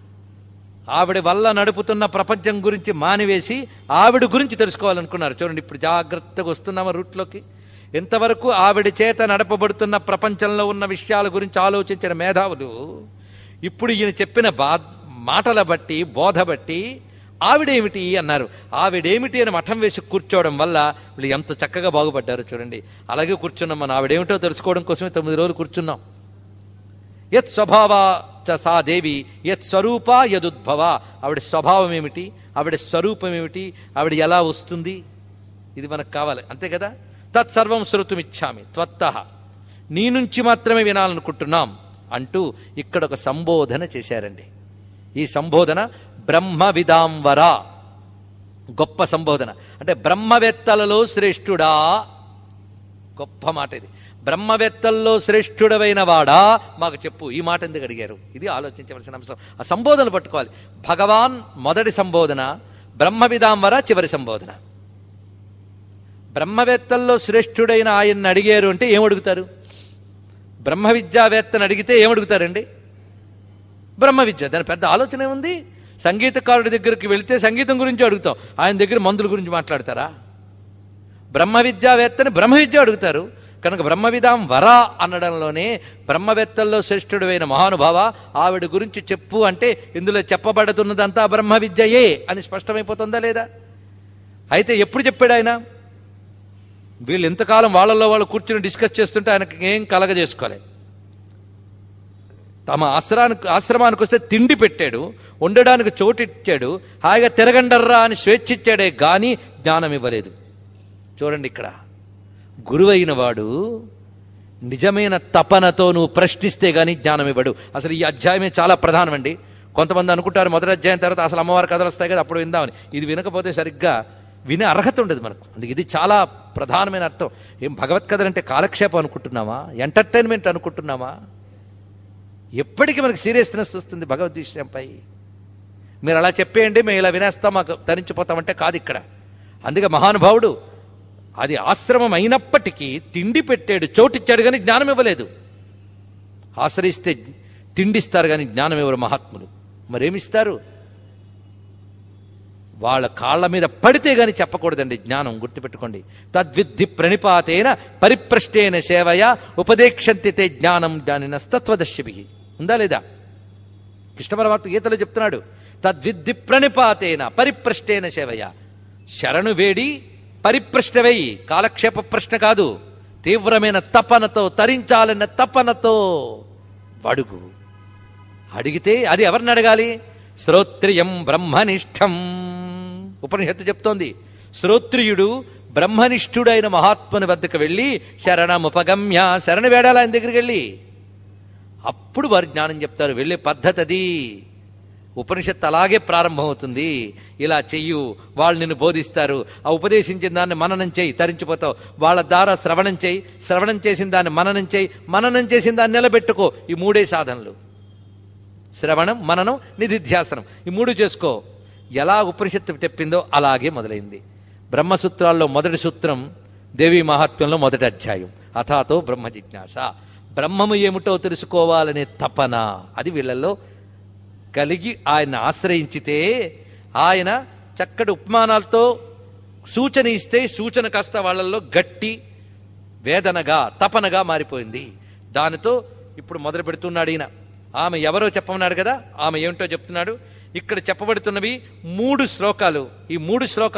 ఆవిడ వల్ల నడుపుతున్న ప్రపంచం గురించి మానివేసి ఆవిడ గురించి తెలుసుకోవాలనుకున్నారు చూడండి ఇప్పుడు జాగ్రత్తగా వస్తున్నామా రూట్లోకి ఎంతవరకు ఆవిడ చేత నడపబడుతున్న ప్రపంచంలో ఉన్న విషయాల గురించి ఆలోచించిన మేధావులు ఇప్పుడు ఈయన చెప్పిన బా మాటల బట్టి బోధ బట్టి ఆవిడేమిటి అన్నారు ఆవిడేమిటి అని మఠం వేసి కూర్చోవడం వల్ల వీళ్ళు ఎంత చక్కగా బాగుపడ్డారు చూడండి అలాగే కూర్చున్నాం మనం ఆవిడేమిటో తెలుసుకోవడం కోసమే తొమ్మిది రోజులు కూర్చున్నాం యత్ స్వభావ చ సా దేవి యత్ స్వరూప యదుద్భవ ఆవిడ స్వభావం ఏమిటి ఆవిడ స్వరూపం ఏమిటి ఆవిడ ఎలా వస్తుంది ఇది మనకు కావాలి అంతే కదా తత్సర్వం శ్రుతుమిచ్చామి త్వత్త నీ నుంచి మాత్రమే వినాలనుకుంటున్నాం అంటూ ఇక్కడ ఒక సంబోధన చేశారండి ఈ సంబోధన బ్రహ్మ విదాంవర గొప్ప సంబోధన అంటే బ్రహ్మవేత్తలలో శ్రేష్ఠుడా గొప్ప మాట ఇది బ్రహ్మవేత్తల్లో శ్రేష్ఠుడవైన వాడా మాకు చెప్పు ఈ మాట ఎందుకు అడిగారు ఇది ఆలోచించవలసిన అంశం ఆ సంబోధన పట్టుకోవాలి భగవాన్ మొదటి సంబోధన బ్రహ్మవిదాంవర చివరి సంబోధన బ్రహ్మవేత్తల్లో శ్రేష్ఠుడైన ఆయన్ని అడిగారు అంటే ఏం అడుగుతారు బ్రహ్మ విద్యావేత్తని అడిగితే ఏం అడుగుతారండి బ్రహ్మ విద్య దాని పెద్ద ఆలోచన ఏముంది సంగీతకారుడి దగ్గరికి వెళితే సంగీతం గురించి అడుగుతాం ఆయన దగ్గర మందుల గురించి మాట్లాడతారా బ్రహ్మ విద్యావేత్తని బ్రహ్మ విద్య అడుగుతారు కనుక బ్రహ్మ విధాం వర అనడంలోనే బ్రహ్మవేత్తల్లో శ్రేష్ఠుడైన మహానుభావ ఆవిడ గురించి చెప్పు అంటే ఇందులో చెప్పబడుతున్నదంతా బ్రహ్మ విద్యయే అని స్పష్టమైపోతుందా లేదా అయితే ఎప్పుడు చెప్పాడు ఆయన వీళ్ళు ఎంతకాలం వాళ్ళల్లో వాళ్ళు కూర్చుని డిస్కస్ చేస్తుంటే ఆయనకి ఏం కలగజేసుకోలే తమ ఆశ్రమానికి ఆశ్రమానికి వస్తే తిండి పెట్టాడు ఉండడానికి చోటు ఇచ్చాడు హాయిగా తిరగండర్రా అని స్వేచ్ఛ ఇచ్చాడే గాని జ్ఞానం ఇవ్వలేదు చూడండి ఇక్కడ గురువైన వాడు నిజమైన తపనతో నువ్వు ప్రశ్నిస్తే గాని జ్ఞానం ఇవ్వడు అసలు ఈ అధ్యాయమే చాలా ప్రధానమండి కొంతమంది అనుకుంటారు మొదటి అధ్యాయం తర్వాత అసలు అమ్మవారి కథలు వస్తాయి కదా అప్పుడు విందామని ఇది వినకపోతే సరిగ్గా వినే అర్హత ఉండదు మనకు అందుకే ఇది చాలా ప్రధానమైన అర్థం ఏం భగవత్కథలు అంటే కాలక్షేపం అనుకుంటున్నామా ఎంటర్టైన్మెంట్ అనుకుంటున్నామా ఎప్పటికీ మనకి సీరియస్నెస్ వస్తుంది భగవద్ విషయంపై మీరు అలా చెప్పేయండి మేము ఇలా వినేస్తాం మాకు తరించిపోతామంటే కాదు ఇక్కడ అందుకే మహానుభావుడు అది ఆశ్రమం అయినప్పటికీ తిండి పెట్టాడు చోటిచ్చాడు కానీ జ్ఞానం ఇవ్వలేదు ఆశ్రయిస్తే తిండిస్తారు కానీ జ్ఞానం ఎవరు మహాత్ములు మరేమిస్తారు వాళ్ళ కాళ్ళ మీద పడితే గాని చెప్పకూడదండి జ్ఞానం గుర్తుపెట్టుకోండి తద్విద్ధి ప్రణిపాతేన పరిప్రష్టేన సేవయ ఉపదేక్షంతి తే జ్ఞానం జ్ఞానినస్తత్వదర్శిభి ఉందా లేదా కృష్ణ పరమాత్మ గీతలో చెప్తున్నాడు తద్విద్ధి ప్రణిపాతేన పరిప్రష్టేన సేవయ శరణు వేడి పరిప్రశ్నవేయి కాలక్షేప ప్రశ్న కాదు తీవ్రమైన తపనతో తరించాలన్న తపనతో అడుగు అడిగితే అది ఎవరిని అడగాలి శ్రోత్రియం బ్రహ్మనిష్టం ఉపనిషత్తు చెప్తోంది శ్రోత్రియుడు బ్రహ్మనిష్ఠుడైన మహాత్ముని వద్దకు వెళ్ళి శరణముపగమ్య శరణ వేడాలి ఆయన దగ్గరికి వెళ్ళి అప్పుడు వారు జ్ఞానం చెప్తారు వెళ్ళే పద్ధతి అది ఉపనిషత్తు అలాగే ప్రారంభమవుతుంది ఇలా చెయ్యు వాళ్ళు నిన్ను బోధిస్తారు ఆ ఉపదేశించిన దాన్ని మననం చేయి తరించిపోతావు వాళ్ళ ద్వారా శ్రవణం చేయి శ్రవణం చేసిన దాన్ని మననం చేయి మననం చేసిన దాన్ని నిలబెట్టుకో ఈ మూడే సాధనలు శ్రవణం మననం నిధిధ్యాసనం ఈ మూడు చేసుకో ఎలా ఉపనిషత్తు చెప్పిందో అలాగే మొదలైంది బ్రహ్మసూత్రాల్లో మొదటి సూత్రం దేవి మహాత్మ్యంలో మొదటి అధ్యాయం అథాతో బ్రహ్మ జిజ్ఞాస బ్రహ్మము ఏమిటో తెలుసుకోవాలనే తపన అది వీళ్ళల్లో కలిగి ఆయన ఆశ్రయించితే ఆయన చక్కటి ఉపమానాలతో సూచన ఇస్తే సూచన కాస్త వాళ్ళల్లో గట్టి వేదనగా తపనగా మారిపోయింది దానితో ఇప్పుడు మొదలు పెడుతున్నాడు ఈయన ఆమె ఎవరో చెప్పమన్నాడు కదా ఆమె ఏమిటో చెప్తున్నాడు ఇక్కడ చెప్పబడుతున్నవి మూడు శ్లోకాలు ఈ మూడు శ్లోకాలు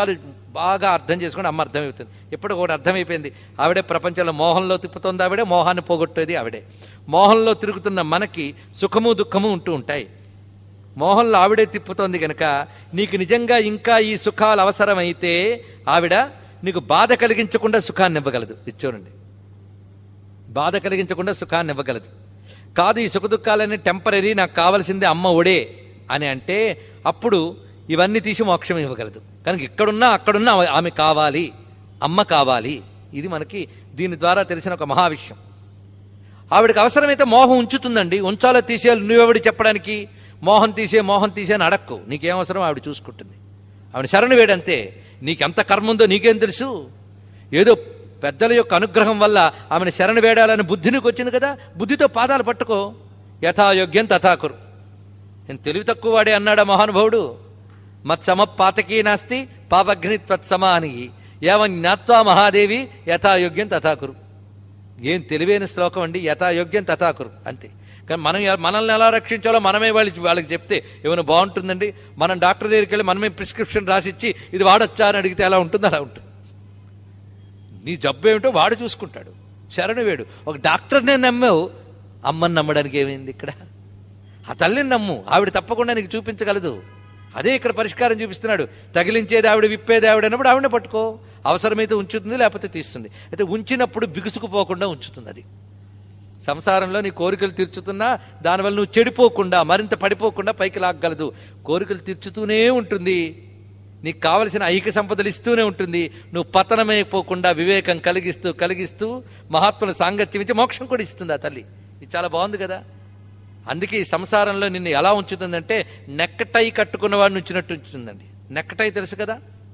బాగా అర్థం చేసుకుని అమ్మ అర్థమైపోతుంది ఎప్పుడు ఒకటి అర్థమైపోయింది ఆవిడే ప్రపంచంలో మోహంలో తిప్పుతోంది ఆవిడే మోహాన్ని పోగొట్టేది ఆవిడే మోహంలో తిరుగుతున్న మనకి సుఖము దుఃఖము ఉంటూ ఉంటాయి మోహంలో ఆవిడే తిప్పుతోంది గనక నీకు నిజంగా ఇంకా ఈ సుఖాలు అవసరమైతే ఆవిడ నీకు బాధ కలిగించకుండా సుఖాన్ని ఇవ్వగలదు ఇది చూడండి బాధ కలిగించకుండా సుఖాన్ని ఇవ్వగలదు కాదు ఈ సుఖ దుఃఖాలన్నీ టెంపరీ నాకు కావలసిందే అమ్మ ఒడే అని అంటే అప్పుడు ఇవన్నీ తీసి మోక్షం ఇవ్వగలదు కనుక ఇక్కడున్నా అక్కడున్నా ఆమె కావాలి అమ్మ కావాలి ఇది మనకి దీని ద్వారా తెలిసిన ఒక మహా విషయం ఆవిడకి అవసరమైతే మోహం ఉంచుతుందండి ఉంచాలో తీసేయాలి నువ్వెవడి చెప్పడానికి మోహం తీసే మోహం తీసే అని అడక్కు నీకేం అవసరం ఆవిడ చూసుకుంటుంది ఆవిడ శరణు వేడంతే నీకెంత కర్మ ఉందో నీకేం తెలుసు ఏదో పెద్దల యొక్క అనుగ్రహం వల్ల ఆమెను శరణు వేడాలని బుద్ధి నీకు వచ్చింది కదా బుద్ధితో పాదాలు పట్టుకో యథాయోగ్యం తథాకురు నేను తెలివి తక్కువ వాడే అన్నాడా మహానుభావుడు మత్సమ పాతకీ నాస్తి పాపగ్ని త్వత్సమా అని ఏమని జ్ఞాత్వా మహాదేవి యథాయోగ్యం తథాకురు ఏం తెలివైన శ్లోకం అండి యథాయోగ్యం తథాకురు అంతే కానీ మనం ఎ- మనల్ని ఎలా రక్షించాలో మనమే వాళ్ళకి వాళ్ళకి చెప్తే ఏమైనా బాగుంటుందండి మనం డాక్టర్ దగ్గరికి వెళ్ళి మనమే ప్రిస్క్రిప్షన్ రాసిచ్చి ఇది వాడొచ్చా అని అడిగితే ఎలా ఉంటుంది అలా ఉంటుంది నీ జబ్బు ఏమిటో వాడు చూసుకుంటాడు శరణు వేడు ఒక డాక్టర్నే నమ్మావు అమ్మని నమ్మడానికి ఏమైంది ఇక్కడ ఆ తల్లిని నమ్ము ఆవిడ తప్పకుండా నీకు చూపించగలదు అదే ఇక్కడ పరిష్కారం చూపిస్తున్నాడు తగిలించేది ఆవిడ విప్పేది ఆవిడ అన్నప్పుడు ఆవిడనే పట్టుకో అవసరమైతే ఉంచుతుంది లేకపోతే తీస్తుంది అయితే ఉంచినప్పుడు బిగుసుకుపోకుండా ఉంచుతుంది అది సంసారంలో నీ కోరికలు తీర్చుతున్నా దానివల్ల నువ్వు చెడిపోకుండా మరింత పడిపోకుండా పైకి లాగగలదు కోరికలు తీర్చుతూనే ఉంటుంది నీకు కావలసిన ఐక్య సంపదలు ఇస్తూనే ఉంటుంది నువ్వు పతనమైపోకుండా వివేకం కలిగిస్తూ కలిగిస్తూ మహాత్ముల సాంగత్యం ఇచ్చి మోక్షం కూడా ఇస్తుంది ఆ తల్లి ఇది చాలా బాగుంది కదా అందుకే ఈ సంసారంలో నిన్ను ఎలా ఉంచుతుందంటే నెక్కటై కట్టుకున్న వాడిని ఉంచినట్టు ఉంచుతుందండి నెక్కటై తెలుసు కదా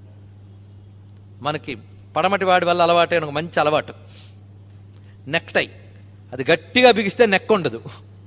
మనకి పడమటి వాడి వల్ల అలవాటైన ఒక మంచి అలవాటు నెక్టై అది గట్టిగా బిగిస్తే నెక్ ఉండదు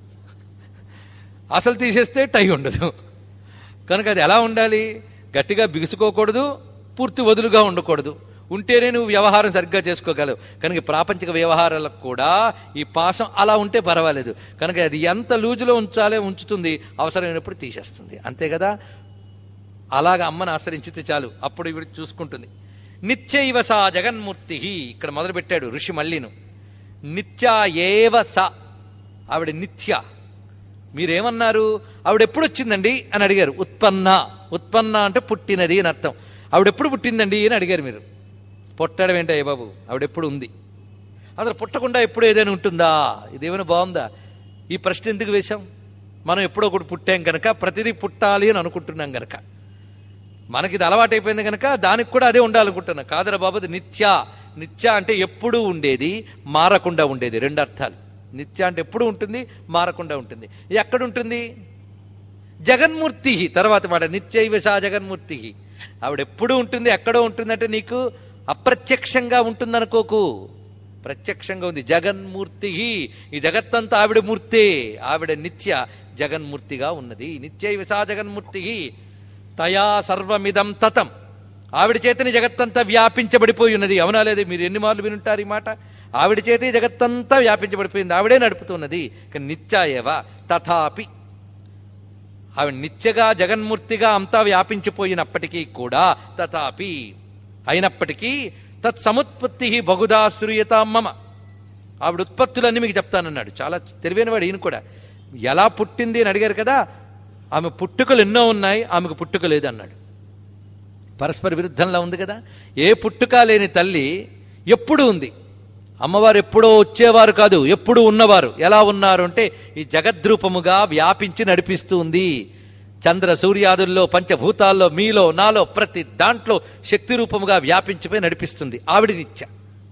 అసలు తీసేస్తే టై ఉండదు కనుక అది ఎలా ఉండాలి గట్టిగా బిగుసుకోకూడదు పూర్తి వదులుగా ఉండకూడదు ఉంటేనే నువ్వు వ్యవహారం సరిగ్గా చేసుకోగలవు కనుక ప్రాపంచిక వ్యవహారాలకు కూడా ఈ పాసం అలా ఉంటే పర్వాలేదు కనుక అది ఎంత లూజులో ఉంచాలే ఉంచుతుంది అవసరమైనప్పుడు తీసేస్తుంది అంతే కదా అలాగ అమ్మను ఆశ్రయించితే చాలు అప్పుడు ఇవి చూసుకుంటుంది నిత్యైవ సా జగన్మూర్తి ఇక్కడ మొదలు పెట్టాడు ఋషి మళ్ళీను నిత్య ఏవ స ఆవిడ నిత్య మీరేమన్నారు ఆవిడ ఎప్పుడు వచ్చిందండి అని అడిగారు ఉత్పన్న ఉత్పన్న అంటే పుట్టినది అని అర్థం ఆవిడ ఎప్పుడు పుట్టిందండి అని అడిగారు మీరు పుట్టడం ఏంటయ్య బాబు ఆవిడెప్పుడు ఉంది అసలు పుట్టకుండా ఎప్పుడు ఏదైనా ఉంటుందా ఇదేమైనా బాగుందా ఈ ప్రశ్న ఎందుకు వేశాం మనం ఎప్పుడో ఒకటి పుట్టాం కనుక ప్రతిదీ పుట్టాలి అని అనుకుంటున్నాం కనుక మనకి ఇది అలవాటైపోయింది కనుక దానికి కూడా అదే ఉండాలనుకుంటున్నా కాదరా బాబు అది నిత్య నిత్య అంటే ఎప్పుడూ ఉండేది మారకుండా ఉండేది రెండు అర్థాలు నిత్య అంటే ఎప్పుడు ఉంటుంది మారకుండా ఉంటుంది ఇది ఎక్కడ ఉంటుంది జగన్మూర్తి తర్వాత మాట నిత్యైవ సా జగన్మూర్తి ఆవిడ ఎప్పుడు ఉంటుంది ఎక్కడో ఉంటుందంటే నీకు అప్రత్యక్షంగా ఉంటుందనుకోకు ప్రత్యక్షంగా ఉంది జగన్మూర్తి ఈ జగత్తంతా ఆవిడ మూర్తే ఆవిడ నిత్య జగన్మూర్తిగా ఉన్నది నిత్యైవ సా జగన్మూర్తి తయా సర్వమిదం తతం ఆవిడ చేతని జగత్తంతా వ్యాపించబడిపోయి ఉన్నది అవునా లేదు మీరు ఎన్ని మార్లు వినుంటారు ఈ మాట ఆవిడ చేతే జగత్తంతా వ్యాపించబడిపోయింది ఆవిడే నడుపుతున్నది కానీ నిత్యాయేవ తథాపి ఆవిడ నిత్యగా జగన్మూర్తిగా అంతా వ్యాపించిపోయినప్పటికీ కూడా తథాపి అయినప్పటికీ తత్ సముత్పత్తి బహుదా శ్రూయత మమ ఆవిడ ఉత్పత్తులన్నీ మీకు చెప్తానన్నాడు చాలా తెలివైనవాడు ఈయన కూడా ఎలా పుట్టింది అని అడిగారు కదా ఆమె పుట్టుకలు ఎన్నో ఉన్నాయి ఆమెకు పుట్టుక లేదు అన్నాడు పరస్పర విరుద్ధంలో ఉంది కదా ఏ పుట్టుక లేని తల్లి ఎప్పుడు ఉంది అమ్మవారు ఎప్పుడో వచ్చేవారు కాదు ఎప్పుడు ఉన్నవారు ఎలా ఉన్నారు అంటే ఈ జగద్రూపముగా వ్యాపించి నడిపిస్తూ ఉంది చంద్ర సూర్యాదుల్లో పంచభూతాల్లో మీలో నాలో ప్రతి దాంట్లో శక్తి రూపముగా వ్యాపించిపోయి నడిపిస్తుంది ఆవిడ నిత్య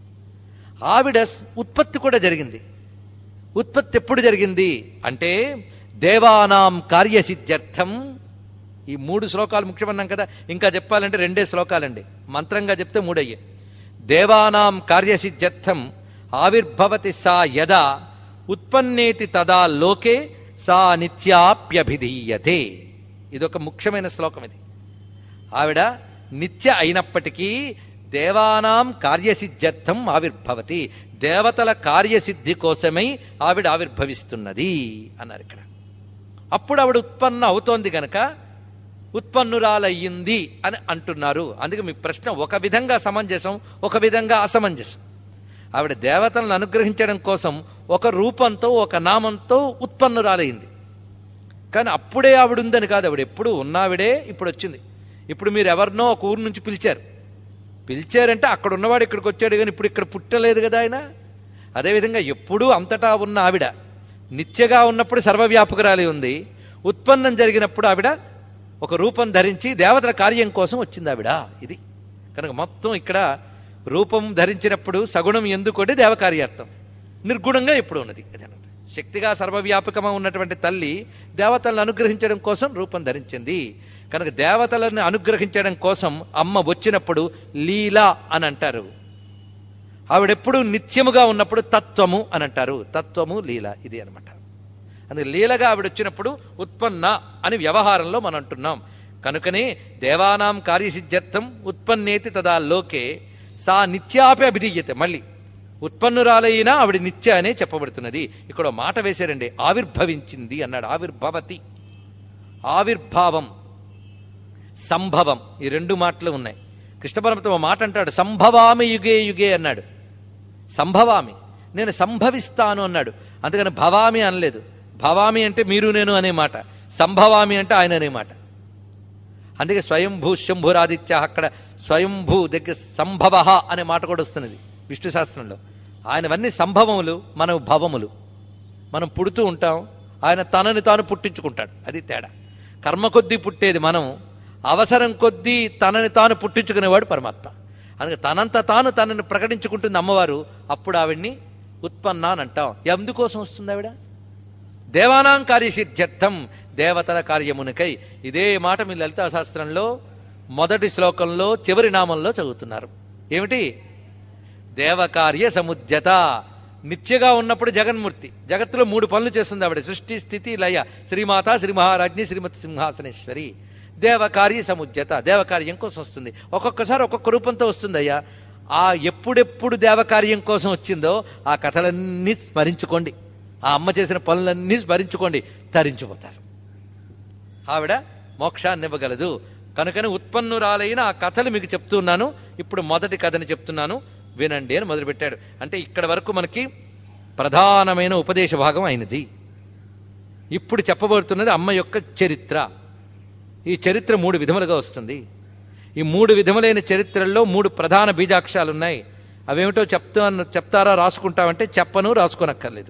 ఆవిడ ఉత్పత్తి కూడా జరిగింది ఉత్పత్తి ఎప్పుడు జరిగింది అంటే దేవానాం కార్యసిద్ధ్యర్థం ఈ మూడు శ్లోకాలు ముఖ్యమన్నాం కదా ఇంకా చెప్పాలంటే రెండే శ్లోకాలండి మంత్రంగా చెప్తే మూడయ్యే దేవానాం కార్యసిద్ధ్యర్థం ఆవిర్భవతి సా యదా ఉత్పన్నేతి తదా లోకే సా నిత్యాప్యభిధీయతే ఇదొక ముఖ్యమైన శ్లోకం ఇది ఆవిడ నిత్య అయినప్పటికీ దేవానాం కార్యసిద్ధ్యర్థం ఆవిర్భవతి దేవతల కార్యసిద్ధి కోసమై ఆవిడ ఆవిర్భవిస్తున్నది అన్నారు ఇక్కడ అప్పుడు ఆవిడ ఉత్పన్న అవుతోంది గనక ఉత్పన్నురాలయ్యింది అని అంటున్నారు అందుకే మీ ప్రశ్న ఒక విధంగా సమంజసం ఒక విధంగా అసమంజసం ఆవిడ దేవతలను అనుగ్రహించడం కోసం ఒక రూపంతో ఒక నామంతో ఉత్పన్నురాలయ్యింది కానీ అప్పుడే ఆవిడ ఉందని కాదు ఆవిడ ఎప్పుడు ఉన్నావిడే ఇప్పుడు వచ్చింది ఇప్పుడు మీరు ఎవరినో ఒక ఊరు నుంచి పిలిచారు పిలిచారంటే అక్కడ ఉన్నవాడు ఇక్కడికి వచ్చాడు కానీ ఇప్పుడు ఇక్కడ పుట్టలేదు కదా ఆయన అదేవిధంగా ఎప్పుడూ అంతటా ఉన్న ఆవిడ నిత్యగా ఉన్నప్పుడు సర్వవ్యాపకురాలి ఉంది ఉత్పన్నం జరిగినప్పుడు ఆవిడ ఒక రూపం ధరించి దేవతల కార్యం కోసం వచ్చింది ఆవిడ ఇది కనుక మొత్తం ఇక్కడ రూపం ధరించినప్పుడు సగుణం ఎందుకంటే దేవకార్యార్థం నిర్గుణంగా ఎప్పుడు ఉన్నది అదనమాట శక్తిగా సర్వవ్యాపకమా ఉన్నటువంటి తల్లి దేవతలను అనుగ్రహించడం కోసం రూపం ధరించింది కనుక దేవతలను అనుగ్రహించడం కోసం అమ్మ వచ్చినప్పుడు లీలా అని అంటారు ఆవిడెప్పుడు నిత్యముగా ఉన్నప్పుడు తత్వము అని అంటారు తత్వము లీల ఇది అనమాట అందుకే లీలగా ఆవిడ వచ్చినప్పుడు ఉత్పన్న అని వ్యవహారంలో మనం అంటున్నాం కనుకనే దేవానాం కార్యసిద్ధ్యర్థం ఉత్పన్నేతి తదా లోకే సా నిత్యాపి అభిధీయతే మళ్ళీ ఉత్పన్నురాలైనా ఆవిడ నిత్య అనే చెప్పబడుతున్నది ఇక్కడ ఓ మాట వేశారండి ఆవిర్భవించింది అన్నాడు ఆవిర్భవతి ఆవిర్భావం సంభవం ఈ రెండు మాటలు ఉన్నాయి కృష్ణ పరమాత్మ ఓ మాట అంటాడు సంభవామి యుగే యుగే అన్నాడు సంభవామి నేను సంభవిస్తాను అన్నాడు అందుకని భవామి అనలేదు భవామి అంటే మీరు నేను అనే మాట సంభవామి అంటే ఆయన అనే మాట అందుకే స్వయంభూ శంభురాదిత్య అక్కడ స్వయంభూ దగ్గర సంభవ అనే మాట కూడా వస్తున్నది విష్ణు శాస్త్రంలో ఆయనవన్నీ సంభవములు మన భవములు మనం పుడుతూ ఉంటాం ఆయన తనని తాను పుట్టించుకుంటాడు అది తేడా కర్మ కొద్దీ పుట్టేది మనం అవసరం కొద్దీ తనని తాను పుట్టించుకునేవాడు పరమాత్మ అందుకే తనంత తాను తనని ప్రకటించుకుంటుంది అమ్మవారు అప్పుడు ఆవిడ్ని ఉత్పన్న అని అంటాం ఎందుకోసం వస్తుంది ఆవిడ దేవానాం కార్యసిద్ధ్యర్థం దేవతల కార్యమునికై ఇదే మాట మీ లలితా శాస్త్రంలో మొదటి శ్లోకంలో చివరి నామంలో చదువుతున్నారు ఏమిటి దేవకార్య సముద్యత నిత్యగా ఉన్నప్పుడు జగన్మూర్తి జగత్తులో మూడు పనులు చేస్తుంది ఆవిడ సృష్టి స్థితి లయ శ్రీమాత శ్రీ మహారాజ్ని శ్రీమతి సింహాసనేశ్వరి దేవకార్య సముద్యత దేవకార్యం కోసం వస్తుంది ఒక్కొక్కసారి ఒక్కొక్క రూపంతో వస్తుంది అయ్యా ఆ ఎప్పుడెప్పుడు దేవకార్యం కోసం వచ్చిందో ఆ కథలన్నీ స్మరించుకోండి ఆ అమ్మ చేసిన పనులన్నీ స్మరించుకోండి తరించిపోతారు ఆవిడ మోక్షాన్ని ఇవ్వగలదు కనుకనే ఉత్పన్నురాలైన ఆ కథలు మీకు చెప్తున్నాను ఇప్పుడు మొదటి కథని చెప్తున్నాను వినండి అని మొదలుపెట్టాడు అంటే ఇక్కడ వరకు మనకి ప్రధానమైన ఉపదేశ భాగం అయినది ఇప్పుడు చెప్పబడుతున్నది అమ్మ యొక్క చరిత్ర ఈ చరిత్ర మూడు విధములుగా వస్తుంది ఈ మూడు విధములైన చరిత్రల్లో మూడు ప్రధాన బీజాక్షరాలు ఉన్నాయి అవేమిటో చెప్తా చెప్తారా రాసుకుంటామంటే చెప్పను రాసుకోనక్కర్లేదు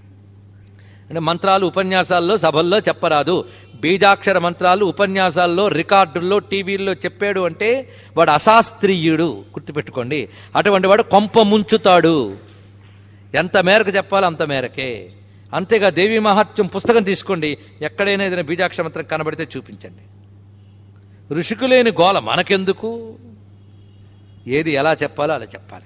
అంటే మంత్రాలు ఉపన్యాసాల్లో సభల్లో చెప్పరాదు బీజాక్షర మంత్రాలు ఉపన్యాసాల్లో రికార్డుల్లో టీవీల్లో చెప్పాడు అంటే వాడు అశాస్త్రీయుడు గుర్తుపెట్టుకోండి అటువంటి వాడు కొంప ముంచుతాడు ఎంత మేరకు చెప్పాలో అంత మేరకే అంతేగా దేవి మహాత్మ్యం పుస్తకం తీసుకోండి ఎక్కడైనా ఏదైనా బీజాక్షర మంత్రం కనబడితే చూపించండి ఋషికులేని గోల మనకెందుకు ఏది ఎలా చెప్పాలో అలా చెప్పాలి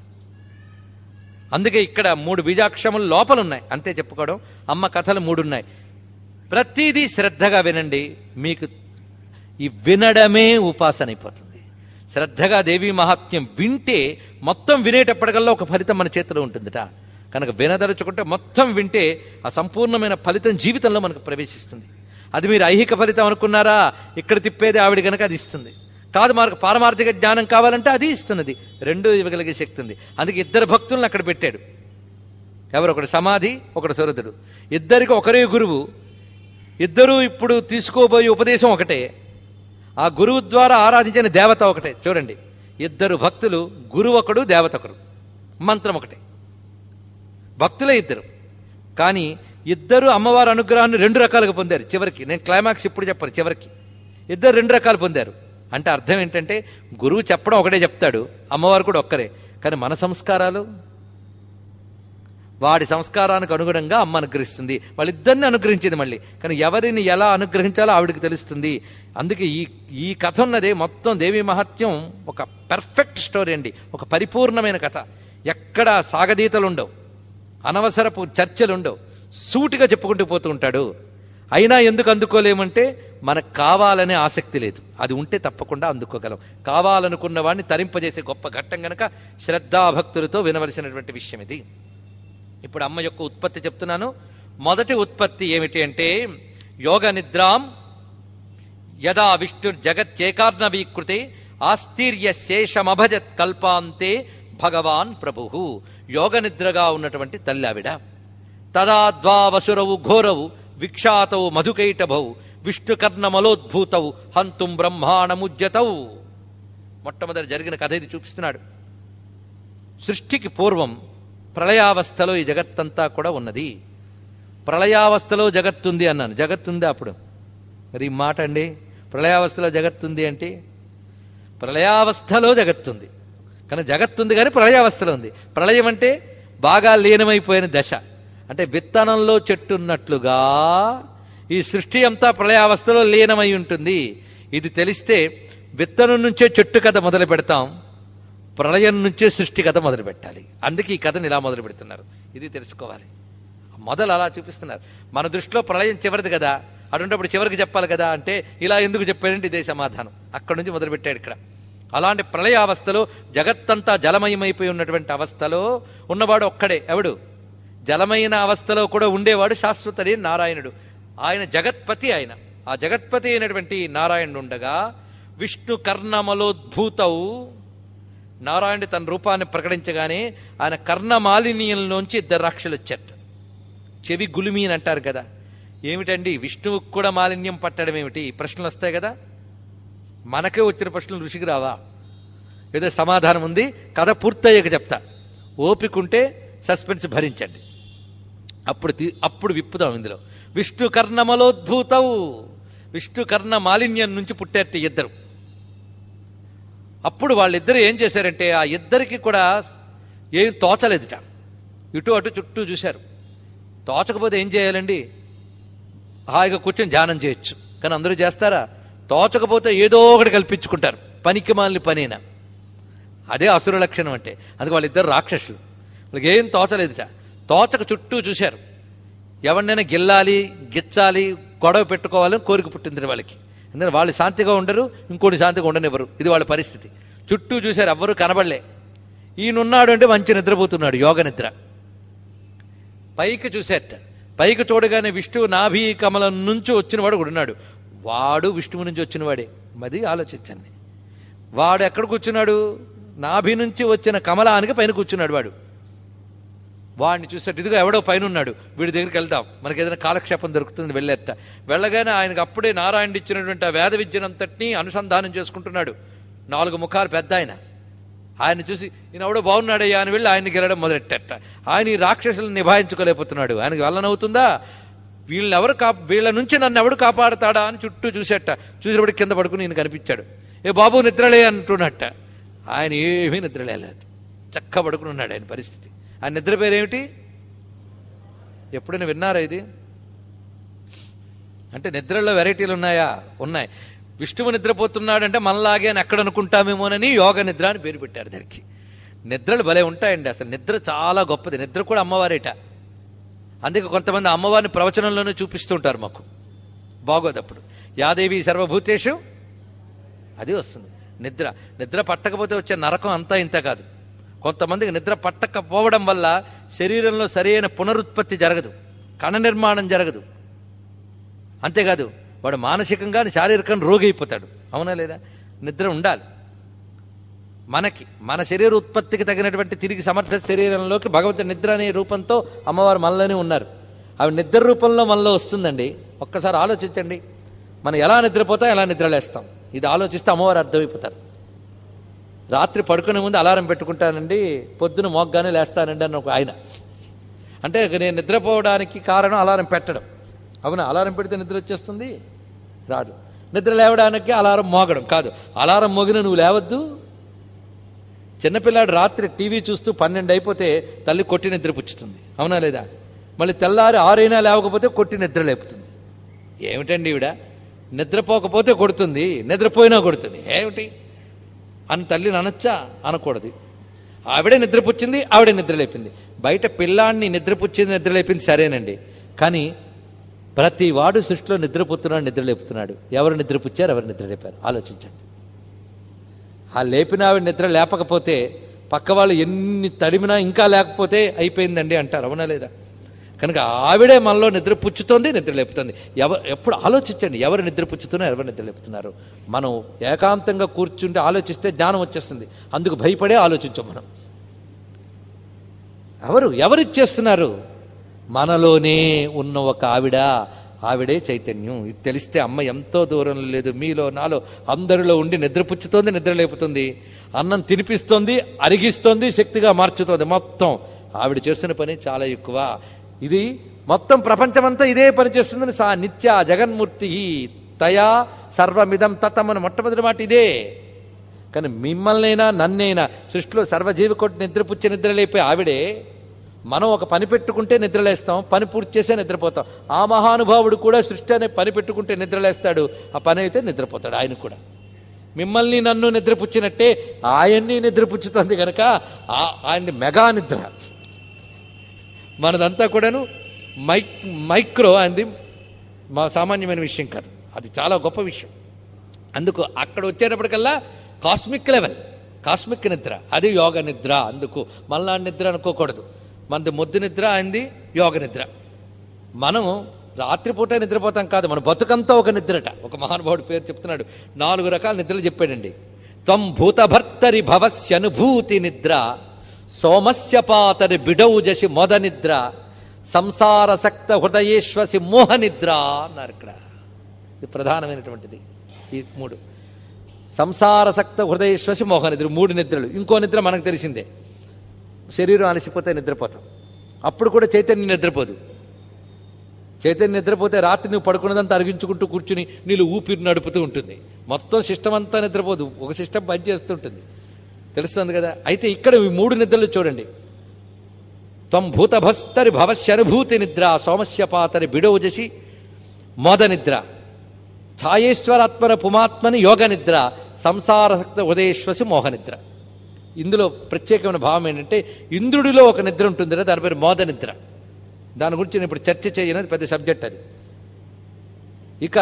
అందుకే ఇక్కడ మూడు బీజాక్షములు లోపలున్నాయి అంతే చెప్పుకోవడం అమ్మ కథలు మూడున్నాయి ప్రతిదీ శ్రద్ధగా వినండి మీకు ఈ వినడమే ఉపాసన అయిపోతుంది శ్రద్ధగా దేవీ మహాత్మ్యం వింటే మొత్తం వినేటప్పటికల్లా ఒక ఫలితం మన చేతిలో ఉంటుందిట కనుక వినదలుచుకుంటే మొత్తం వింటే ఆ సంపూర్ణమైన ఫలితం జీవితంలో మనకు ప్రవేశిస్తుంది అది మీరు ఐహిక ఫలితం అనుకున్నారా ఇక్కడ తిప్పేది ఆవిడ గనక అది ఇస్తుంది కాదు మనకు పారమార్థిక జ్ఞానం కావాలంటే అది ఇస్తున్నది రెండు ఇవ్వగలిగే శక్తి ఉంది అందుకే ఇద్దరు భక్తులను అక్కడ పెట్టాడు ఎవరు ఒకడు సమాధి ఒకడు సురతుడు ఇద్దరికి ఒకరే గురువు ఇద్దరు ఇప్పుడు తీసుకోబోయే ఉపదేశం ఒకటే ఆ గురువు ద్వారా ఆరాధించిన దేవత ఒకటే చూడండి ఇద్దరు భక్తులు గురువు ఒకడు దేవత ఒకరు మంత్రం ఒకటే భక్తులే ఇద్దరు కానీ ఇద్దరు అమ్మవారి అనుగ్రహాన్ని రెండు రకాలుగా పొందారు చివరికి నేను క్లైమాక్స్ ఇప్పుడు చెప్పను చివరికి ఇద్దరు రెండు రకాలు పొందారు అంటే అర్థం ఏంటంటే గురువు చెప్పడం ఒకటే చెప్తాడు అమ్మవారు కూడా ఒక్కరే కానీ మన సంస్కారాలు వాడి సంస్కారానికి అనుగుణంగా అమ్మ అనుగ్రహిస్తుంది వాళ్ళిద్దరిని అనుగ్రహించింది మళ్ళీ కానీ ఎవరిని ఎలా అనుగ్రహించాలో ఆవిడకి తెలుస్తుంది అందుకే ఈ ఈ కథ ఉన్నదే మొత్తం దేవి మహత్యం ఒక పెర్ఫెక్ట్ స్టోరీ అండి ఒక పరిపూర్ణమైన కథ ఎక్కడ సాగదీతలు ఉండవు అనవసరపు చర్చలు ఉండవు సూటిగా చెప్పుకుంటూ పోతూ ఉంటాడు అయినా ఎందుకు అందుకోలేమంటే మనకు కావాలనే ఆసక్తి లేదు అది ఉంటే తప్పకుండా అందుకోగలం కావాలనుకున్న వాడిని తరింపజేసే గొప్ప ఘట్టం గనక శ్రద్ధాభక్తులతో వినవలసినటువంటి విషయం ఇది ఇప్పుడు అమ్మ యొక్క ఉత్పత్తి చెప్తున్నాను మొదటి ఉత్పత్తి ఏమిటి అంటే యోగ నిద్రాం యదా విష్ణు జగచ్చేకార్ణవీకృతే ఆస్థీర్య శేషమభజత్ కల్పాంతే భగవాన్ ప్రభు యోగ నిద్రగా ఉన్నటువంటి తల్లి ఆవిడ తదా ద్వావసురవు ఘోరవు విక్షాతవు మధుకైటభౌ విష్ణుకర్ణమలోద్భూతవు హంతుం బ్రహ్మాణముజ్యతౌ మొట్టమొదటి జరిగిన కథ ఇది చూపిస్తున్నాడు సృష్టికి పూర్వం ప్రళయావస్థలో ఈ జగత్తంతా కూడా ఉన్నది ప్రళయావస్థలో జగత్తుంది అన్నాను జగత్తుంది అప్పుడు మరి ఈ మాట అండి ప్రళయావస్థలో జగత్తుంది అంటే ప్రళయావస్థలో జగత్తుంది కానీ జగత్తుంది కానీ ప్రళయావస్థలో ఉంది ప్రళయం అంటే బాగా లీనమైపోయిన దశ అంటే విత్తనంలో చెట్టు ఉన్నట్లుగా ఈ సృష్టి అంతా ప్రళయావస్థలో లీనమై ఉంటుంది ఇది తెలిస్తే విత్తనం నుంచే చెట్టు కథ మొదలు పెడతాం ప్రళయం నుంచే సృష్టి కథ మొదలు పెట్టాలి అందుకే ఈ కథను ఇలా మొదలు పెడుతున్నారు ఇది తెలుసుకోవాలి మొదలు అలా చూపిస్తున్నారు మన దృష్టిలో ప్రళయం చివరిది కదా అటువంటిప్పుడు చివరికి చెప్పాలి కదా అంటే ఇలా ఎందుకు చెప్పాడంటే ఇదే సమాధానం అక్కడి నుంచి మొదలుపెట్టాడు ఇక్కడ అలాంటి ప్రళయావస్థలో జగత్తంతా జలమయమైపోయి ఉన్నటువంటి అవస్థలో ఉన్నవాడు ఒక్కడే ఎవడు జలమైన అవస్థలో కూడా ఉండేవాడు శాశ్వతరి నారాయణుడు ఆయన జగత్పతి ఆయన ఆ జగత్పతి అయినటువంటి నారాయణుడు ఉండగా విష్ణు కర్ణమలోద్భూతవు నారాయణుడు తన రూపాన్ని ప్రకటించగానే ఆయన కర్ణమాలిన్యంలోంచి ఇద్దరు రాక్షలు వచ్చారట చెవి గులిమి అని అంటారు కదా ఏమిటండి విష్ణువుకు కూడా మాలిన్యం పట్టడం ఏమిటి ప్రశ్నలు వస్తాయి కదా మనకే వచ్చిన ప్రశ్నలు ఋషికి రావా ఏదో సమాధానం ఉంది కథ పూర్తయ్యాక చెప్తా ఓపికంటే సస్పెన్స్ భరించండి అప్పుడు తీ- అప్పుడు విప్పుదాం ఇందులో విష్ణు కర్ణమలోద్భూతవు విష్ణు కర్ణ మాలిన్యం నుంచి పుట్టారట ఈ ఇద్దరు అప్పుడు వాళ్ళిద్దరు ఏం చేశారంటే ఆ ఇద్దరికి కూడా ఏం తోచలేదుట ఇటు అటు చుట్టూ చూశారు తోచకపోతే ఏం చేయాలండి హాయిగా కూర్చొని ధ్యానం చేయొచ్చు కానీ అందరూ చేస్తారా తోచకపోతే ఏదో ఒకటి కల్పించుకుంటారు పనికి మాలిన పనేనా అదే అసుర లక్షణం అంటే అందుకే వాళ్ళిద్దరు రాక్షసులు వాళ్ళకి ఏం తోచలేదుట తోచక చుట్టూ చూశారు ఎవరినైనా గిల్లాలి గిచ్చాలి గొడవ పెట్టుకోవాలని కోరిక పుట్టింది వాళ్ళకి ఎందుకంటే వాళ్ళు శాంతిగా ఉండరు ఇంకోటి శాంతిగా ఉండనివ్వరు ఇది వాళ్ళ పరిస్థితి చుట్టూ చూశారు ఎవ్వరూ కనబడలే ఈయనున్నాడు అంటే మంచి నిద్రపోతున్నాడు యోగ నిద్ర పైకి చూసేట పైకి చూడగానే విష్ణువు నాభి కమలం నుంచి వచ్చినవాడు కూడా ఉన్నాడు వాడు విష్ణువు నుంచి వచ్చినవాడే మది ఆలోచించండి వాడు ఎక్కడ కూర్చున్నాడు నాభి నుంచి వచ్చిన కమలానికి పైన కూర్చున్నాడు వాడు వాడిని చూసేట్టు ఇదిగో ఎవడో పైన ఉన్నాడు వీడి దగ్గరికి వెళ్దాం మనకి ఏదైనా కాలక్షేపం దొరుకుతుంది వెళ్ళేట వెళ్ళగానే ఆయనకు అప్పుడే నారాయణ ఇచ్చినటువంటి ఆ వేద విద్యనంతటినీ అనుసంధానం చేసుకుంటున్నాడు నాలుగు ముఖాలు పెద్ద ఆయన ఆయన చూసి ఈయన ఎవడో బాగున్నాడయ్యా అని వెళ్ళి ఆయన్ని గెలడం మొదలెట్టట ఆయన ఈ రాక్షసులను నిభాయించుకోలేకపోతున్నాడు ఆయనకి వెళ్ళనవుతుందా వీళ్ళని ఎవరు కా వీళ్ళ నుంచి నన్ను ఎవడు కాపాడతాడా అని చుట్టూ చూసేట చూసినప్పుడు కింద పడుకుని ఈయన కనిపించాడు ఏ బాబు నిద్రలే అంటున్నట్ట ఆయన ఏమీ నిద్రలేదు చక్క పడుకుని ఉన్నాడు ఆయన పరిస్థితి ఆ నిద్ర పేరేమిటి ఎప్పుడైనా విన్నారా ఇది అంటే నిద్రలో వెరైటీలు ఉన్నాయా ఉన్నాయి విష్ణువు నిద్రపోతున్నాడంటే మనలాగే అని ఎక్కడ అనుకుంటామేమోనని యోగ నిద్ర అని పేరు పెట్టారు దానికి నిద్రలు భలే ఉంటాయండి అసలు నిద్ర చాలా గొప్పది నిద్ర కూడా అమ్మవారేట అందుకే కొంతమంది అమ్మవారిని ప్రవచనంలోనే చూపిస్తుంటారు మాకు బాగోదు అప్పుడు యాదేవి సర్వభూతేషు అది వస్తుంది నిద్ర నిద్ర పట్టకపోతే వచ్చే నరకం అంతా ఇంత కాదు కొంతమందికి నిద్ర పట్టకపోవడం వల్ల శరీరంలో సరైన పునరుత్పత్తి జరగదు కణ నిర్మాణం జరగదు అంతేకాదు వాడు మానసికంగా శారీరకంగా రోగి అయిపోతాడు అవునా లేదా నిద్ర ఉండాలి మనకి మన శరీర ఉత్పత్తికి తగినటువంటి తిరిగి సమర్థ శరీరంలోకి భగవంతుడి నిద్ర అనే రూపంతో అమ్మవారు మనలోనే ఉన్నారు అవి నిద్ర రూపంలో మనలో వస్తుందండి ఒక్కసారి ఆలోచించండి మనం ఎలా నిద్రపోతాం ఎలా నిద్రలేస్తాం ఇది ఆలోచిస్తే అమ్మవారు అర్థమైపోతారు రాత్రి పడుకునే ముందు అలారం పెట్టుకుంటానండి పొద్దున మోగ్గానే లేస్తానండి అని ఒక ఆయన అంటే ఇక నేను నిద్రపోవడానికి కారణం అలారం పెట్టడం అవునా అలారం పెడితే నిద్ర వచ్చేస్తుంది రాదు నిద్ర లేవడానికి అలారం మోగడం కాదు అలారం మోగిన నువ్వు లేవద్దు చిన్నపిల్లాడు రాత్రి టీవీ చూస్తూ పన్నెండు అయిపోతే తల్లి కొట్టి నిద్ర పుచ్చుతుంది అవునా లేదా మళ్ళీ తెల్లారి ఆరైనా లేవకపోతే కొట్టి నిద్ర లేపుతుంది ఏమిటండి ఈవిడ నిద్రపోకపోతే కొడుతుంది నిద్రపోయినా కొడుతుంది ఏమిటి అని తల్లిని అనొచ్చా అనకూడదు ఆవిడే నిద్రపుచ్చింది ఆవిడే నిద్ర లేపింది బయట పిల్లాన్ని నిద్రపుచ్చింది నిద్ర లేపింది సరేనండి కానీ ప్రతి వాడు సృష్టిలో నిద్రపోతున్నాడు నిద్ర లేపుతున్నాడు ఎవరు నిద్రపుచ్చారు ఎవరు నిద్ర లేపారు ఆలోచించండి ఆ లేపిన ఆవిడ నిద్ర లేపకపోతే పక్క వాళ్ళు ఎన్ని తడిమినా ఇంకా లేకపోతే అయిపోయిందండి అంటారు అవునా లేదా కనుక ఆవిడే మనలో నిద్ర పుచ్చుతోంది నిద్ర లేపుతుంది ఎవరు ఎప్పుడు ఆలోచించండి ఎవరు నిద్ర పుచ్చుతున్నారు ఎవరు నిద్ర లేపుతున్నారు మనం ఏకాంతంగా కూర్చుంటే ఆలోచిస్తే జ్ఞానం వచ్చేస్తుంది అందుకు భయపడే ఆలోచించాం మనం ఎవరు ఎవరిచ్చేస్తున్నారు మనలోనే ఉన్న ఒక ఆవిడ ఆవిడే చైతన్యం ఇది తెలిస్తే అమ్మ ఎంతో దూరం లేదు మీలో నాలో అందరిలో ఉండి నిద్రపుచ్చుతోంది నిద్ర లేపుతుంది అన్నం తినిపిస్తోంది అరిగిస్తోంది శక్తిగా మార్చుతోంది మొత్తం ఆవిడ చేస్తున్న పని చాలా ఎక్కువ ఇది మొత్తం ప్రపంచమంతా ఇదే పని చేస్తుందని సా నిత్య జగన్మూర్తి తయా సర్వమిదం తతమని మొట్టమొదటి మాట ఇదే కానీ మిమ్మల్నైనా నన్నైనా సృష్టిలో సర్వజీవి కొట్టి నిద్రపుచ్చే నిద్ర లేపే ఆవిడే మనం ఒక పని పెట్టుకుంటే నిద్రలేస్తాం పని పూర్తి చేసే నిద్రపోతాం ఆ మహానుభావుడు కూడా సృష్టి అనే పని పెట్టుకుంటే నిద్రలేస్తాడు ఆ పని అయితే నిద్రపోతాడు ఆయన కూడా మిమ్మల్ని నన్ను నిద్రపుచ్చినట్టే ఆయన్ని నిద్రపుచ్చుతుంది కనుక ఆ- ఆయన్ని మెగా నిద్ర మనదంతా కూడాను మైక్ మైక్రో అంది మా సామాన్యమైన విషయం కాదు అది చాలా గొప్ప విషయం అందుకు అక్కడ వచ్చేటప్పటికల్లా కాస్మిక్ లెవెల్ కాస్మిక్ నిద్ర అది యోగ నిద్ర అందుకు మళ్ళా నిద్ర అనుకోకూడదు మనది మొద్దు నిద్ర అయింది యోగ నిద్ర మనం రాత్రిపూట నిద్రపోతాం కాదు మన బతుకంతా ఒక నిద్రట ఒక మహానుభావుడు పేరు చెప్తున్నాడు నాలుగు రకాల నిద్రలు చెప్పాడండి త్వం భూతభర్తరి భవస్యనుభూతి నిద్ర సోమస్య పాతరి బిడౌజసి మొద నిద్ర సంసార సక్త హృదయేశ్వసి మోహ నిద్ర అన్నారు ఇక్కడ ఇది ప్రధానమైనటువంటిది ఈ మూడు సంసారసక్త హృదయేశ్వసి మోహ నిద్ర మూడు నిద్రలు ఇంకో నిద్ర మనకు తెలిసిందే శరీరం అలసిపోతే నిద్రపోతాం అప్పుడు కూడా చైతన్యం నిద్రపోదు చైతన్యం నిద్రపోతే రాత్రి నువ్వు పడుకున్నదంతా అరిగించుకుంటూ కూర్చుని నీళ్ళు ఊపిరి నడుపుతూ ఉంటుంది మొత్తం సిస్టమ్ అంతా నిద్రపోదు ఒక సిస్టమ్ పనిచేస్తుంటుంది తెలుస్తుంది కదా అయితే ఇక్కడ ఈ మూడు నిద్రలు చూడండి త్వం భూతభస్తరి భవస్యనుభూతి నిద్ర సోమస్య పాతరి బిడోజసి మోద నిద్ర ఛాయేశ్వరాత్మన పుమాత్మని యోగ నిద్ర సంసారసక్త ఉదయేశ్వసి మోహ నిద్ర ఇందులో ప్రత్యేకమైన భావం ఏంటంటే ఇంద్రుడిలో ఒక నిద్ర ఉంటుంది కదా దాని పేరు మోద నిద్ర దాని గురించి నేను ఇప్పుడు చర్చ చేయనది పెద్ద సబ్జెక్ట్ అది ఇక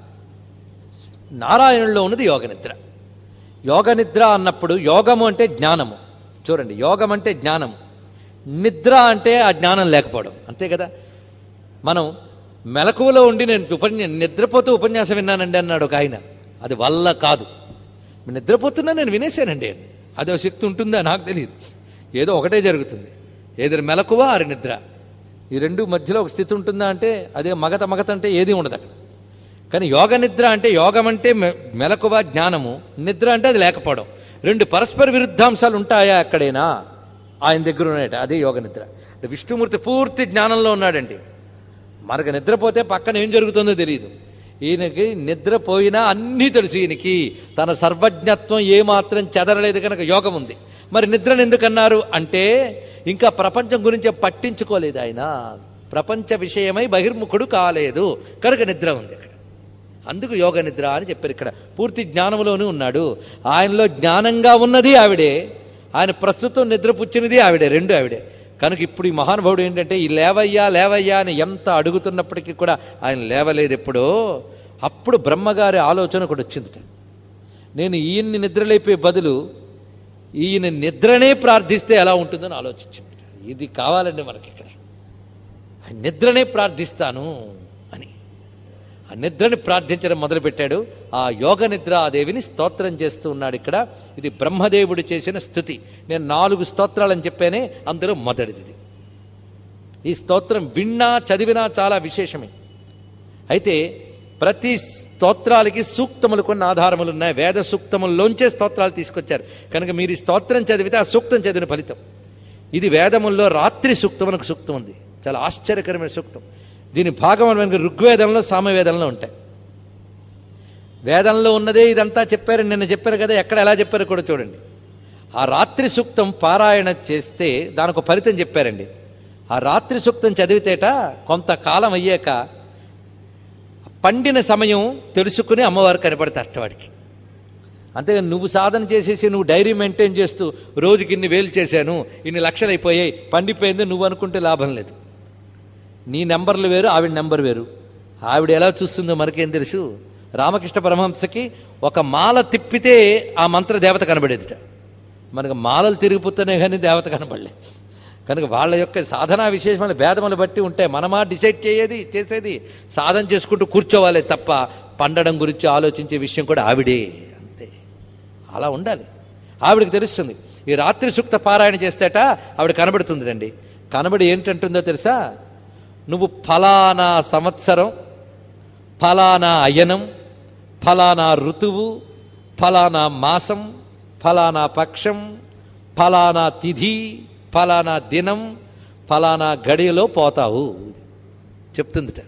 నారాయణుల్లో ఉన్నది యోగ నిద్ర యోగ నిద్ర అన్నప్పుడు యోగము అంటే జ్ఞానము చూడండి యోగం అంటే జ్ఞానం నిద్ర అంటే ఆ జ్ఞానం లేకపోవడం అంతే కదా మనం మెలకువలో ఉండి నేను ఉపన్య నిద్రపోతూ ఉపన్యాసం విన్నానండి అన్నాడు ఒక ఆయన అది వల్ల కాదు నిద్రపోతున్నా నేను వినేశానండి అదో శక్తి ఉంటుందా నాకు తెలియదు ఏదో ఒకటే జరుగుతుంది ఏది మెలకువ ఆరి నిద్ర ఈ రెండు మధ్యలో ఒక స్థితి ఉంటుందా అంటే అదే మగత మగత అంటే ఏది ఉండదు అక్కడ కానీ యోగ నిద్ర అంటే యోగం అంటే మె- మెలకువ జ్ఞానము నిద్ర అంటే అది లేకపోవడం రెండు పరస్పర విరుద్ధాంశాలు ఉంటాయా ఎక్కడైనా ఆయన దగ్గర ఉన్నాయట అదే యోగ నిద్ర అంటే విష్ణుమూర్తి పూర్తి జ్ఞానంలో ఉన్నాడండి మనకు నిద్రపోతే పక్కన ఏం జరుగుతుందో తెలియదు ఈయనకి నిద్రపోయినా అన్నీ తెలుసు ఈయనకి తన సర్వజ్ఞత్వం ఏమాత్రం చెదరలేదు కనుక యోగం ఉంది మరి నిద్రను ఎందుకన్నారు అంటే ఇంకా ప్రపంచం గురించి పట్టించుకోలేదు ఆయన ప్రపంచ విషయమై బహిర్ముఖుడు కాలేదు కనుక నిద్ర ఉంది ఇక్కడ అందుకు యోగ నిద్ర అని చెప్పారు ఇక్కడ పూర్తి జ్ఞానంలోనే ఉన్నాడు ఆయనలో జ్ఞానంగా ఉన్నది ఆవిడే ఆయన ప్రస్తుతం నిద్ర పుచ్చినది ఆవిడే రెండు ఆవిడే కనుక ఇప్పుడు ఈ మహానుభావుడు ఏంటంటే ఈ లేవయ్యా లేవయ్యా అని ఎంత అడుగుతున్నప్పటికీ కూడా ఆయన లేవలేదు ఎప్పుడో అప్పుడు బ్రహ్మగారి ఆలోచన కూడా వచ్చిందిట నేను ఈయన్ని నిద్రలేపే బదులు ఈయన నిద్రనే ప్రార్థిస్తే ఎలా ఉంటుందని ఆలోచించింది ఇది కావాలండి మనకి ఇక్కడ ఆ నిద్రనే ప్రార్థిస్తాను అని ఆ నిద్రని ప్రార్థించడం మొదలుపెట్టాడు ఆ యోగ నిద్ర ఆ దేవిని స్తోత్రం చేస్తూ ఉన్నాడు ఇక్కడ ఇది బ్రహ్మదేవుడు చేసిన స్థుతి నేను నాలుగు స్తోత్రాలని చెప్పానే అందులో మొదటిది ఇది. ఈ స్తోత్రం విన్నా చదివినా చాలా విశేషమే అయితే ప్రతి స్తోత్రాలకి సూక్తములు కొన్ని ఆధారములు ఉన్నాయి వేద సూక్తముల్లోంచే స్తోత్రాలు తీసుకొచ్చారు కనుక మీరు ఈ స్తోత్రం చదివితే ఆ సూక్తం చదివిన ఫలితం ఇది వేదముల్లో రాత్రి సూక్తం అని ఒక సూక్తం ఉంది చాలా ఆశ్చర్యకరమైన సూక్తం దీని భాగం మనకి ఋగ్వేదంలో సామవేదంలో ఉంటాయి వేదంలో ఉన్నదే ఇదంతా చెప్పారు నిన్న చెప్పారు కదా ఎక్కడ ఎలా చెప్పారో కూడా చూడండి ఆ రాత్రి సూక్తం పారాయణ చేస్తే దానికి ఒక ఫలితం చెప్పారండి ఆ రాత్రి సూక్తం చదివితేట కొంతకాలం అయ్యాక పండిన సమయం తెలుసుకుని అమ్మవారు కనపడతారట వాడికి అంతేగాని నువ్వు సాధన చేసేసి నువ్వు డైరీ మెయింటైన్ చేస్తూ రోజుకి ఇన్ని వేలు చేశాను ఇన్ని లక్షలు అయిపోయాయి పండిపోయింది నువ్వు అనుకుంటే లాభం లేదు నీ నెంబర్లు వేరు ఆవిడ నెంబర్ వేరు ఆవిడ ఎలా చూస్తుందో మనకేం తెలుసు రామకృష్ణ పరమహంసకి ఒక మాల తిప్పితే ఆ మంత్ర దేవత కనబడేదిట మనకు మాలలు తిరిగిపోతేనే కానీ దేవత కనబడలే కనుక వాళ్ళ యొక్క సాధనా విశేషమైన భేదములు బట్టి ఉంటాయి మనమా డిసైడ్ చేయేది చేసేది సాధన చేసుకుంటూ కూర్చోవాలి తప్ప పండడం గురించి ఆలోచించే విషయం కూడా ఆవిడే అంతే అలా ఉండాలి ఆవిడకి తెలుస్తుంది ఈ రాత్రి సూక్త పారాయణ చేస్తేట ఆవిడ కనబడుతుంది రండి కనబడి ఏంటంటుందో తెలుసా నువ్వు ఫలానా సంవత్సరం ఫలానా అయనం ఫలానా ఋతువు ఫలానా మాసం ఫలానా పక్షం ఫలానా తిథి ఫలానా దినం ఫలానా గడియలో పోతావు చెప్తుందిట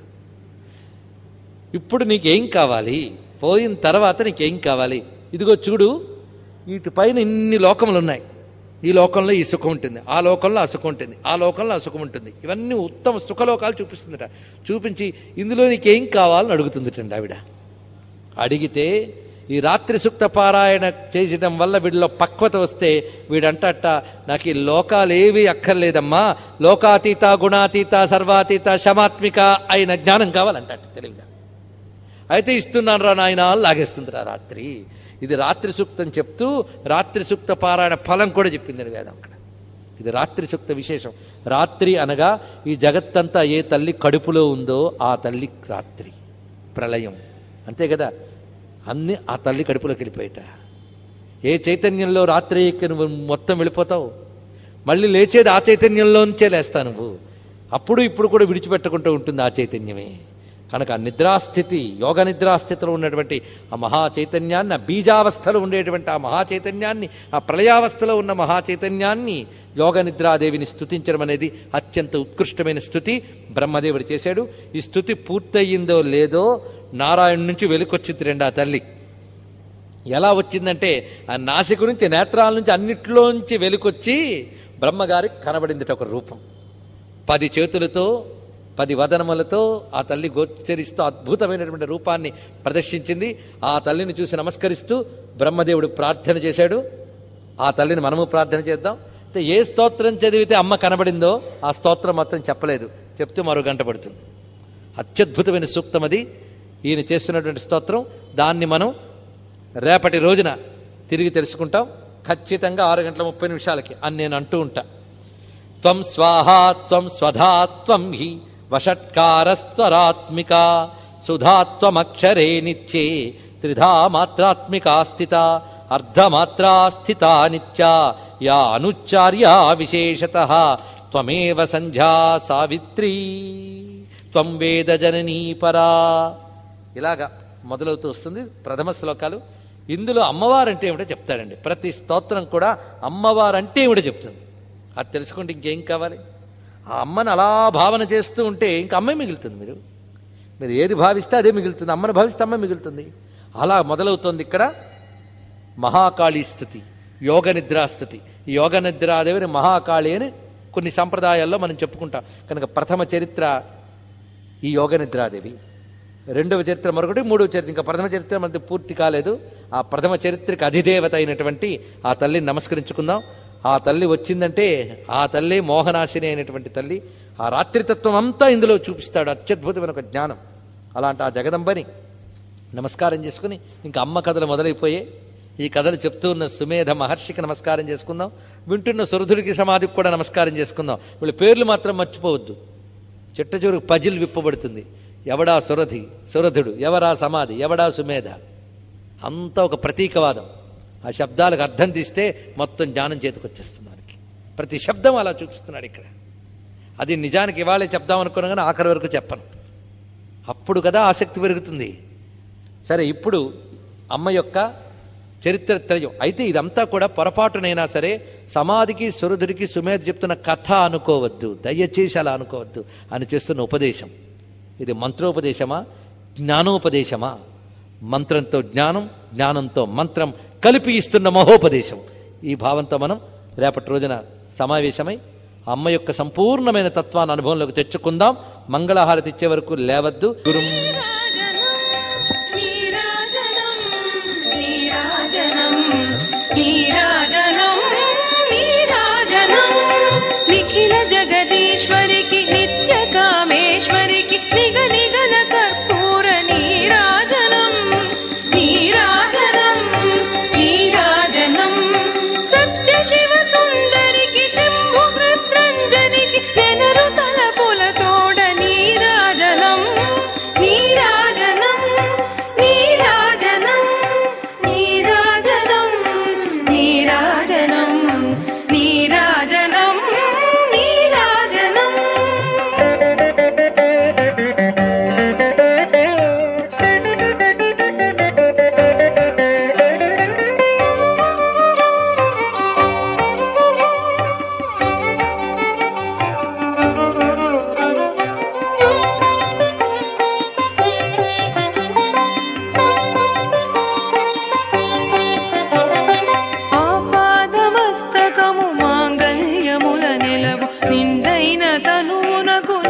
ఇప్పుడు నీకేం కావాలి పోయిన తర్వాత నీకేం కావాలి ఇదిగో చూడు వీటి పైన ఇన్ని లోకములు ఉన్నాయి ఈ లోకంలో ఈ సుఖం ఉంటుంది ఆ లోకంలో ఆ సుఖం ఉంటుంది ఆ లోకంలో ఆ సుఖం ఉంటుంది ఇవన్నీ ఉత్తమ సుఖలోకాలు చూపిస్తుందట చూపించి ఇందులో నీకేం కావాలని అడుగుతుందిటండి ఆవిడ అడిగితే ఈ రాత్రి సుక్త పారాయణ చేసడం వల్ల వీడిలో పక్వత వస్తే వీడంటట నాకు ఈ లోకాలు ఏవి అక్కర్లేదమ్మా లోకాతీత గుణాతీత సర్వాతీత శమాత్మిక అయిన జ్ఞానం కావాలంటట తెలివిగా అయితే ఇస్తున్నాను రా నాయన లాగేస్తుంది రా రాత్రి ఇది రాత్రి సూక్తం చెప్తూ రాత్రి సూక్త పారాయణ ఫలం కూడా చెప్పిందని వేదం అక్కడ ఇది రాత్రి సూక్త విశేషం రాత్రి అనగా ఈ జగత్తంతా ఏ తల్లి కడుపులో ఉందో ఆ తల్లి రాత్రి ప్రళయం అంతే కదా అన్ని ఆ తల్లి కడుపులోకి వెళ్ళిపోయేట ఏ చైతన్యంలో రాత్రి ఎక్కి నువ్వు మొత్తం వెళ్ళిపోతావు మళ్ళీ లేచేది ఆ చైతన్యంలోంచే లేస్తా నువ్వు అప్పుడు ఇప్పుడు కూడా విడిచిపెట్టకుండా ఉంటుంది ఆ చైతన్యమే కనుక ఆ నిద్రాస్థితి యోగ నిద్రాస్థితిలో ఉన్నటువంటి ఆ మహా చైతన్యాన్ని ఆ బీజావస్థలో ఉండేటువంటి ఆ మహా చైతన్యాన్ని ఆ ప్రళయావస్థలో ఉన్న మహా చైతన్యాన్ని యోగ నిద్రాదేవిని స్తుతించడం అనేది అత్యంత ఉత్కృష్టమైన స్థుతి బ్రహ్మదేవుడు చేశాడు ఈ స్థుతి పూర్తయిందో లేదో నారాయణ నుంచి వెలుకొచ్చింది రెండు ఆ తల్లి ఎలా వచ్చిందంటే ఆ నాసిక నుంచి నేత్రాల నుంచి అన్నిట్లోంచి వెలుకొచ్చి బ్రహ్మగారికి కనబడింది ఒక రూపం పది చేతులతో పది వదనములతో ఆ తల్లి గోచరిస్తూ అద్భుతమైనటువంటి రూపాన్ని ప్రదర్శించింది ఆ తల్లిని చూసి నమస్కరిస్తూ బ్రహ్మదేవుడు ప్రార్థన చేశాడు ఆ తల్లిని మనము ప్రార్థన చేద్దాం అయితే ఏ స్తోత్రం చదివితే అమ్మ కనబడిందో ఆ స్తోత్రం మాత్రం చెప్పలేదు చెప్తూ మరో గంట పడుతుంది అత్యద్భుతమైన సూక్తం అది ఈయన చేస్తున్నటువంటి స్తోత్రం దాన్ని మనం రేపటి రోజున తిరిగి తెలుసుకుంటాం ఖచ్చితంగా ఆరు గంటల ముప్పై నిమిషాలకి అని నేను అంటూ ఉంటా త్వం స్వాహా త్వం స్వధా త్వం హి వషట్కారస్త్వరాత్మిక సుధాత్వమక్షరే నిత్యే త్రిధా మాత్రాత్మికా స్థిత అర్ధమాత్రా స్థిత నిత్య యా అనుచ్చార్య విశేషత త్వమేవ సంధ్యా సావిత్రీ త్వం వేద జననీ పరా ఇలాగా మొదలవుతూ వస్తుంది ప్రథమ శ్లోకాలు ఇందులో అమ్మవారంటే ఏమిటో చెప్తాడండి ప్రతి స్తోత్రం కూడా అమ్మవారంటే ఏమిటో చెప్తుంది అది తెలుసుకుంటే ఇంకేం కావాలి ఆ అమ్మని అలా భావన చేస్తూ ఉంటే ఇంక అమ్మే మిగులుతుంది మీరు మీరు ఏది భావిస్తే అదే మిగులుతుంది అమ్మని భావిస్తే అమ్మ మిగులుతుంది అలా మొదలవుతోంది ఇక్కడ మహాకాళీ స్థుతి యోగ నిద్రాస్థుతి ఈ యోగ నిద్రాదేవిని మహాకాళి అని కొన్ని సంప్రదాయాల్లో మనం చెప్పుకుంటాం కనుక ప్రథమ చరిత్ర ఈ యోగ నిద్రాదేవి రెండవ చరిత్ర మరొకటి మూడవ చరిత్ర ఇంకా ప్రథమ చరిత్ర మనది పూర్తి కాలేదు ఆ ప్రథమ చరిత్రకి అధిదేవత అయినటువంటి ఆ తల్లిని నమస్కరించుకుందాం ఆ తల్లి వచ్చిందంటే ఆ తల్లి మోహనాశిని అయినటువంటి తల్లి ఆ రాత్రితత్వం అంతా ఇందులో చూపిస్తాడు అత్యద్భుతమైన ఒక జ్ఞానం అలాంటి ఆ జగదంబని నమస్కారం చేసుకుని ఇంకా అమ్మ కథలు మొదలైపోయాయి ఈ కథలు చెప్తూ ఉన్న సుమేధ మహర్షికి నమస్కారం చేసుకుందాం వింటున్న సురధుడికి సమాధికి కూడా నమస్కారం చేసుకుందాం వీళ్ళ పేర్లు మాత్రం మర్చిపోవద్దు చిట్టచూరు పజిల్ విప్పబడుతుంది ఎవడా సురధి సురధుడు ఎవరా సమాధి ఎవడా సుమేధ అంతా ఒక ప్రతీకవాదం ఆ శబ్దాలకు అర్థం తీస్తే మొత్తం జ్ఞానం చేతికొచ్చేస్తుంది మనకి ప్రతి శబ్దం అలా చూపిస్తున్నాడు ఇక్కడ అది నిజానికి ఇవాళే చెప్దాం అనుకున్నా కానీ ఆఖరి వరకు చెప్పను అప్పుడు కదా ఆసక్తి పెరుగుతుంది సరే ఇప్పుడు అమ్మ యొక్క చరిత్ర త్రయం అయితే ఇదంతా కూడా పొరపాటునైనా సరే సమాధికి సురధుడికి సుమేధ చెప్తున్న కథ అనుకోవద్దు దయచేసి అలా అనుకోవద్దు అని చేస్తున్న ఉపదేశం ఇది మంత్రోపదేశమా జ్ఞానోపదేశమా మంత్రంతో జ్ఞానం జ్ఞానంతో మంత్రం కలిపి ఇస్తున్న మహోపదేశం ఈ భావంతో మనం రేపటి రోజున సమావేశమై అమ్మ యొక్క సంపూర్ణమైన తత్వాన్ని అనుభవంలోకి తెచ్చుకుందాం మంగళహారతి ఇచ్చే వరకు లేవద్దు గురు నీరాజనం నీరాజనం నీరాజనం నీరాజనం నిఖిల జగదీశ్వరికి నిత్య కామేశ్వరికి నిగ నిగల కర్పూర నీరాజనం నీరాజనం నీరాజనం సత్య శివ సుందరికి శంభు మృత్యుంజయ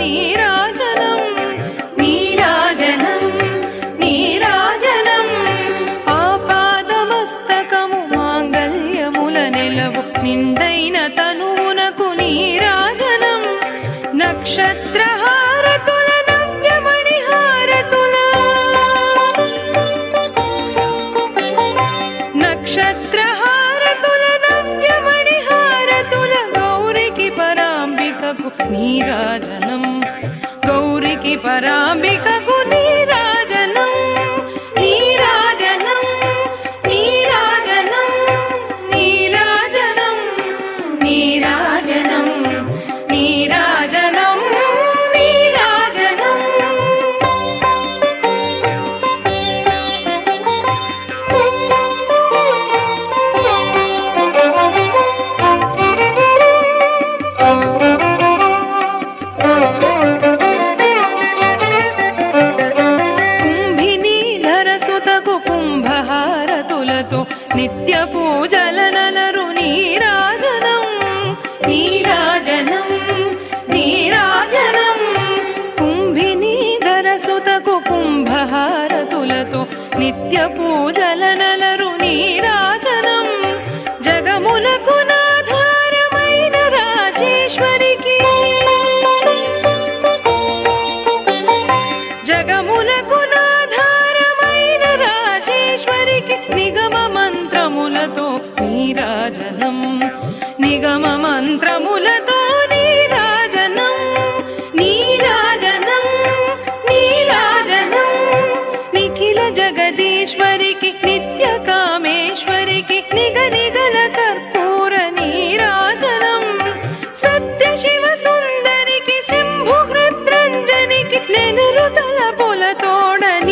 నీరాజనం నీరాజనం నీరాజనం ఆపాదమస్తకము మాంగల్యముల నెలవు నిండైన తనువునకు నీరాజనం నక్షత్రహారతుల నవ్యమణి హారతుల నక్షత్రహారతుల నవ్యమణి హారతుల గౌరికి పరాంబికకు నీరాజనం గౌరికి పరాంబికకు నీరాజనం నీరాజనం నీరాజనం నీరాజనం నీరాజనం నీరాజనం నీరాజనం కుంభినీధరసుతకు కుంభహారతులతో నిత్య పూజల నలరు నీరాజనం నీరాజనం నీరాజనం కుంభినీధరసుతకు కుంభహారతులతో నిత్య పూజల నలరు నీరాజనం జగములకు నాధారమైన రాజేశ్వరికి జగములకు నాధారమైన రాజేశ్వరికి నిగమ మంత్రములతో నీరాజనం నిగమ మంత్రములతో నీరాజనం నీరాజనం నీరాజనం నిఖిల జగదీశ్వరికి నిత్య కామేశ్వరికి నిగ నిగల కర్పూర నీరాజనం సత్య శివ సుందరికి శంభు హృద్రంజనికి నెనరు తలపుల తోడ